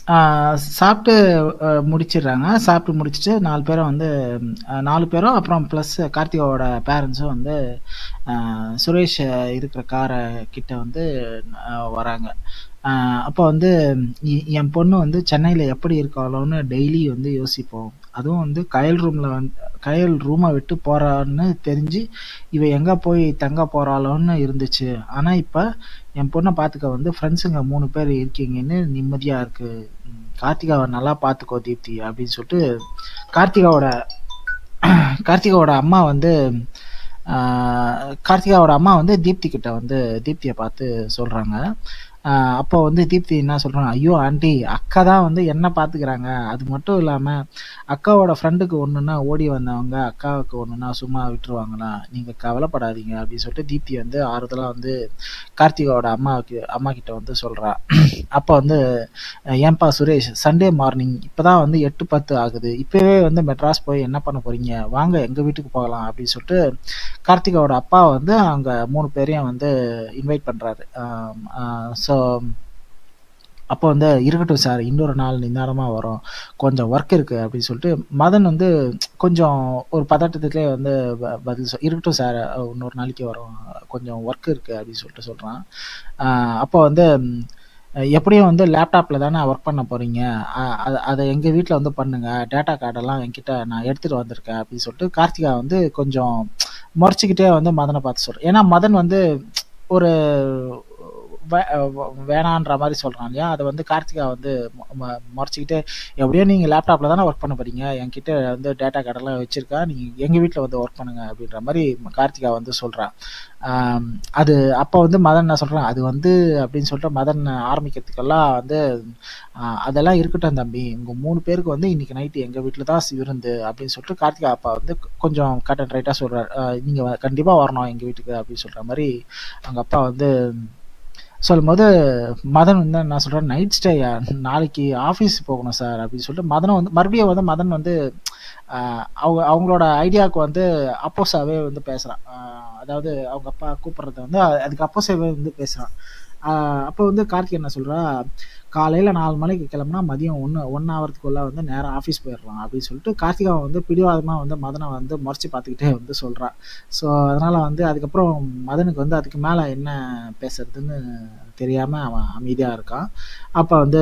சாப்பிட்டு முடிச்சிடுறாங்க சாப்பிட்டு முடிச்சுட்டு நாலு பேரும் வந்து நாலு பேரும் அப்புறம் ப்ளஸ் கார்த்திகாவோட பேரண்ட்ஸும் வந்து சுரேஷ் இருக்கிற காரை கிட்ட வந்து வராங்க அப்போ வந்து என் பொண்ணு வந்து சென்னையில் எப்படி இருக்காளோன்னு டெய்லி வந்து யோசிப்போம் அதுவும் வந்து கயல் ரூமில் வந்து கயல் ரூமை விட்டு போகிறான்னு தெரிஞ்சு இவ எங்கே போய் தங்க போகிறாளோன்னு இருந்துச்சு ஆனால் இப்போ என் பொண்ணை பார்த்துக்க வந்து ஃப்ரெண்ட்ஸுங்க மூணு பேர் இருக்கீங்கன்னு நிம்மதியாக இருக்குது கார்த்திகாவை நல்லா பார்த்துக்கோ தீப்தி அப்படின்னு சொல்லிட்டு கார்த்திகாவோட கார்த்திகாவோட அம்மா வந்து கார்த்திகாவோட அம்மா வந்து தீப்தி கிட்ட வந்து தீப்தியை பார்த்து சொல்கிறாங்க அப்போ வந்து தீப்தி என்ன சொல்கிறாங்க ஐயோ ஆண்டி அக்கா தான் வந்து என்ன பார்த்துக்கிறாங்க அது மட்டும் இல்லாமல் அக்காவோட ஃப்ரெண்டுக்கு ஒன்றுனா ஓடி வந்தவங்க அக்காவுக்கு ஒன்றுனா சும்மா விட்டுருவாங்களா நீங்கள் கவலைப்படாதீங்க அப்படின்னு சொல்லிட்டு தீப்தி வந்து ஆறுதலாக வந்து கார்த்திகாவோட அம்மாவுக்கு அம்மா கிட்ட வந்து சொல்கிறா அப்போ வந்து ஏன்பா சுரேஷ் சண்டே மார்னிங் இப்போ தான் வந்து எட்டு பத்து ஆகுது இப்போவே வந்து மெட்ராஸ் போய் என்ன பண்ண போகிறீங்க வாங்க எங்கள் வீட்டுக்கு போகலாம் அப்படின்னு சொல்லிட்டு கார்த்திகாவோட அப்பா வந்து அங்கே மூணு பேரையும் வந்து இன்வைட் பண்ணுறாரு ஸோ அப்போ வந்து இருக்கட்டும் சார் இன்னொரு நாள் நிதானமாக வரும் கொஞ்சம் ஒர்க் இருக்குது அப்படின்னு சொல்லிட்டு மதன் வந்து கொஞ்சம் ஒரு பதட்டத்துலேயே வந்து பதில் சொல் இருக்கட்டும் சார் இன்னொரு நாளைக்கு வரும் கொஞ்சம் ஒர்க் இருக்குது அப்படின்னு சொல்லிட்டு சொல்கிறான் அப்போ வந்து எப்படியும் வந்து லேப்டாப்பில் தானே ஒர்க் பண்ண போகிறீங்க அதை எங்கள் வீட்டில் வந்து பண்ணுங்கள் டேட்டா கார்டெல்லாம் என்கிட்ட நான் எடுத்துகிட்டு வந்திருக்கேன் அப்படின்னு சொல்லிட்டு கார்த்திகா வந்து கொஞ்சம் முறைச்சிக்கிட்டே வந்து மதனை பார்த்து சொல்கிறேன் ஏன்னா மதன் வந்து ஒரு வேணான்ற மாதிரி சொல்கிறான் இல்லையா அதை வந்து கார்த்திகா வந்து மறைச்சிக்கிட்டே எப்படியோ நீங்கள் லேப்டாப்பில் தானே ஒர்க் பண்ண போறீங்க என்கிட்ட வந்து டேட்டா கார்டெல்லாம் வச்சுருக்கா நீங்கள் எங்கள் வீட்டில் வந்து ஒர்க் பண்ணுங்க அப்படின்ற மாதிரி கார்த்திகா வந்து சொல்கிறான் அது அப்போ வந்து மதன் என்ன சொல்கிறான் அது வந்து அப்படின்னு சொல்லிட்டு மதன் ஆரம்பிக்கிறதுக்கெல்லாம் வந்து அதெல்லாம் இருக்கட்டும் தம்பி உங்கள் மூணு பேருக்கு வந்து இன்னைக்கு நைட்டு எங்கள் வீட்டில் தான் விருந்து அப்படின்னு சொல்லிட்டு கார்த்திகா அப்பா வந்து கொஞ்சம் கட் அண்ட் ரைட்டாக சொல்கிறார் நீங்கள் கண்டிப்பாக வரணும் எங்கள் வீட்டுக்கு அப்படின்னு சொல்கிற மாதிரி அவங்க அப்பா வந்து சொல்லும்போது மதன் வந்து என்ன சொல்கிறேன் நைட் ஸ்டேயா நாளைக்கு ஆஃபீஸ் போகணும் சார் அப்படின்னு சொல்லிட்டு மதனை வந்து மறுபடியும் வந்து மதன் வந்து அவங்க அவங்களோட ஐடியாவுக்கு வந்து அப்போஸாகவே வந்து பேசுகிறான் அதாவது அவங்க அப்பா கூப்பிட்றத வந்து அதுக்கு அப்போஸாகவே வந்து பேசுகிறான் அப்போ வந்து கார்த்திக் என்ன சொல்கிறா காலையில் நாலு மணிக்கு கிளம்புனா மதியம் ஒன்று ஒன் ஹவர்த்துக்குள்ளே வந்து நேராக ஆஃபீஸ் போயிடலாம் அப்படின்னு சொல்லிட்டு கார்த்திகா வந்து பிடிவாதமாக வந்து மதனை வந்து முறைச்சி பார்த்துக்கிட்டே வந்து சொல்கிறான் ஸோ அதனால் வந்து அதுக்கப்புறம் மதனுக்கு வந்து அதுக்கு மேலே என்ன பேசுறதுன்னு தெரியாமல் அவன் அமைதியாக இருக்கான் அப்போ வந்து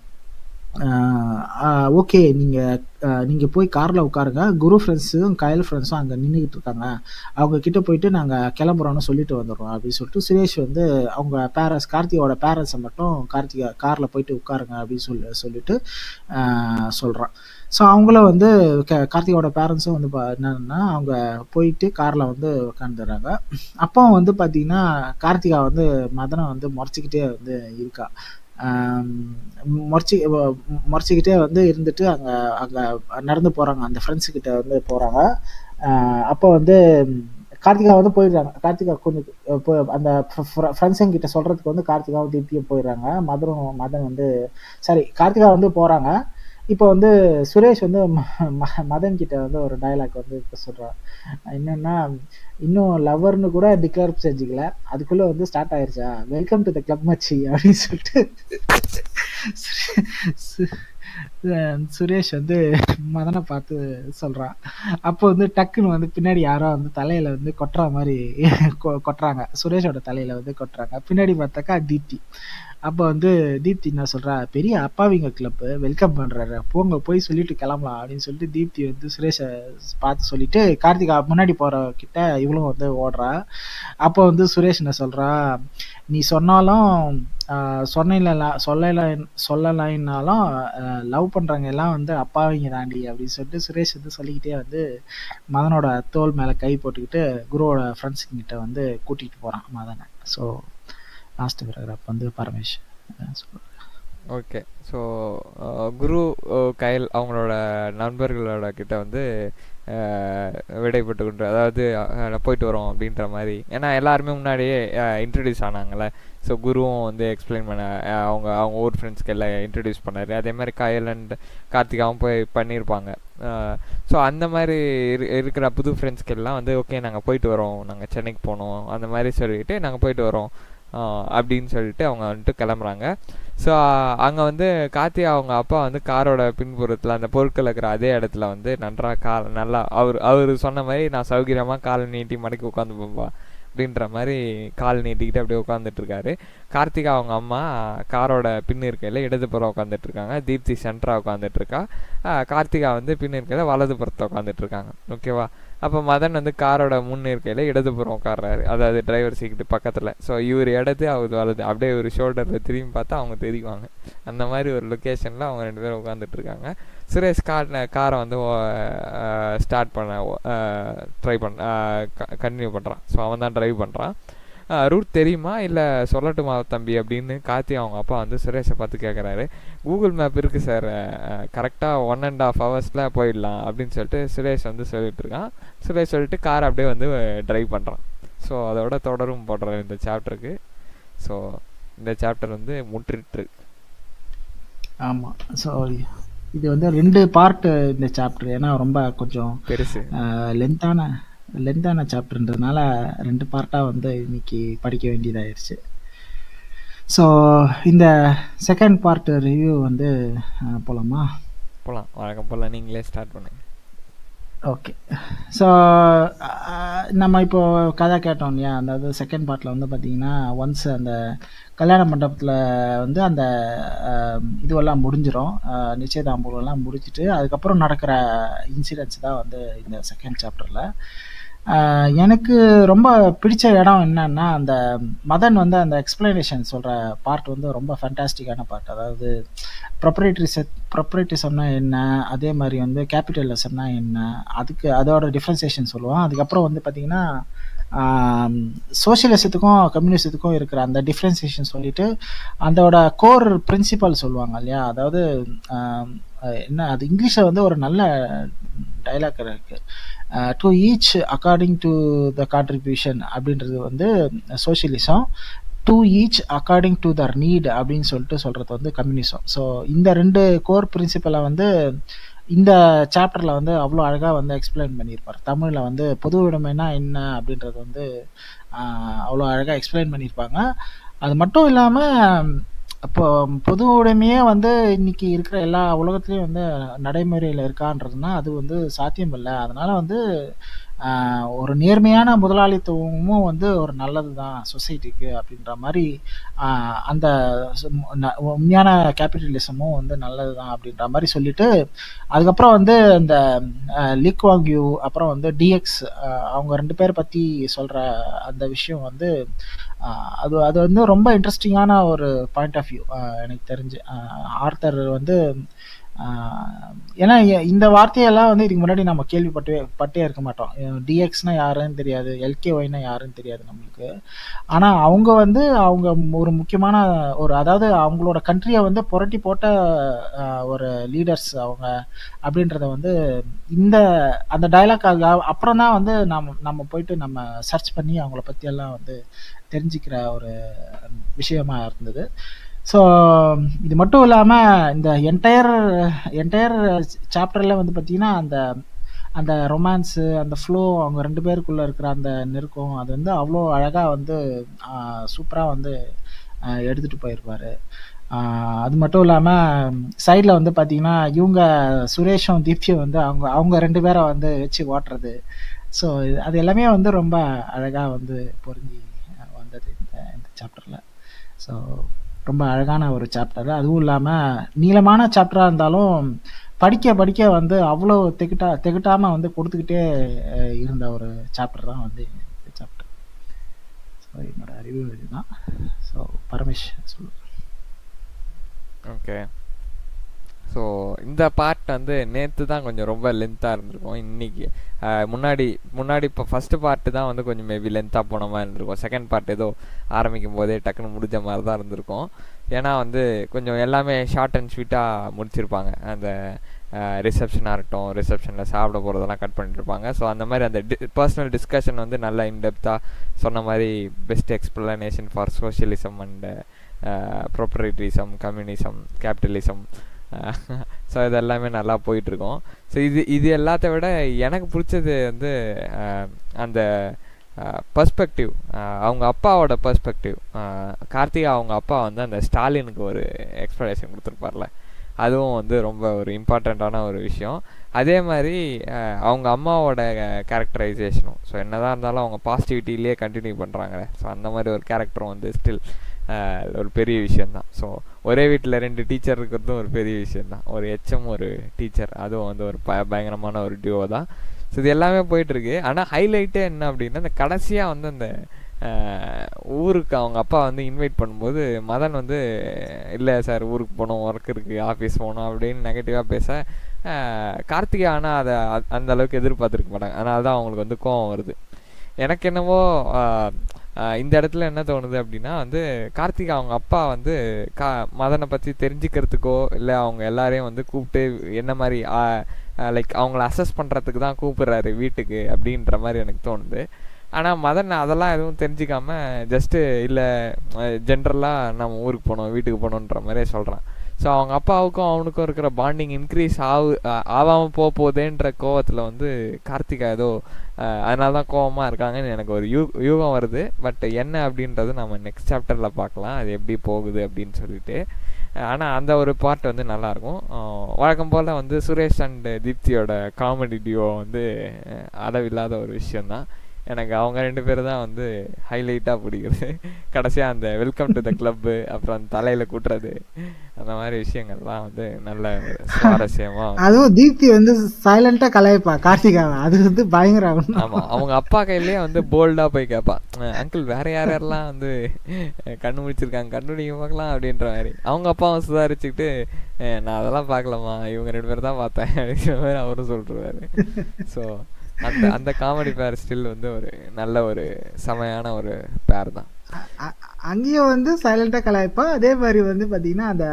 ஓகே நீங்கள் நீங்கள் போய் காரில் உட்காருங்க குரு ஃப்ரெண்ட்ஸும் கயல் ஃப்ரெண்ட்ஸும் அங்கே நின்றுக்கிட்டு இருக்காங்க அவங்க கிட்ட போயிட்டு நாங்கள் கிளம்புறோன்னு சொல்லிட்டு வந்துடுறோம் அப்படின்னு சொல்லிட்டு சுரேஷ் வந்து அவங்க பேரண்ட்ஸ் கார்த்தியோட பேரண்ட்ஸை மட்டும் கார்த்திகா காரில் போயிட்டு உட்காருங்க அப்படின்னு சொல்லி சொல்லிட்டு சொல்கிறான் ஸோ அவங்களும் வந்து க கார்த்திகோட பேரண்ட்ஸும் வந்து என்னன்னா அவங்க போயிட்டு காரில் வந்து உட்காந்துடுறாங்க அப்போ வந்து பார்த்தீங்கன்னா கார்த்திகா வந்து மதனை வந்து முறைச்சிக்கிட்டே வந்து இருக்கா முறைச்சி முறைச்சிக்கிட்டே வந்து இருந்துட்டு அங்கே அங்கே நடந்து போகிறாங்க அந்த ஃப்ரெண்ட்ஸு கிட்ட வந்து போகிறாங்க அப்போ வந்து கார்த்திகா வந்து போயிடுறாங்க கார்த்திகா கொஞ்சம் அந்த ஃப்ரெண்ட்ஸுங்க கிட்ட சொல்கிறதுக்கு வந்து கார்த்திகாவும் தீப்தியும் போயிடுறாங்க மதனும் மதன் வந்து சாரி கார்த்திகா வந்து போகிறாங்க இப்போ வந்து சுரேஷ் வந்து மதன் கிட்ட வந்து ஒரு டைலாக் வந்து இப்போ சொல்கிறான் என்னன்னா இன்னும் லவர்னு கூட டிக்ளேர் செஞ்சுக்கல அதுக்குள்ள வந்து ஸ்டார்ட் ஆயிருச்சா வெல்கம் டு த கிளப் மச்சி அப்படின்னு சொல்லிட்டு சுரேஷ் வந்து மதனை பார்த்து சொல்றான் அப்போ வந்து டக்குன்னு வந்து பின்னாடி யாரோ வந்து தலையில வந்து கொட்டுற மாதிரி கொட்டுறாங்க சுரேஷோட தலையில வந்து கொட்டுறாங்க பின்னாடி பார்த்தாக்கா தீப்தி அப்போ வந்து தீப்தி என்ன சொல்றா பெரிய அப்பாவிங்க கிளப் வெல்கம் பண்றாரு போங்க போய் சொல்லிட்டு கிளம்பலாம் அப்படின்னு சொல்லிட்டு தீப்தி வந்து சுரேஷை பார்த்து சொல்லிட்டு கார்த்திகா முன்னாடி போற கிட்ட இவளும் வந்து ஓடுறா அப்போ வந்து சுரேஷ் என்ன சொல்றா நீ சொன்னாலும் சொன்ன சொல்லல சொல்லலைன்னாலும் லவ் பண்றவங்க எல்லாம் வந்து அப்பாவிங்க தாண்டி அப்படின்னு சொல்லிட்டு சுரேஷ் வந்து சொல்லிக்கிட்டே வந்து மதனோட தோல் மேல கை போட்டுக்கிட்டு குருவோட ஃப்ரெண்ட்ஸ் கிட்ட வந்து கூட்டிட்டு போறான் மதனை ஸோ லாஸ்ட் பேராகிராஃப் வந்து பரமேஷ் ஓகே ஸோ குரு கைல் அவங்களோட நண்பர்களோட கிட்ட வந்து விடைபெற்று கொண்டு அதாவது போயிட்டு வரோம் அப்படின்ற மாதிரி ஏன்னா எல்லாருமே முன்னாடியே இன்ட்ரடியூஸ் ஆனாங்கல்ல ஸோ குருவும் வந்து எக்ஸ்பிளைன் பண்ண அவங்க அவங்க ஊர் ஃப்ரெண்ட்ஸ்க்கு எல்லாம் இன்ட்ரடியூஸ் பண்ணார் அதே மாதிரி கயல் அண்ட் கார்த்திகாவும் போய் பண்ணியிருப்பாங்க ஸோ அந்த மாதிரி இருக்கிற புது ஃப்ரெண்ட்ஸ்க்கு எல்லாம் வந்து ஓகே நாங்கள் போயிட்டு வரோம் நாங்கள் சென்னைக்கு போனோம் அந்த மாதிரி சொல்லிட்டு நாங்கள் போயிட்டு வரோம் அப்படின்னு சொல்லிட்டு அவங்க வந்துட்டு கிளம்புறாங்க ஸோ அங்கே வந்து கார்த்தி அவங்க அப்பா வந்து காரோட பின்புறத்தில் அந்த பொருட்கள் இருக்கிற அதே இடத்துல வந்து நன்றாக கால் நல்லா அவர் அவர் சொன்ன மாதிரி நான் சௌகரியமாக காலை நீட்டி மடக்கி உட்காந்து போப்பா அப்படின்ற மாதிரி கால் நீட்டிக்கிட்டு அப்படியே உட்காந்துட்டு இருக்காரு கார்த்திகா அவங்க அம்மா காரோட பின் இருக்கையில் இடதுபுறம் உட்காந்துட்டு இருக்காங்க தீப்தி சென்டரா உட்காந்துட்டு இருக்கா கார்த்திகா வந்து பின் இருக்கையில் வலதுபுறத்தை உட்காந்துட்டு இருக்காங்க ஓகேவா அப்போ மதன் வந்து காரோட முன் இருக்கையில் இடதுபுறம் உட்காடுறாரு அதாவது டிரைவர் சீட்டு பக்கத்தில் ஸோ இவர் இடது அவர் வலது அப்படியே ஒரு ஷோல்டரில் திரும்பி பார்த்தா அவங்க தெரிவாங்க அந்த மாதிரி ஒரு லொக்கேஷனில் அவங்க ரெண்டு பேரும் உட்காந்துட்டு இருக்காங்க சுரேஷ் கார் காரை வந்து ஸ்டார்ட் பண்ண ட்ரை பண்ண கண்டினியூ பண்ணுறான் ஸோ அவன் தான் ட்ரைவ் பண்ணுறான் ரூட் தெரியுமா இல்லை சொல்லட்டுமா தம்பி அப்படின்னு கார்த்தி அவங்க அப்பா வந்து சுரேஷை பார்த்து கேட்குறாரு கூகுள் மேப் இருக்குது சார் கரெக்டாக ஒன் அண்ட் ஆஃப் ஹவர்ஸில் போயிடலாம் அப்படின்னு சொல்லிட்டு சுரேஷ் வந்து சொல்லிட்டு இருக்கான் சுரேஷ் சொல்லிட்டு கார் அப்படியே வந்து ட்ரைவ் பண்ணுறான் ஸோ அதோட தொடரும் போடுறாரு இந்த சாப்டருக்கு ஸோ இந்த சாப்டர் வந்து முற்றிட்டு ஆமாம் ஸோ இது வந்து ரெண்டு பார்ட் இந்த சாப்டர் ஏன்னா ரொம்ப கொஞ்சம் பெருசு லென்த்தான லென்த்தான சாப்டர்ன்றதுனால ரெண்டு பார்ட்டாக வந்து இன்னைக்கு படிக்க வேண்டியதாயிருச்சு ஸோ இந்த செகண்ட் பார்ட் ரிவ்யூ வந்து போகலாமா போகலாம் வழக்கம் போல் நீங்களே ஸ்டார்ட் பண்ணுங்க ஓகே ஸோ நம்ம இப்போ கதை கேட்டோம் இல்லையா அதாவது செகண்ட் பார்ட்டில் வந்து பார்த்தீங்கன்னா ஒன்ஸ் அந்த கல்யாண மண்டபத்தில் வந்து அந்த இதுவெல்லாம் முடிஞ்சிடும் நிச்சயதாம்பூர்வெல்லாம் முடிச்சுட்டு அதுக்கப்புறம் நடக்கிற இன்சிடென்ட்ஸ் தான் வந்து இந்த செகண்ட் சாப்டரில் எனக்கு ரொம்ப பிடிச்ச இடம் என்னன்னா அந்த மதன் வந்து அந்த எக்ஸ்பிளனேஷன் சொல்கிற பார்ட் வந்து ரொம்ப ஃபேண்டாஸ்டிக்கான பார்ட் அதாவது ப்ரொப்ரேட்டரிச ப்ரொப்ரேட்டிசம்னா என்ன அதே மாதிரி வந்து கேபிட்டலிசம்னா என்ன அதுக்கு அதோட டிஃப்ரென்சியேஷன் சொல்லுவோம் அதுக்கப்புறம் வந்து பார்த்திங்கன்னா சோசியலிசத்துக்கும் கம்யூனிசத்துக்கும் இருக்கிற அந்த டிஃப்ரென்சியேஷன் சொல்லிட்டு அதோட கோர் பிரின்சிபல் சொல்லுவாங்க இல்லையா அதாவது என்ன அது இங்கிலீஷில் வந்து ஒரு நல்ல டைலாக் இருக்குது to each according to the contribution அப்படின்றது வந்து socialism to each according to their need அப்படின்னு சொல்லிட்டு சொல்கிறது வந்து கம்யூனிசம் ஸோ இந்த ரெண்டு கோர் பிரின்சிபலை வந்து இந்த சாப்டரில் வந்து அவ்வளோ அழகாக வந்து எக்ஸ்பிளைன் பண்ணியிருப்பார் தமிழில் வந்து பொது உடைமைனா என்ன அப்படின்றது வந்து அவ்வளோ அழகாக எக்ஸ்பிளைன் பண்ணியிருப்பாங்க அது மட்டும் இல்லாமல் இப்போ பொது உடைமையே வந்து இன்னைக்கு இருக்கிற எல்லா உலகத்துலேயும் வந்து நடைமுறையில் இருக்கான்றதுனா அது வந்து சாத்தியம் இல்லை அதனால வந்து ஒரு நேர்மையான முதலாளித்துவமும் வந்து ஒரு நல்லது தான் சொசைட்டிக்கு அப்படின்ற மாதிரி அந்த உண்மையான கேபிட்டலிசமும் வந்து நல்லது தான் அப்படின்ற மாதிரி சொல்லிட்டு அதுக்கப்புறம் வந்து இந்த லிக் வாங்கியூ அப்புறம் வந்து டிஎக்ஸ் அவங்க ரெண்டு பேரை பற்றி சொல்கிற அந்த விஷயம் வந்து அது அது வந்து ரொம்ப இன்ட்ரெஸ்டிங்கான ஒரு பாயிண்ட் ஆஃப் வியூ எனக்கு தெரிஞ்சு ஆர்த்தர் வந்து ஏன்னா இந்த வார்த்தையெல்லாம் வந்து இதுக்கு முன்னாடி நம்ம கேள்விப்பட்டே பட்டே இருக்க மாட்டோம் டிஎக்ஸ்னா யாருன்னு தெரியாது எல்கே ஒய்னா யாருன்னு தெரியாது நம்மளுக்கு ஆனால் அவங்க வந்து அவங்க ஒரு முக்கியமான ஒரு அதாவது அவங்களோட கண்ட்ரியை வந்து புரட்டி போட்ட ஒரு லீடர்ஸ் அவங்க அப்படின்றத வந்து இந்த அந்த டைலாக் அப்புறம் தான் வந்து நம்ம நம்ம போயிட்டு நம்ம சர்ச் பண்ணி அவங்கள பற்றியெல்லாம் வந்து தெரிஞ்சுக்கிற ஒரு விஷயமா இருந்தது ஸோ இது மட்டும் இல்லாமல் இந்த என்டையர் என்டையர் சாப்டரில் வந்து பார்த்திங்கன்னா அந்த அந்த ரொமான்ஸு அந்த ஃப்ளோ அவங்க ரெண்டு பேருக்குள்ளே இருக்கிற அந்த நெருக்கம் அது வந்து அவ்வளோ அழகாக வந்து சூப்பராக வந்து எடுத்துகிட்டு போயிருப்பார் அது மட்டும் இல்லாமல் சைடில் வந்து பார்த்தீங்கன்னா இவங்க சுரேஷும் தீப்தியும் வந்து அவங்க அவங்க ரெண்டு பேரை வந்து வச்சு ஓட்டுறது ஸோ அது எல்லாமே வந்து ரொம்ப அழகாக வந்து பொருந்தி வந்தது இந்த இந்த சாப்டரில் ஸோ ரொம்ப அழகான ஒரு சாப்டர் அதுவும் இல்லாமல் நீளமான சாப்டராக இருந்தாலும் படிக்க படிக்க வந்து அவ்வளோ திகிட்டா திகட்டாமல் வந்து கொடுத்துக்கிட்டே இருந்த ஒரு சாப்டர் தான் வந்து இந்த சாப்டர் ஸோ என்னோட அறிவு இதுதான் ஸோ பரமேஷ் சொல்லு ஓகே ஸோ இந்த பார்ட் வந்து நேற்று தான் கொஞ்சம் ரொம்ப லென்த்தாக இருந்திருக்கும் இன்னைக்கு முன்னாடி முன்னாடி இப்போ ஃபஸ்ட்டு பார்ட்டு தான் வந்து கொஞ்சம் மேபி லென்த்தாக போன மாதிரி இருந்திருக்கும் செகண்ட் பார்ட் ஏதோ ஆரம்பிக்கும் போதே டக்குன்னு முடிஞ்ச மாதிரி தான் இருந்திருக்கும் ஏன்னா வந்து கொஞ்சம் எல்லாமே ஷார்ட் அண்ட் ஸ்வீட்டாக முடிச்சிருப்பாங்க அந்த ரிசப்ஷனாக இருக்கட்டும் ரிசப்ஷனில் சாப்பிட போகிறதெல்லாம் கட் பண்ணிட்டு இருப்பாங்க ஸோ அந்த மாதிரி அந்த டி பர்சனல் டிஸ்கஷன் வந்து நல்லா இன்டெப்த்தாக சொன்ன மாதிரி best explanation for socialism and proprietorism communism capitalism so இது எல்லாமே நல்லா போயிட்டுருக்கோம் ஸோ இது இது எல்லாத்த விட எனக்கு பிடிச்சது வந்து அந்த பர்ஸ்பெக்டிவ் அவங்க அப்பாவோட பர்ஸ்பெக்டிவ் கார்த்திகா அவங்க அப்பா வந்து அந்த ஸ்டாலினுக்கு ஒரு எக்ஸ்ப்ளனேஷன் கொடுத்துருப்பார்ல அதுவும் வந்து ரொம்ப ஒரு இம்பார்ட்டண்ட்டான ஒரு விஷயம் அதே மாதிரி அஹ், அவங்க அம்மாவோட கேரக்டரைசேஷனும் ஸோ என்னதான் இருந்தாலும் அவங்க பாசிட்டிவிட்டிலேயே கண்டினியூ பண்ணுறாங்களே ஸோ அந்த மாதிரி ஒரு கேரக்டரும் வந்து ஸ்டில் ஒரு பெரிய விஷயந்தான் ஸோ ஒரே வீட்டில் ரெண்டு டீச்சர் இருக்கிறதும் ஒரு பெரிய விஷயந்தான் ஒரு எச்எம் ஒரு டீச்சர் அதுவும் வந்து ஒரு ப பயங்கரமான ஒரு டியூவோ தான் ஸோ இது எல்லாமே போயிட்டுருக்கு ஆனால் ஹைலைட்டே என்ன அப்படின்னா இந்த கடைசியாக வந்து அந்த அஹ், ஊருக்கு அவங்க அப்பா வந்து இன்வைட் பண்ணும்போது மதன் வந்து இல்லை சார் ஊருக்கு போகணும் ஒர்க் இருக்குது ஆஃபீஸ் போகணும் அப்படின்னு நெகட்டிவாக பேச அஹ், கார்த்திகா ஆனால் அதை அ- அந்த அளவுக்கு எதிர்பார்த்துருக்க மாட்டாங்க அதனால தான் அவங்களுக்கு வந்து கோவம் வருது எனக்கு என்னவோ ஆஹ், ஆஹ், இந்த இடத்துல என்ன தோணுது அப்படின்னா வந்து கார்த்திகா அவங்க அப்பா வந்து கா மதனை பற்றி தெரிஞ்சுக்கிறதுக்கோ இல்லை அவங்க எல்லாரையும் வந்து கூப்பிட்டு என்ன மாதிரி லைக் அவங்கள அசஸ் பண்ணுறதுக்கு தான் கூப்பிடுறாரு வீட்டுக்கு அப்படின்ற மாதிரி எனக்கு தோணுது ஆனால் மதன் அதெல்லாம் எதுவும் தெரிஞ்சுக்காம ஜஸ்ட்டு இல்லை ஜென்ரலாக நம்ம ஊருக்கு போகணும் வீட்டுக்கு போகணுன்ற மாதிரியே சொல்கிறான் ஸோ அவங்க அப்பாவுக்கும் அவனுக்கும் இருக்கிற பாண்டிங் இன்க்ரீஸ் ஆகு ஆகாமல் போக போதேன்ற கோவத்தில் வந்து கார்த்திகா ஏதோ அஹ், அதனால தான் கோவமாக இருக்காங்கன்னு எனக்கு ஒரு யூ யூகம் வருது பட் என்ன அப்படின்றது நம்ம நெக்ஸ்ட் சாப்டரில் பார்க்கலாம் அது எப்படி போகுது அப்படின்னு சொல்லிட்டு ஆனால் அந்த ஒரு பார்ட் வந்து நல்லாயிருக்கும் வழக்கம் போல் வந்து சுரேஷ் அண்ட் தீப்தியோட காமெடி டியோ வந்து அஹ், அளவில்லாத ஒரு விஷயந்தான் எனக்கு அவங்க ரெண்டு பேரும் தான் வந்து ஹைலைட்டாக பிடிக்குது கடைசியாக அந்த வெல்கம் டு த கிளப்பு அப்புறம் அந்த தலையில் கூட்டுறது அந்த மாதிரி விஷயங்கள்லாம் வந்து நல்ல சுவாரஸ்யமாக அதுவும் தீப்தி வந்து சைலண்டா கலாய்ப்பா கார்த்திகாவை அது வந்து பயங்கர ஆமா அவங்க அப்பா கையிலேயே வந்து போல்டா போய் கேட்பான் அங்கிள் வேற யார் யாரெல்லாம் வந்து அஹ், கண்ணு முடிச்சிருக்காங்க கண்ணு நீங்க பார்க்கலாம் அப்படின்ற மாதிரி அவங்க அப்பாவும் சுதாரிச்சுக்கிட்டு அஹ், நான் அதெல்லாம் பார்க்கலாமா இவங்க ரெண்டு பேரும் தான் பார்த்தேன் அப்படிங்கிற மாதிரி அவரும் சொல்லிருவாரு ஸோ அந்த அந்த காமெடி பேர் ஸ்டில் வந்து ஒரு நல்ல ஒரு செமையான ஒரு பேர் தான் அ- அங்கேயும் வந்து சைலண்டா கலாய்ப்பா அதே மாதிரி வந்து பாத்தீங்கன்னா அந்த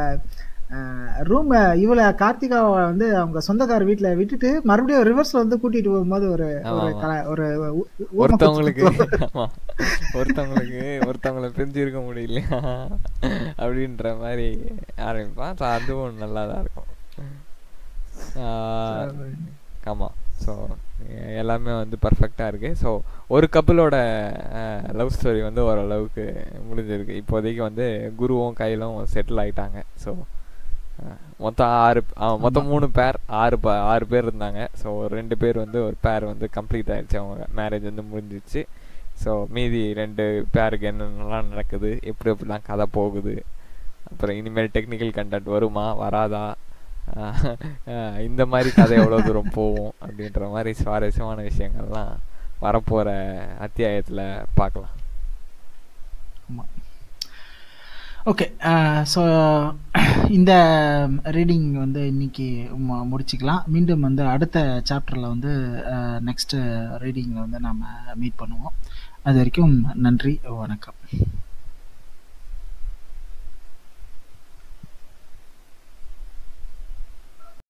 ரூம் இவளை கார்த்திகாவை வந்து அவங்க சொந்தக்கார வீட்டுல விட்டுட்டு மறுபடியும் ரிவர்ஸ்ல வந்து கூட்டிட்டு போகும்போது ஒரு ஆமா, ஒரு ஆமா. கலா- ஒரு ஊ- ஊம ஒருத்தவங்களுக்கு குத்து- ஆமா ஒருத்தவங்களுக்கு ஒருத்தவங்கள பிரிஞ்சு இருக்க முடியலையா அப்படின்ற மாதிரி ஆரம்பிப்பான் ஸோ அதுவும் நல்லா தான் இருக்கும் ஆஹ், ஆமா ஸோ எல்லாமே வந்து பர்ஃபெக்டாக இருக்கு ஸோ ஒரு கப்பலோட லவ் ஸ்டோரி வந்து ஓரளவுக்கு முடிஞ்சிருக்கு இப்போதைக்கு வந்து குருவும் கையிலும் செட்டில் ஆயிட்டாங்க ஸோ மொத்தம் ஆறு ஆ, மொத்தம் மூணு பேர் ஆறு ப- ஆறு பேர் இருந்தாங்க ஸோ ரெண்டு பேர் வந்து ஒரு பேர் வந்து கம்ப்ளீட் ஆயிடுச்சு அவங்க மேரேஜ் வந்து முடிஞ்சிச்சு ஸோ மீதி ரெண்டு பேருக்கு என்னென்னலாம் நடக்குது எப்படி எப்படிலாம் கதை போகுது அப்புறம் இனிமேல் டெக்னிக்கல் கண்டென்ட் வருமா வராதா ஆஹ் ஆஹ் இந்த மாதிரி கதை எவ்வளோ தூரம் போகும் அப்படின்ற மாதிரி சுவாரஸ்யமான விஷயங்கள்லாம் வரப்போகிற அத்தியாயத்தில் பார்க்கலாம் ஓகே ஸோ இந்த ரீடிங் வந்து இன்னைக்கு மு- முடிச்சுக்கலாம் மீண்டும் வந்து அடுத்த சாப்டரில் வந்து நெக்ஸ்ட் ரீடிங்கில் வந்து நாம் மீட் பண்ணுவோம் அது வரைக்கும் நன்றி வணக்கம்